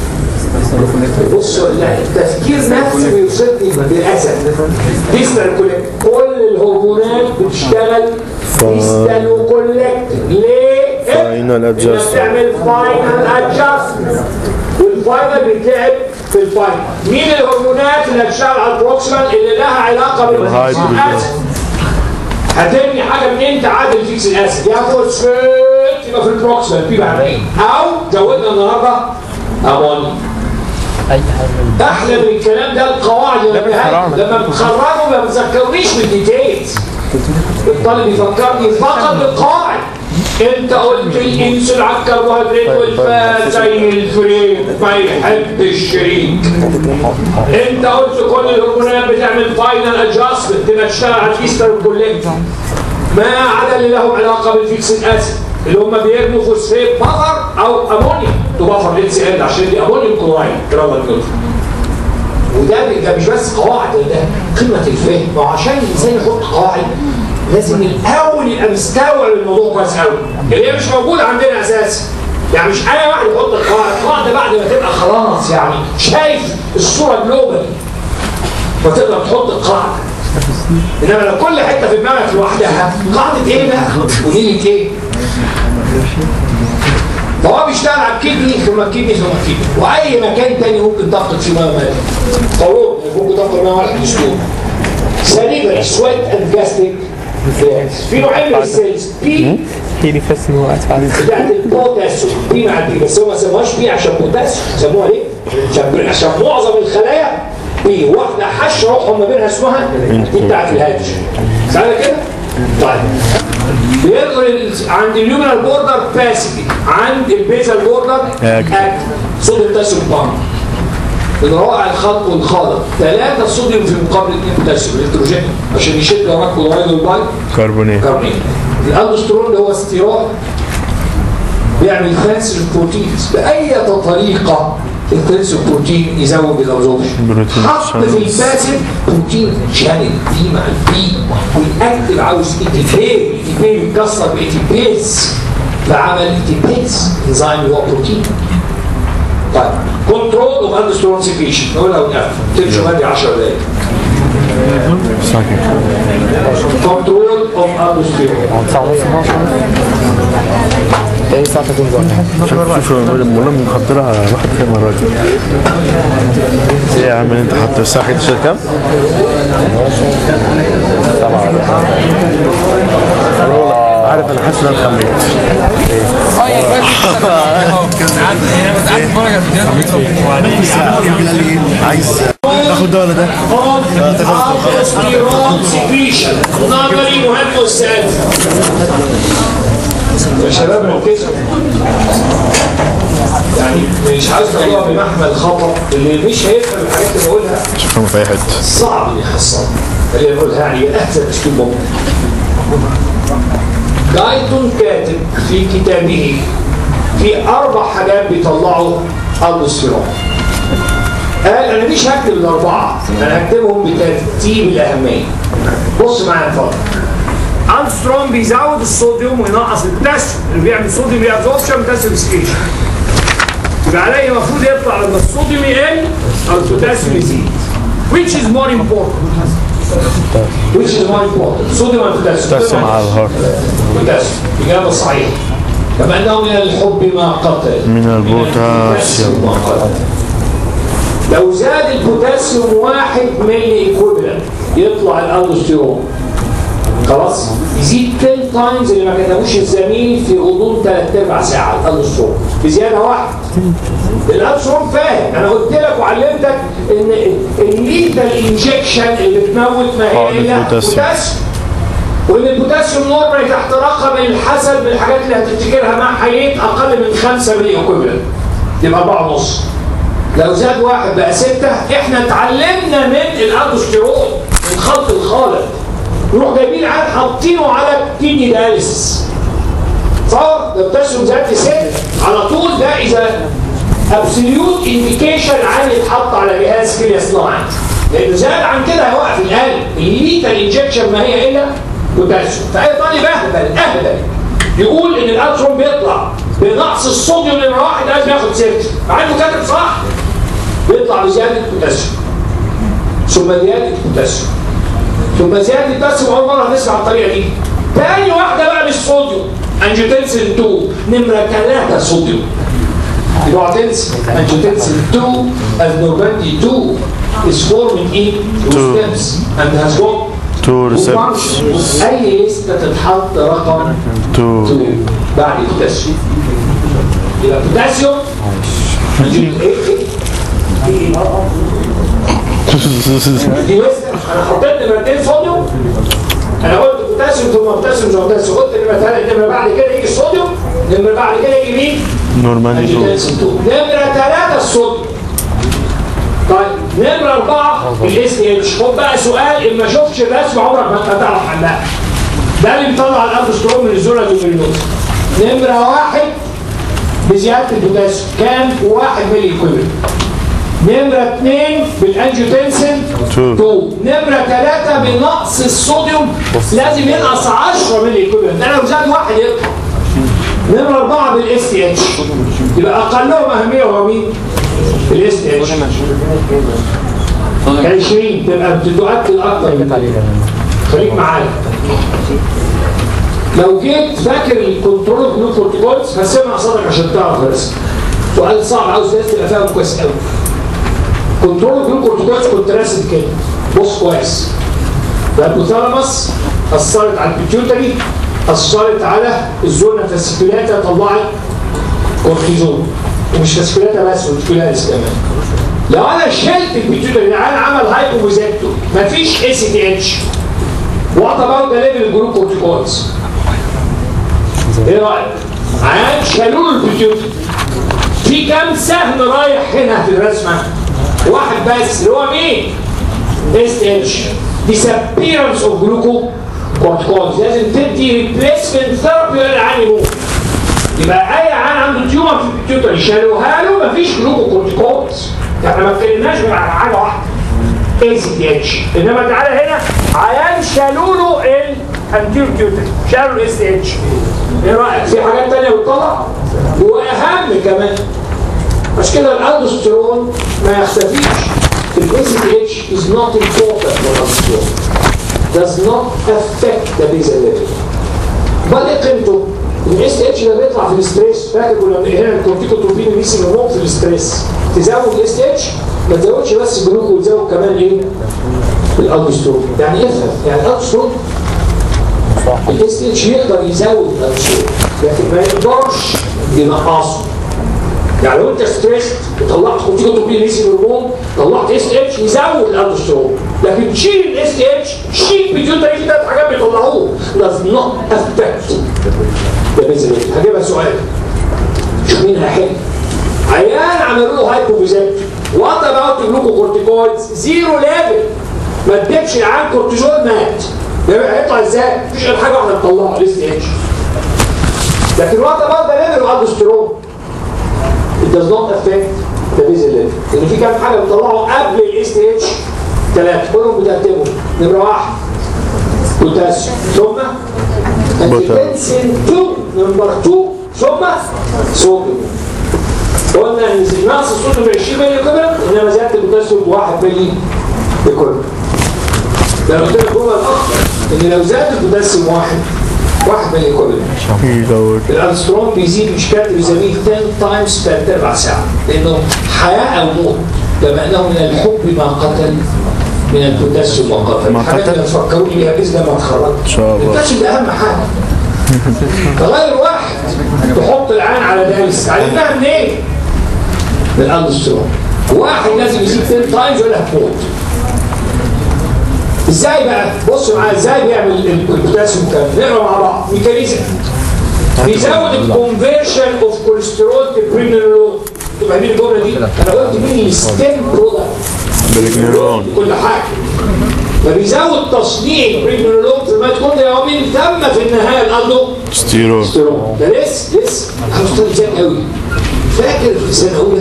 بصوا لا التفكير نفسه بيوصلني بالاسد ديستال كولكتيف كل الهرمونات بتشتغل ديستال وكولكتيف ليه؟ Final adjustment. بتعمل فاينل ادجستمنت والفاينل بيتلعب في الفاينل مين الهرمونات اللي هتشتغل على البروكسيمال اللي لها علاقه بالهيدروجين هتبني حاجه منين تعادل فيكس الاسيد يا فوسفات يبقى في البروكسيمال في بعدين او زودنا النهارده امونيا احلى من الكلام ده القواعد اللي بديها لما بتخرجوا ما بتذكرونيش بالديتيلز الطالب يفكرني فقط بالقواعد انت قلت الانسول على الكربوهيدرات والفات زي الفريق ما يحب الشريك انت قلت كل الهرمونات بتعمل فاينل ادجستمنت تبقى تشتغل على الايستر كولكت ما عدا اللي لهم علاقه بالفيكس اسيد اللي هم بيرموا فوسفات بفر او امونيا تو بفر ليتس اند عشان دي امونيوم كلورايد كربون كلورايد وده ده مش بس قواعد ده قمه الفهم ما هو عشان الانسان يحط قواعد لازم الاول يبقى مستوعب الموضوع كويس قوي اللي هي مش موجوده عندنا اساسا يعني مش اي واحد يحط القواعد القواعد بعد ما تبقى خلاص يعني شايف الصوره جلوبال فتقدر تحط القاعده انما لو كل حته في دماغك لوحدها قاعده ايه بقى ونيله ايه فهو بيشتغل على الكدني ثم الكدني ثم الكدني واي مكان تاني ممكن تفقد فيه ميه مالح قولون ممكن تفقد ميه مالح دستور سليبر سويت اند جاستيك في نوعين من السيلز بي هي دي فاس ان هو قاعد فعلا بتاعت البوتاسيوم بي مع البي بس هو ما سموهاش بي عشان بوتاسيوم سموها ليه؟ عشان عشان معظم الخلايا بي واحده حش روحهم ما بينها اسمها دي بتاعت الهيدروجين سهله كده؟ طيب بيدخل عند النيومرال بوردر باسيفي عند البيزال بوردر اكتف صوت البوتاسيوم بامب الرائع الخلق والخالق ثلاثة صوديوم في مقابل اثنين بوتاسيوم الهيدروجين عشان يشد وراك كلورايد والباي كربونات كربونات الالدوسترون اللي هو ستيرويد بيعمل فانس البروتينز بأي طريقة الكنس البروتين يزود الابزوربشن بروتين حط في الفاسد بروتين شانل دي مع البي والاكتف عاوز ايتيبيل ايتيبيل يتكسر بايتيبيز فعمل ايتيبيز انزيم اللي هو بروتين طيب كنترول اوف اندسترون سيكريشن نقولها ونقفل تمشوا بدري 10 دقايق كنترول اوف اندسترون ايه ساعتها تكون زهقان شوف والله محضرها واحد فيهم الراجل ايه يا عم انت حاطط الساعه 11 كام؟ طبعا عارف انا حاسس ان انا خميت اه يا عايز تاخد ده ولا ده؟ aldosterone secretion نظري مهم والسؤال يا شباب ركزوا يعني مش عايز تطلع بمحمل خطأ اللي مش هيفهم الحاجات اللي بقولها مش فاهم في اي حته صعب ان يحصل اللي بقولها يعني احسن تشكيل ممكن جايدون كاتب في كتابه في اربع حاجات بيطلعوا الدوستيرون قال انا مش هكتب الاربعه انا هكتبهم بترتيب الاهميه بص معايا اتفضل السترون بيزود الصوديوم وينقص البوتاسيوم اللي بيعمل صوديوم ري ابزوربشن بوتاسيوم سكريشن يبقى عليا المفروض يطلع لما الصوديوم يقل او البوتاسيوم يزيد which is more important which is more important صوديوم ولا بوتاسيوم تقسم على الهارت بوتاسيوم إجابة صحيحة كما أنه من الحب ما قتل من البوتاسيوم ما قتل لو زاد البوتاسيوم واحد ملي ايكويفالنت يطلع الالدوستيرون خلاص يزيد 10 تايمز اللي ما كتبوش الزميل في غضون 3 ارباع ساعه الالدوستيرون بزياده واحد الالدوستيرون فاهم انا قلت لك وعلمتك ان الليثال انجكشن اللي بتموت ما آه، هي الا البوتاسيوم. بوتاسيوم وان البوتاسيوم نورمالي تحت رقم الحسب من الحاجات اللي هتفتكرها مع حيات اقل من 5 ملي ايكويفالنت يبقى 4 ونص لو زاد واحد بقى ستة احنا اتعلمنا من الالدوستيرون من خلط الخالق نروح جايبين عاد حاطينه على كيدني داليسيس صار ده البوتاسيوم زاد في ست على طول ده اذا ابسوليوت انديكيشن عالي يتحط على جهاز كليه صناعي لانه زاد عن كده هيوقف القلب الليتال انجكشن ما هي الا بوتاسيوم فاي طالب اهبل اهبل يقول ان الالترون بيطلع بنقص الصوديوم نمره واحد لازم ياخد ست مع انه كاتب صح بيطلع بزياده بوتاسيوم ثم زياده بوتاسيوم ثم زياده بوتاسيوم اول مره هنسمع الطريقه دي تاني واحده بقى مش صوديوم انجيوتنسين 2 نمره 3 صوديوم يبقى تنسى angiotensin 2 as Normandy 2 is forming in two steps and has got تو two ريسبتورز functions. اي لسته تتحط رقم تو 2 بعد البوتاسيوم يبقى بوتاسيوم angio- ايه ايه ايه دي لسته انا حطيت نمرتين صوديوم انا قلت بوتاسيوم ثم بوتاسيوم ثم بوتاسيوم قلت نمره ثلاثه نمره بعد كده يجي الصوديوم نمره بعد كده يجي مين؟ نورمالي تو angiotensin 2 نمرة ثلاثة الصوديوم طيب نمرة أربعة الاس اتش خد بقى سؤال إن ما شفتش الرسم عمرك ما هتعرف حلها ده اللي بيطلع الألدوسترون من الزولا دومينوز نمرة واحد بزيادة البوتاسيوم كام؟ واحد ملي ايكويفالنت نمرة اثنين بالانجيوتنسين تو. 2 نمرة ثلاثة بنقص الصوديوم لازم ينقص 10 ملي ايكويفالنت ده لو زاد واحد يطلع نمرة أربعة بالاس تي اتش يبقى أقلهم أهمية هو مين؟ الاس تي اتش 20 تبقى بتتؤكد أكتر من خليك معايا لو جيت فاكر الكنترول جلوكورتيكويدز هسمع قصادك عشان تعرف الرسم سؤال صعب عاوز ناس تبقى فاهم كويس قوي كنترول جلوكورتيكويدز كنت راسم كده بص كويس ده البوثالاموس اثرت على البيتيوتري اثرت على الزونه فاسيكولاتا طلعت كورتيزون ومش فاسيكولاتا بس والفيلاريس كمان لو انا شلت البيتيوتري ده انا عمل هايبوفيزاكتو مفيش اي سي تي اتش وات اباوت ذا ليفل الجلوكورتيكويدز ايه رايك؟ عاد شالوا له البيتيوتري في كام سهم رايح هنا في الرسمه؟ واحد بس اللي هو مين؟ اس اتش disappearance of glucocorticoids لازم تدي replacement therapy للعيان يموت يبقى اي عيان عنده تيومر في البيتيوتري شالوها له مفيش جلوكوكورتيكويدز احنا ما اتكلمناش غير عن حاجه واحده اي سي تي اتش انما تعالى هنا عيان شالوا له الانتيرو بيوتري شالوا الاس تي اتش ايه رايك في حاجات ثانيه بتطلع واهم كمان عشان كده الالدوستيرون ما يختفيش الاس تي اتش is not important for aldosterone does not affect the basal level بل قيمته الاس اتش ده بيطلع في الاستريس فاكر كنا هنا الكورتيكوتروبين ريليسنج هرمون في الاستريس تزود الاس اتش ما تزودش بس جلوكو وتزود كمان ايه؟ الالدوسترون يعني افهم يعني الالدوسترون الاس اتش يقدر يزود الالدوسترون لكن ما يقدرش ينقصه يعني لو انت ستريسد وطلعت كورتيكوتروبين ريليسنج هرمون طلعت اس اتش يزود الالدوسترون لكن تشيل الاس اتش تشيل بيتيوتري في ثلاث حاجات بيطلعوه does not affect ده بيزل هجيبها سؤال شوف مين هيحل عيان عملوا له هايبوفيزات وات اباوت جلوكوكورتيكويدز زيرو ليفل ما اديتش العيان كورتيزول مات ده هيطلع ازاي؟ مفيش غير حاجه واحده تطلعها الاس اتش لكن وات اباوت ده ليفل الالدوسترون it does not affect the basal level لان في كام حاجه بتطلعوا قبل الاس اتش ثلاثه كلهم بترتبهم نمره واحد بوتاسيوم ثم انتيتنسين 2 نمبر 2 ثم صوديوم قلنا ان نقص الصوديوم ب 20 مللي كده انما زياده البوتاسيوم ب 1 مللي بكل ده قلت لك جمله الاخطر ان لو زاد البوتاسيوم واحد 1 مللي كل الالسترون بيزيد مش كاتب يسميه 10 تايمز ثلاث ارباع ساعه لانه حياه او موت كما انه من الحب ما قتل من البوتاسيوم ما قتل ما الحاجات قتل؟ اللي تفكروني بيها باذن الله ما اتخرجت ان شاء الله. البوتاسيوم ده اهم حاجه تغير واحد تحط العين على دايس عرفناها منين؟ من الالسترون واحد لازم يزيد 10 تايمز ولا هتموت ازاي بقى؟ بصوا معايا ازاي بيعمل ال- البوتاسيوم كام؟ نقرا مع بعض ميكانيزم بيزود الكونفرشن اوف كوليسترول لبرينرول تبقى مين الجمله دي؟ انا قلت مين الستيم برودكت بريجنيرون كل حاجه فبيزود تصنيع البريجنرول في الميتوكوندريا ومن ثم في النهايه الالدو ستيرون ستيرون ده لسه لسه هنختار زين قوي فاكر في سنه اولى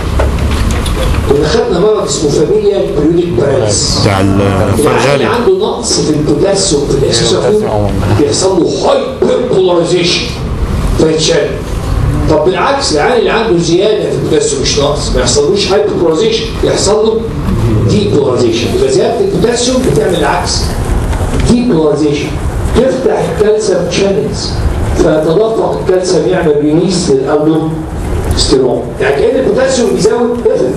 كنا خدنا مرض اسمه فاميليا بريوديك باراليس بتاع العيان الفرغالي اللي عنده نقص في البوتاسيوم في الاكسسوفين بيحصل له هايبر بولاريزيشن فيتشال طب بالعكس العيان اللي عنده زياده في البوتاسيوم مش ناقص ما يحصلوش هايبر بولاريزيشن يحصل له دي بولاريزيشن يبقى زياده البوتاسيوم بتعمل العكس دي بولاريزيشن تفتح الكالسيوم شانلز فيتدفق الكالسيوم يعمل ريليس للالدوستيرون يعني كان البوتاسيوم بيزود ليفل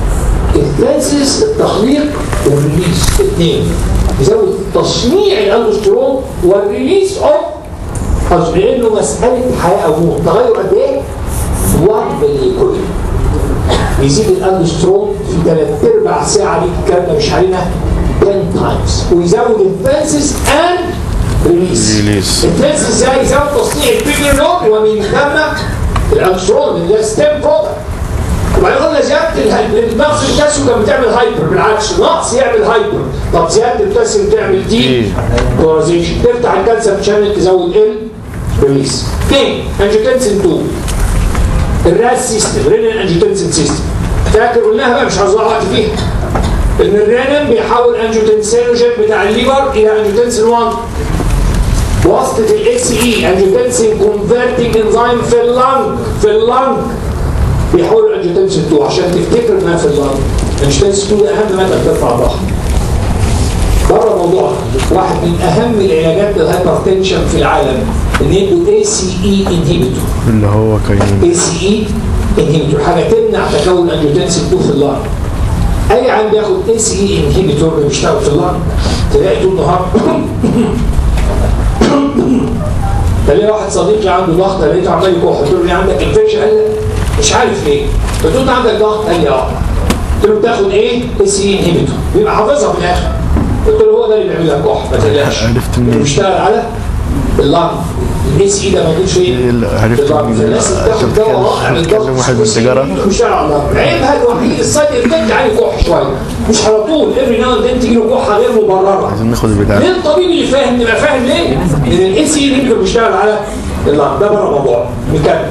التنسس التخليق والريليس الاثنين يزود تصنيع الالدوستيرون والريليس اوف أصل لانه مساله حياه او موت تغير قد ايه؟ 1 ملي كل يزيد الالدوستيرون في ثلاث ارباع ساعه دي الكلام ده مش علينا 10 تايمز ويزود الفانسس اند ريليس ريليس. الفانسس ازاي يزود تصنيع البيبرينول ومن ثم الالدوستيرون اللي ده ستيم برودكت وبعدين قلنا زياده اله- النقص البوتاسيوم كانت بتعمل هايبر بالعكس نقص يعمل هايبر طب زياده البوتاسيوم تعمل دي بولاريزيشن تفتح الكالسيوم شانل تزود ال ريليس اثنين انجيوتنسين 2 الراس سيستم رينين انجيوتنسين سيستم فاكر قلناها بقى مش عاوز وقت فيها ان الرينين بيحول انجيوتنسينوجين بتاع الليفر الى انجيوتنسين 1 واسطه الاكس اي انجيوتنسين كونفرتنج انزيم في اللنج في اللنج بيحول الانجيوتنسين 2 عشان تفتكر انها في اللنج الانجيوتنسين 2 ده اهم ماده بترفع الضغط بره موضوع واحد من اهم العلاجات للهايبرتنشن في العالم ان يدوا اي سي اي انهيبيتور اللي هو كاين اي سي اي انهيبيتور حاجه تمنع تكون انجيوتنسين 2 في اللنج اي عيان بياخد اي سي اي انهيبيتور بيشتغل في اللنج تلاقي طول النهار تلاقي واحد صديقي عنده ضغط لقيته عمال يكح قلت له ليه عندك انفكشن قال لي مش عارف ليه قلت له انت عندك ضغط قال لي اه قلت له بتاخد ايه؟ اي سي اي انهيبيتور بيبقى حافظها في الاخر قلت له هو ده اللي بيعمل لك كح ما تقلقش عرفت منين؟ بيشتغل على اللنج الاي سي اي ده موجود فين؟ عرفت في اللنج. منين؟ فالناس اللي بتاخد دواء رائع من بتكلم الضغط واحد بالسيجارة. بيشتغل على اللنج عيبها الوحيد السايد افكت عليه كح شويه مش على طول افري ناو اند تيجي له كحه غير مبرره عايزين ناخد البتاع ليه الطبيب اللي فاهم يبقى فاهم ليه؟ ان الاي سي يمكن بيشتغل على اللنج ده بره الموضوع نكمل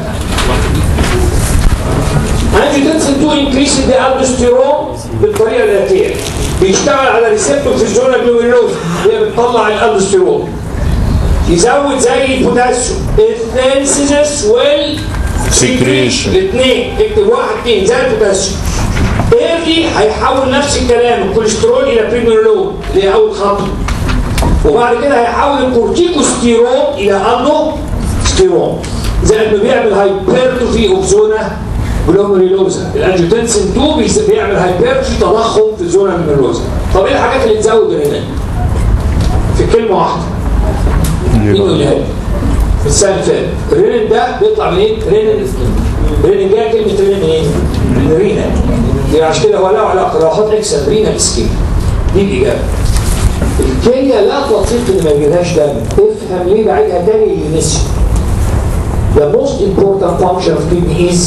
انجيوتنسين 2 انكريس ذا الدوستيرون بالطريقه الاتيه بيشتغل على ريسبتور في الزونه جلوميرولوز اللي بتطلع الالدوستيرون يزود زي البوتاسيوم الثانسيس وال Secretion. الاثنين اكتب واحد اثنين زي البوتاسيوم ايرلي هيحول نفس الكلام الكوليسترول الى بريميرولون اللي هي اول خطوه وبعد كده هيحول الكورتيكوستيرون الى الدو ستيرون زائد انه بيعمل هايبرتروفي اوف زونا جلوميريلوزا الانجيوتنسين 2 بيس- بيعمل هايبرتروفي تضخم في الزونا جلوميريلوزا طب ايه الحاجات اللي تزود الرنين في كلمه واحده مين يقولها لي؟ في السنه اللي فاتت الرينين ده بيطلع منين؟ رينين رينين جايه كلمه رينين منين؟ من رينا يبقى عشان كده هو له علاقه لو احط اكسل رينا سكيم دي الاجابه الكليه لا تطيق ان ما يجيلهاش دم افهم ليه بعيدها تاني اللي نسي The most important function of kidney is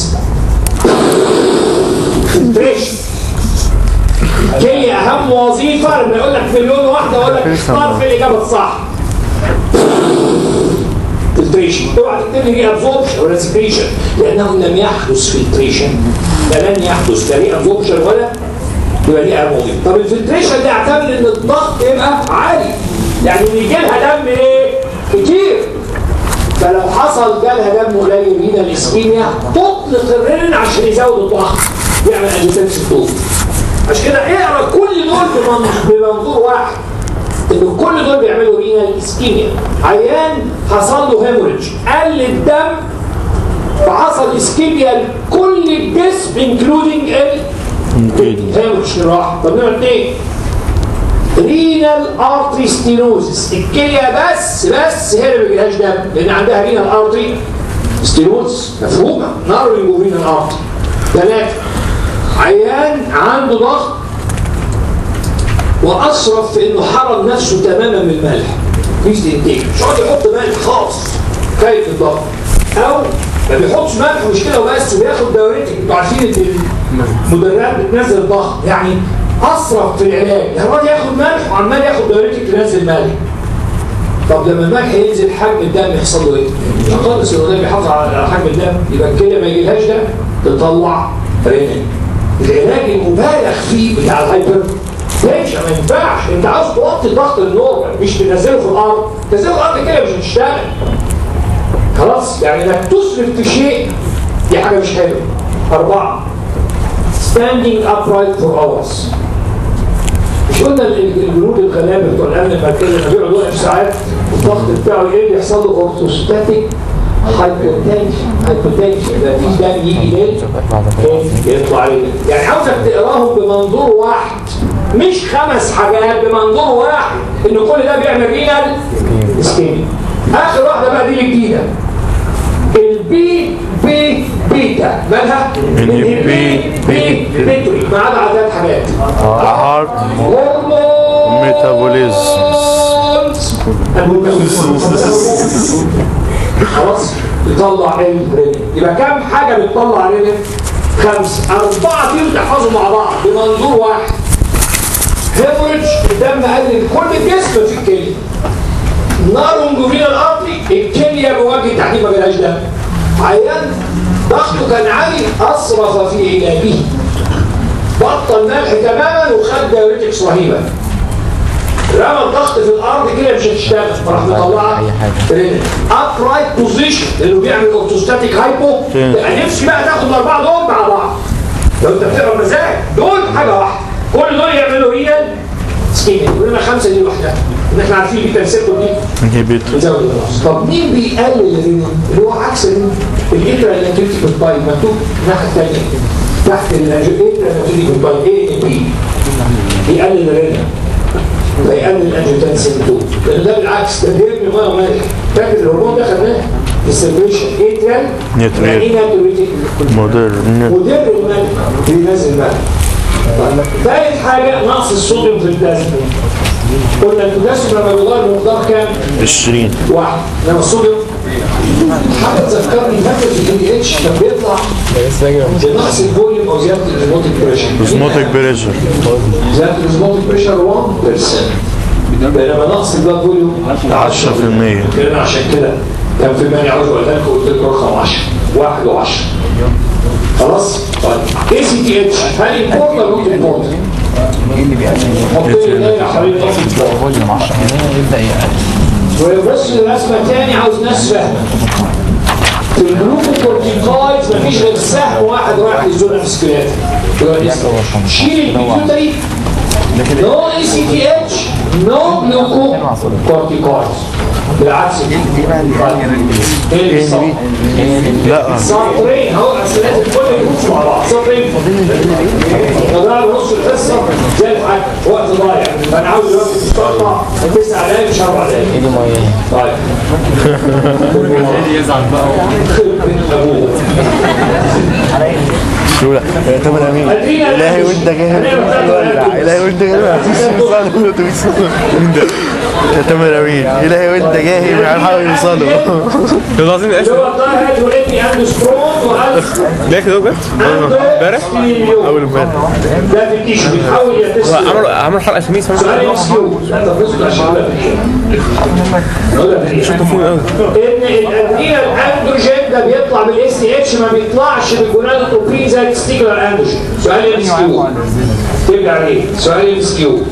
filtration الكليه اهم وظيفه لما يقول لك مليون واحده اقول لك اختار في الاجابه الصح فلتريشن اوعى تكتب لي ابزوربشن ولا سكريشن لانه لم يحدث فلتريشن فلن يحدث لا ليه ابزوربشن ولا يبقى ليه امومي طب الفلتريشن ده يعتمد ان الضغط يبقى عالي يعني يجي لها دم ايه كتير فلو حصل جالها دم قليل هنا الاسكيميا تطلق الرنين عشان يزود الضغط يعمل انجيوتنسين 2 عشان كده اقرا كل دول بمن- بمنظور واحد ان كل دول بيعملوا رينال اسكيميا عيان حصل له هيموريدج قل الدم فحصل اسكيميا لكل الجسم انكلودنج الهيموريدج راح طب نمرة اثنين رينال ارتري ستينوزس الكليه بس بس هي اللي ما بيجيلهاش دم لان عندها رينال ارتري ستينوزس مفهومه نارو رينال ارتري ثلاثه عيان عنده ضغط واسرف في انه حرم نفسه تماما من الملح مفيش انتاج مش هيقعد يحط ملح خالص خايف الضغط او ما بيحطش ملح مش كده وبس بياخد دايوريتك انتوا عارفين ان المدرات بتنزل الضغط يعني اسرف في العلاج يعني الراجل ياخد ملح وعمال ياخد دايوريتك تنزل ملح طب لما الملح ينزل حجم الدم يحصل له ايه؟ مش خالص هو ده بيحافظ على حجم الدم يبقى الكليه ما يجيلهاش دم تطلع رينين العلاج المبالغ فيه بتاع الهايبر تنشن ما ينفعش انت عاوز توطي الضغط النورمال مش تنزله في الارض تنزله في الارض كده مش هتشتغل خلاص يعني انك تسرف في شيء دي حاجه مش حلوه اربعه standing upright for hours مش قلنا ال- ال- الجنود الغلابه بتوع الامن المركزي لما بيقعدوا وقت ساعات والضغط بتاعه يقل يحصل له اورثوستاتيك هايبوتنشن هايبوتنشن ده مفيش دم يجي ليه يطلع عليه يعني عاوزك تقراهم بمنظور واحد مش خمس حاجات بمنظور واحد ان كل ده بيعمل رينال اسكيميا اخر واحده بقى دي الجديده البي بي بيتا مالها؟ البي بي بيتري ما عدا على ثلاث حاجات هارت هرمون ميتابوليزم خلاص يطلع الرينين يبقى كم حاجه بتطلع رينين خمسه اربعه فيهم تحفظوا مع بعض بمنظور واحد هيموريدج الدم قل كل الجسم في الكليه نارونجوفين الارضي الكليه بوجه تحديد ما بينهاش دم عيان ضغطه كان عالي اسرف في علاجه بطل ملح تماما وخد دايوريتكس رهيبه رمى الضغط في الارض كده مش هتشتغل فراح مطلعها رينين ابرايت بوزيشن لانه بيعمل اوتوستاتيك هايبو تبقى نفسي بقى تاخد الاربعه دول مع بعض لو انت بتقرا مزاج دول حاجه واحده كل دول يعملوا ريال سكيميا كلنا خمسه دي لوحدها ان احنا عارفين دي تنسيقهم دي انهبيتور بتزود النقص طب مين بيقلل الرينين اللي هو عكس الرينين الانترا الانتريتيك بالبايد مكتوب الناحيه الثانيه تحت الانترا الانتريتيك بالبايد اي ان بي بيقلل الرينين فيقلل الانجيوتنسين 2 لان ده بالعكس ده بيرمي ميه وملح فاكر الهرمون ده خدناه السيرفيشن اتريال نيتريال. يعني ايه ناتوريتيك مودرن مدر الملح بينزل الملح ثالث حاجه نقص الصوديوم في البلازما قلنا البوتاسيوم لما بيغير بمقدار كام؟ 20 واحد انما الصوديوم حاجه تذكرني فاكر في الدي دي اتش كان بيطلع بنقص الفوليوم او زياده الريموتيك بريشر اوزموتيك بريشر زياده الريموتيك بريشر 1% بينما نقص البلاد فوليوم 10% كده عشان كده كان في مانع عاوز اقولها لكم قلت لكم رقم 10 1 و10 خلاص طيب اي سي تي اتش هل امبورت ولا نوت امبورت؟ حط لي دايره حوالين نوت ويبص للرسمه تاني عاوز ناس فاهمه في الجلوكوكورتيكويدز مفيش غير سهم واحد رايح للزون اسكلات شيل البيتيوتري نو اي سي تي اتش نو جلوكو كورتيكويدز بالعكس ايه اللي بيحصل؟ لا سطرين اهو اصل لازم كل يخش مع بعض سطرين فضيع نص الحصه زي الحاج وقت ضايع فانا عاوز دلوقتي تقطع تسع دقايق مش اربع دقايق طيب يزعل بقى ابوه شو لا يا تامر امين الهي وانت جاهز الهي وانت جاهز مين ده يا تامر امين الهي وانت جاهز مش هنحاول يوصلوا والله العظيم ايش اللي هو طاهر ولقيتني عنده سترون وعنده ده كده بجد امبارح اول امبارح ده في التيشو بيحاول يتسم عملوا عملوا حلقه خميس سؤال مسكوت انت بص عشان اقول لك ايه اقول لك ايه ان الادرينال اندروجين ده بيطلع بالاس تي اتش ما بيطلعش بالجونادوتروبين زي التستيكولار اندروجين سؤال ام اس كيو ترجع عليه سؤال ام اس كيو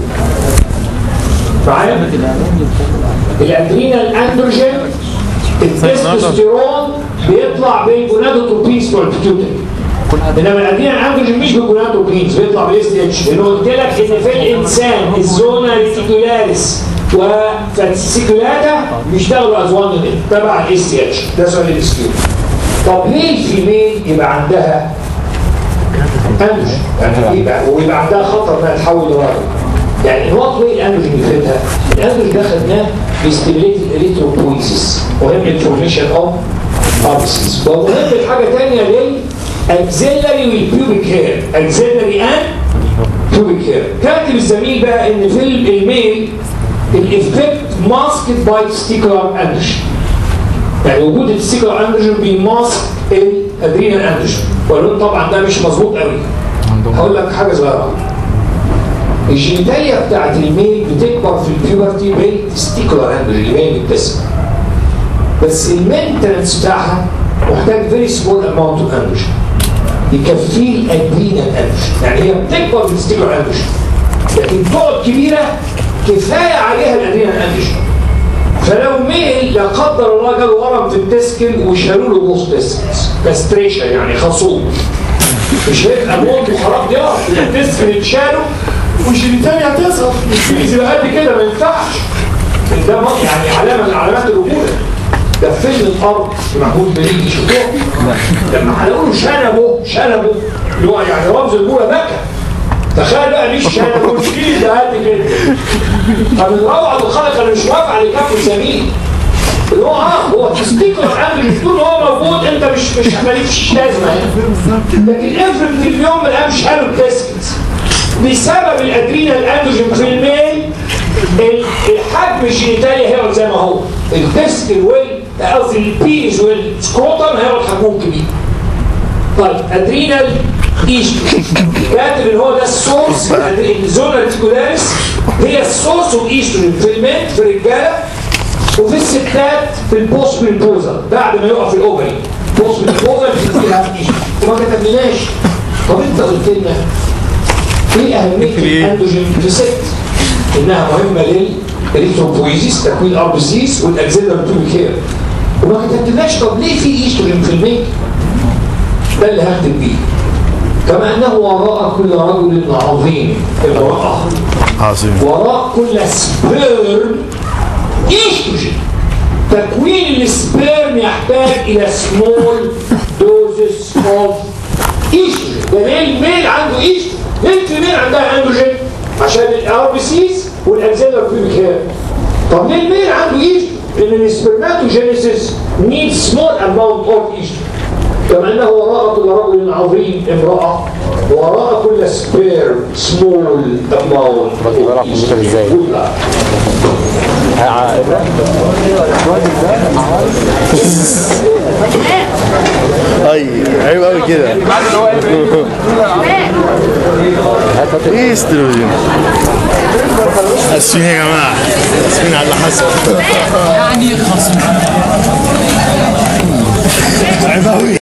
معايا الادرينال اندروجين التستوستيرون بيطلع بالجونادوتروبينز بتوع البيتيوتري انما الادرينال اندروجين مش بالجونادوتروبينز بيطلع بالاس تي اتش لانه قلت لك ان في الانسان الزونا ريتيكولاريس وفاسيكولاتا بيشتغلوا از وان تبع الاس تي اتش ده سؤال ام اس كيو طب ليه الفيميل يبقى عندها اندروجين يعني يبقى ويبقى عندها خطر انها تحول لراجل يعني الوقت وايه الاندروجين يفيدها الاندروجين ده خدناه بيستيميليت الاريثروبويسيس مهم الفورميشن اوف اربسيس ومهم حاجه ثانيه ليه اكزيلري والبيوبيك هير اكزيلري اند بيوبيك هير كاتب الزميل بقى ان في الميل الافكت ماسكد باي ستيكولار اندروجين يعني وجود السيكولار اندروجين بيماسك الادرينال اندروجين ولكن طبعا ده مش مظبوط قوي هقول لك حاجه صغيره الجينيتاليا بتاعت الميل بتكبر في البيوبرتي بالتستيكولار اندروجين اللي هي بتتسم بس المينتنس بتاعها محتاج فيري سمول اماونت اوف اندروجين يكفيه الادرينال اندروجين يعني هي بتكبر بالتستيكولار اندروجين لكن تقعد كبيره كفايه عليها الادرينال اندروجين فلو ميل لا قدر الله جاله ورم في التسكن وشالوا له بوست تسكنز كاستريشن يعني خصوم مش هيبقى موت وخراب ديار التسكن اتشالوا والجينيتاليا هتظهر الفيز يبقى قد كده ما ينفعش ده م- يعني علامه من علامات الرجوله ده في فيلم الارض محمود بليجي شوفوه لما هنقول شنبه شنبه اللي هو يعني رمز الجوله بكى تخيل بقى مش شنبه الفيز ده قد كده طب الروعه الخلق اللي مش موافق على كف سمين اللي هو اه هو تستيكر قبل طول ما هو موجود انت مش مش مالكش لازمه يعني. لكن افرض في اليوم من الايام شالوا التسكنز بسبب الادرينال اندروجين في الميل ال- الحجم الجينيتالي هيقعد زي ما هو التستكل وال قصدي البينس والسكروتم هيقعد حجمهم كبير طيب ادرينال ايستروجين كاتب ان هو ده السورس الزونا ريتيكولاريس هي السورس اوف ايستروجين في الميل في الرجاله وفي الستات في البوست بريبوزال بعد ما يقع في الاوفري بوست بريبوزال بتدي لها ايستروجين وما كتبناش طب انت قلت لنا ايه اهميه الاندروجين في الست انها مهمه للريتروبويزيس تكوين ار بي سيز والاكزيلر بتوبيك هير وما كتبتلناش طب ليه في ايستروجين في الميل ده اللي هكتب بيه كما انه وراء كل رجل عظيم امراه عظيم وراء كل سبيرم ايستروجين تكوين السبيرم يحتاج الى سمول دوزز اوف ايستروجين ده ليه الميل عنده ايستروجين ليه الفيميل عندها اندروجين عشان الار بي سيز والاكزيلر بيبيك هير طب ليه الميل عنده ايستروجين لان السبرماتوجينيسيس نيد سمول اماونت اوف ايستروجين كما انه وراء كل رجل عظيم امراه وراء كل سبيرم سمول اماونت بلعب كمبيوتر ازاي؟ اي عيب قوي كده ايه استروجين اسفين يا جماعه اسفين على اللي حصل يعني خصم عيب قوي